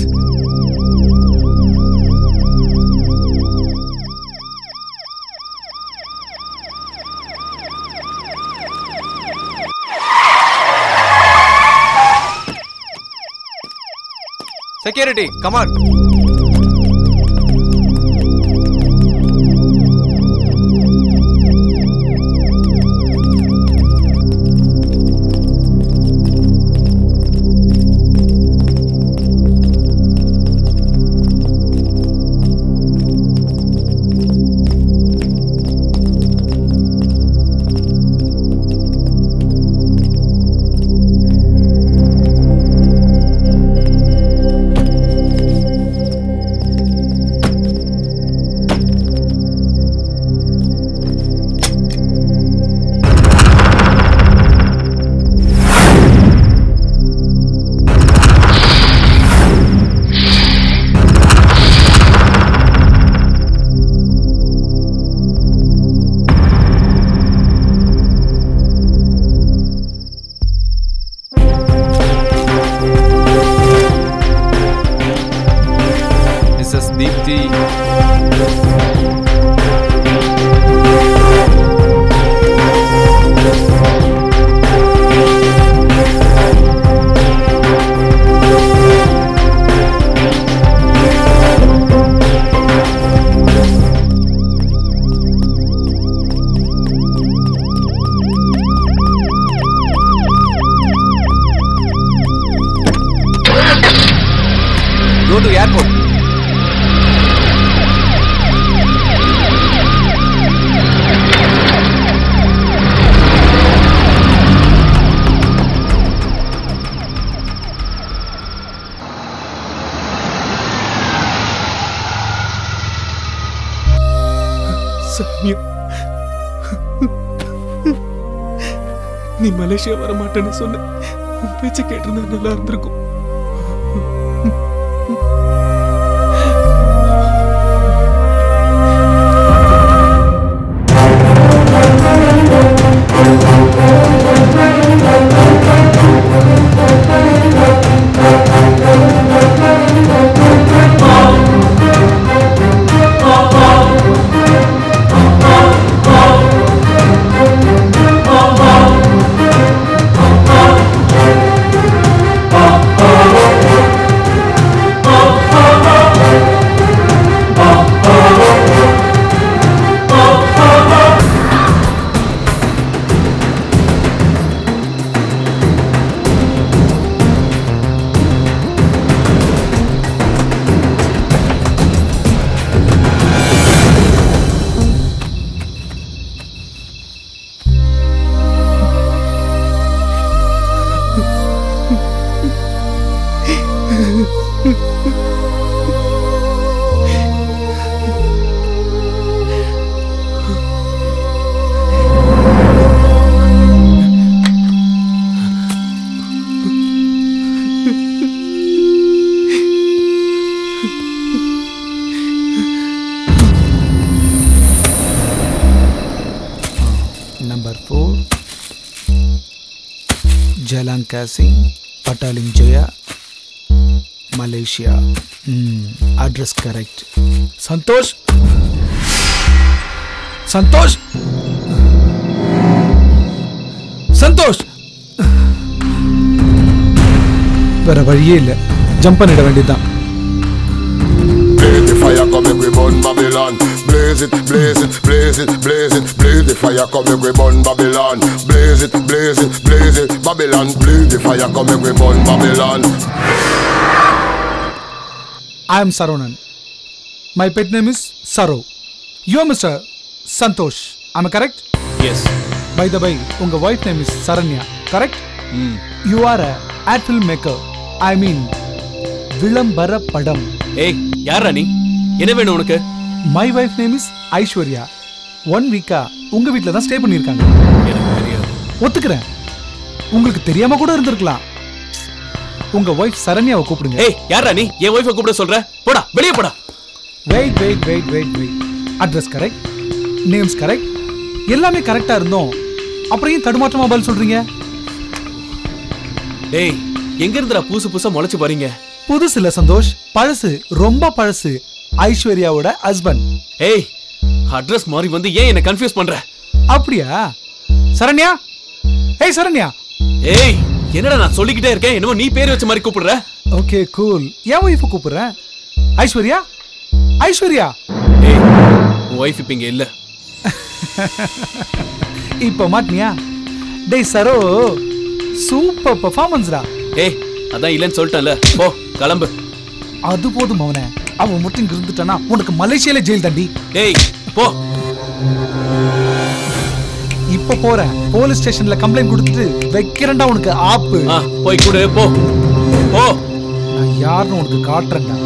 security come on airport Saranya நீ மலேசியா வர மாட்டேன்னு சொன்ன உன் பேச்ச கேட்டிருந்தா நல்லா இருந்திருக்கும் நம்பர் ஃபோர் ஜலாங்கா சிங் Petaling Jaya Malaysia address correct Santhosh Santhosh Santhosh வேற வழியே இல்லை ஜம்ப் பண்ணிட வேண்டியதுதான் Blaze the fire, come make we burn Babylon. Blaze it, blaze it, blaze it, blaze it. Blaze the fire, come make we burn Babylon. Blaze it, blaze it, blaze it, Babylon. Blaze the fire, come make we burn Babylon. I am Saronan. My pet name is Saro. You are Mr. Santosh. Am I correct? Yes. By the way, உங்க wife name is Saranya. Correct? You are a ad film maker. I mean, விளம்பர படம். ஏய் யாரா நீ என்ன வேணும் உனக்கு My wife name is Aishwarya. One வீக்கா உங்க வீட்ல தான் ஸ்டே பண்ணியிருக்காங்க. ஒத்துக்கிறேன். உங்களுக்கு தெரியாம கூட இருந்திருக்கலாம். உங்க ஒய்ஃப் சரண்யாவை கூப்பிடுங்க. ஏய் யாரா நீ என் ஒய்ஃபை கூப்பிட சொல்ற போடா வெளியே போடா wait wait wait wait wait address correct names correct எல்லாமே கரெக்டா இருந்தோம் அப்புறம் ஏன் தடுமாற்றமா பதில் சொல்றீங்க டேய் எங்க இருந்துடா புதுசு புதுசா முளைச்சு வரீங்க புதுசு இல்ல சந்தோஷ் பழசு ரொம்ப பழசு ஐஸ்வர்யாவோட ஹஸ்பண்ட் ஏய் அட்ரஸ் மாறி வந்து ஏன் என்ன கன்ஃபியூஸ் பண்ற அப்படியா சரண்யா ஏய் சரண்யா ஏய் என்னடா நான் சொல்லிக்கிட்டே இருக்கேன் என்னமோ நீ பேர் வச்ச மாதிரி கூப்பிடுற ஓகே கூல் என் ஒய்ஃப கூப்பிடுறேன் ஐஸ்வர்யா ஐஸ்வர்யா ஏய் உன் ஒய்ஃப் இப்ப இங்க இல்ல இப்ப மாட்டினியா டேய் சரோ சூப்பர் பெர்ஃபார்மன்ஸ்டா ஏய் அதான் இல்லைன்னு சொல்லிட்டேன்ல போ கிளம்பு அது போதும் அவனே அவன் மட்டும் இங்க இருந்துட்டானா உனக்கு மலேசியால ஜெயில் தண்டி டேய் போ இப்ப போறேன் போலீஸ் ஸ்டேஷன்ல கம்ப்ளைண்ட் கொடுத்துட்டு வைக்கிறேன்டா உனக்கு ஆப்பு போய் கொடு போ போ நான் யாருன்னு உனக்கு காட்டுறேன்டா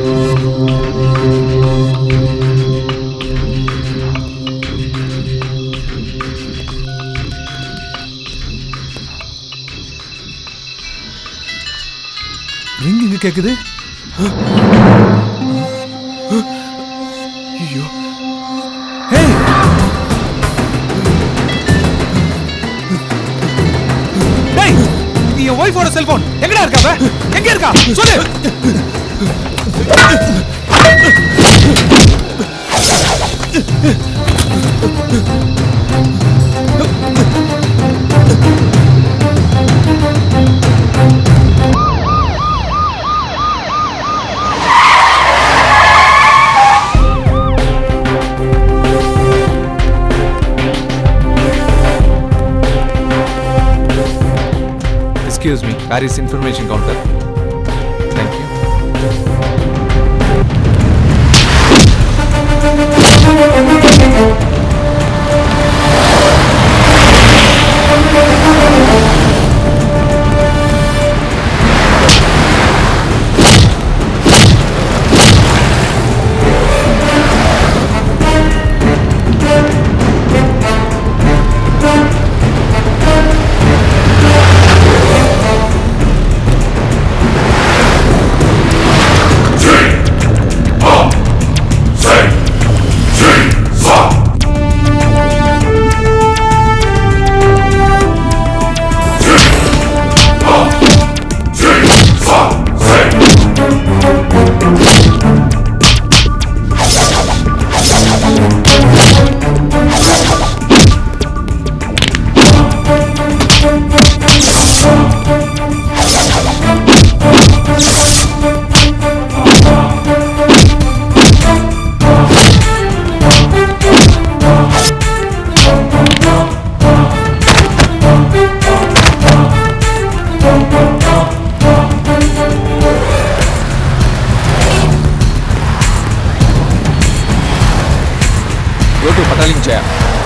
ரிங் இங்க கேக்குது ஐயோ ஹேய் டேய் இது என் ஒய்ஃபோட செல்போன் எங்கடா இருக்கா அவ? எங்க இருக்கா சொல்லு Excuse me, where is information counter? Thank you.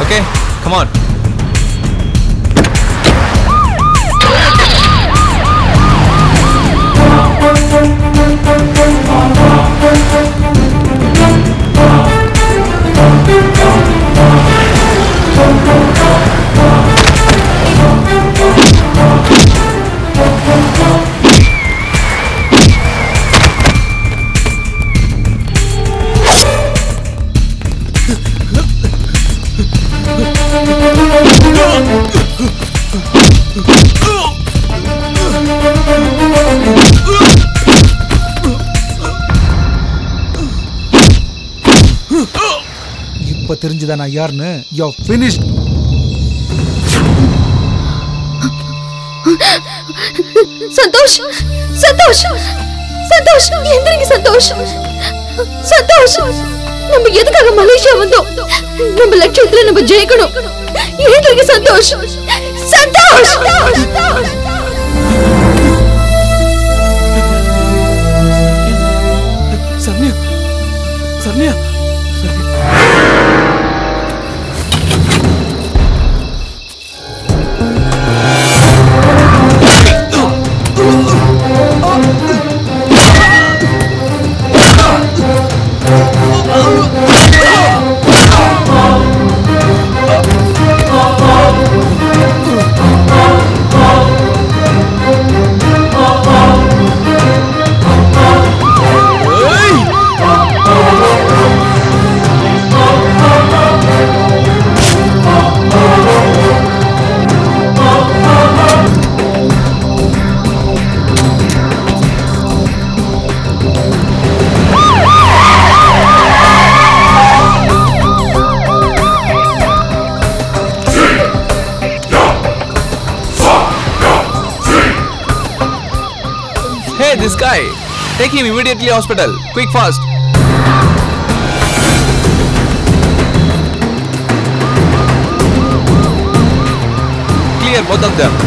Okay, come on. இப்ப தெரிஞ்சுதா நான் யாருன்னு யோ ஃபினிஷ் சந்தோஷ் சந்தோஷ் சந்தோஷ் எந்திரிங்க சந்தோஷ் சந்தோஷ் நம்ம எதுக்காக மலேசியா வந்தோம் நம்ம லட்சியத்துல நம்ம ஜெயிக்கணும் எந்திரிங்க Santhosh Santhosh Saranya Saranya Hey, this guy. Take him immediately hospital. Quick, fast. Clear both of them.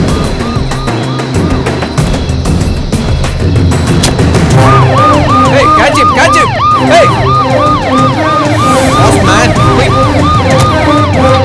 Hey, catch him, catch him. Hey. Fast, man. Quick.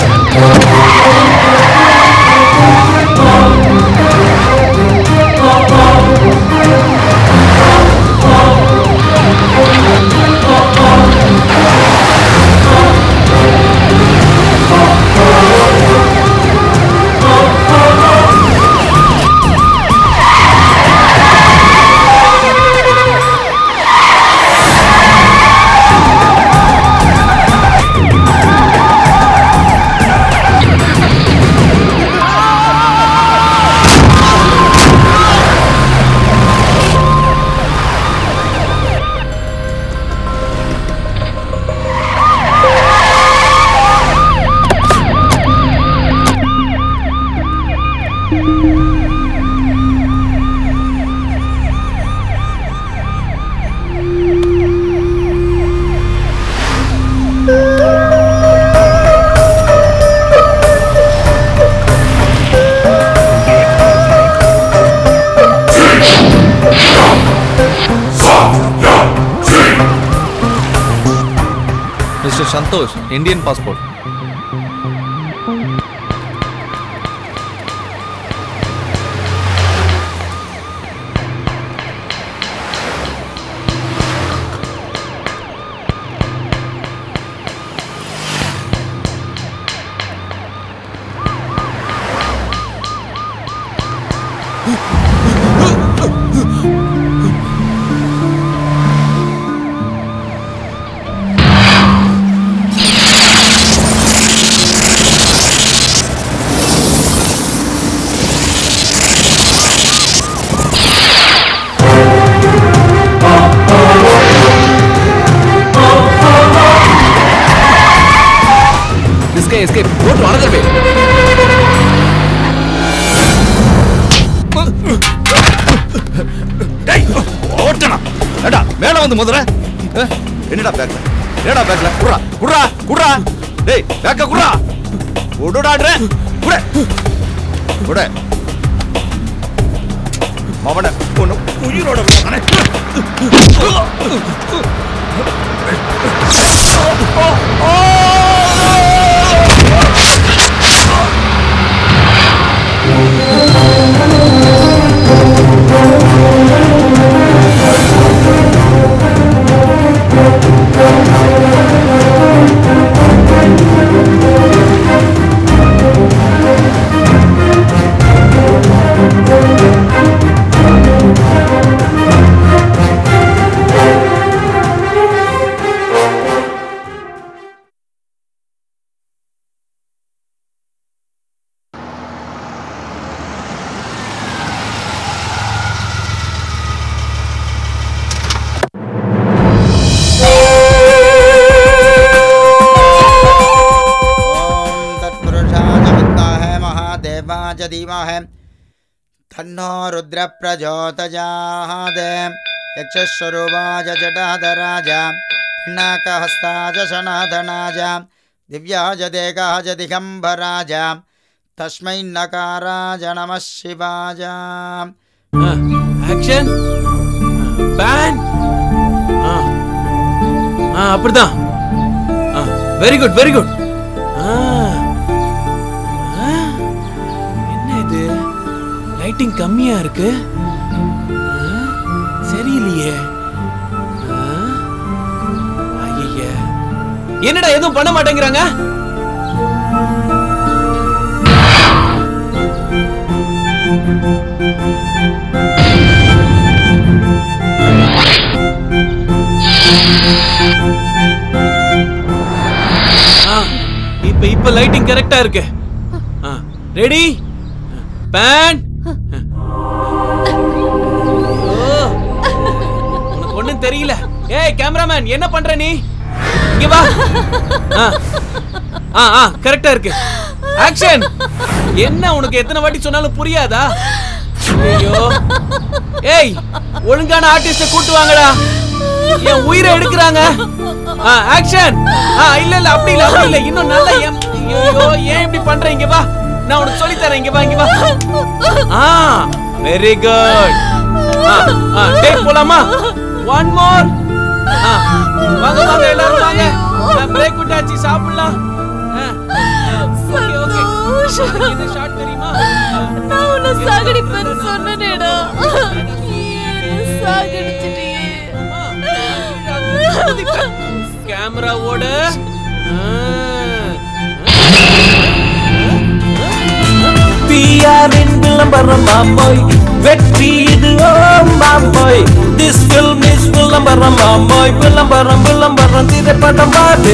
Mr. Santosh, Indian passport. This guy escaped. Go to another way. டேய் ஓட்டனா ஏடா மேல வந்து முதல்ல அஹ், என்னடா பேக்ல என்னடா பேக்ல குடுறா குடுறா குடுறா டேய் பேக்க குடுறா குடுடாடுற குடு குடு மவன ஒண்ணு உயிரோட விடாதானே Oh! च धीमहि तन्नो रुद्रप्रचोदयात् यक्षस्वरूपाय जटाधराज पिनाकहस्ताय शनाधनाज दिव्याय देगाय दिगम्बराज तस्मै नकाराज नमः शिवाय ஆக்ஷன் பேன் ஆ அப்படிதான் வெரி குட் வெரி குட் என்ன இது லைட்டிங் கம்மியா இருக்கு ஆ, சரியில்லையே ஐய என்னடா எதுவும் பண்ண மாட்டேங்கிறாங்க ஆ, இப்ப இப்ப லைட்டிங் கரெக்டா இருக்கு ரெடி பேன் உனக்கு ஒண்ணும் தெரியல ஏய் கேமராமேன் என்ன பண்ற நீ இங்க வா ஆ. ஆ ஆ கரெக்டா இருக்கு ஆக்ஷன் என்ன உனக்கு எத்தனை வாட்டி சொன்னாலும் புரியாதா ஐயோ ஏய் ஒழுங்கான ஆர்டிஸ்ட கூட்டு வாங்கடா என் உயிரை எடுக்கிறாங்க ஆ ஆக்ஷன் ஆ இல்ல இல்ல அப்படி இல்ல அப்படி இல்ல இன்னும் நல்ல எம் ஐயோ ஏன் இப்படி பண்ற இங்க வா நான் உனக்கு சொல்லி தரேன் இங்க வா இங்க வா ஆ வெரி குட் ஆ ஆ டேக் போலாமா ஒன் மோர் ஆ வாங்க வாங்க எல்லாரும் வாங்க பிரேக் விட்டாச்சு சாப்பிடலாம் ஓகே ஓகே என்ன ஷாட் தெரியுமா நான் உன்னை சாகடிப்பேன்னு சொன்னேடா சாகடிச்சிட்டியே கேமரா ஓட பிஆரின் விளம்பரம் மாமோய் வெற்றி இது ஓ மாமோய் திஸ் ஃபில்ம் இஸ் விளம்பரம் மாமோய் விளம்பரம் விளம்பரம் திரைப்படம் பாடு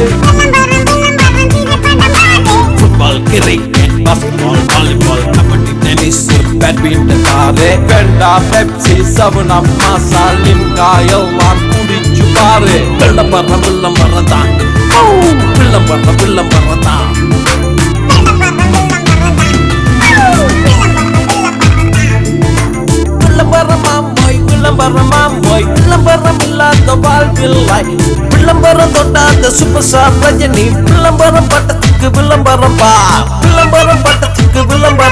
football cricket basketball volleyball kabaddi tennis badminton பாரு பெண்டா பெப்சி செவன் அப் மசால் லிம்கா எல்லாம் குடிச்சு பாரு விளம்பரம் விளம்பரம் தான் ஓ, விளம்பரம் விளம்பரம் தான் விளம்பரமாம் போய் விளம்பரமாம் போய் விளம்பரம் இல்லாத வாழ்வில்லை விளம்பரம் தொட்டாத சூப்பர் ஸ்டார் ரஜினி விளம்பரம் பட்டத்துக்கு விளம்பரம் பா விளம்பரம் பட்டத்துக்கு விளம்பரம்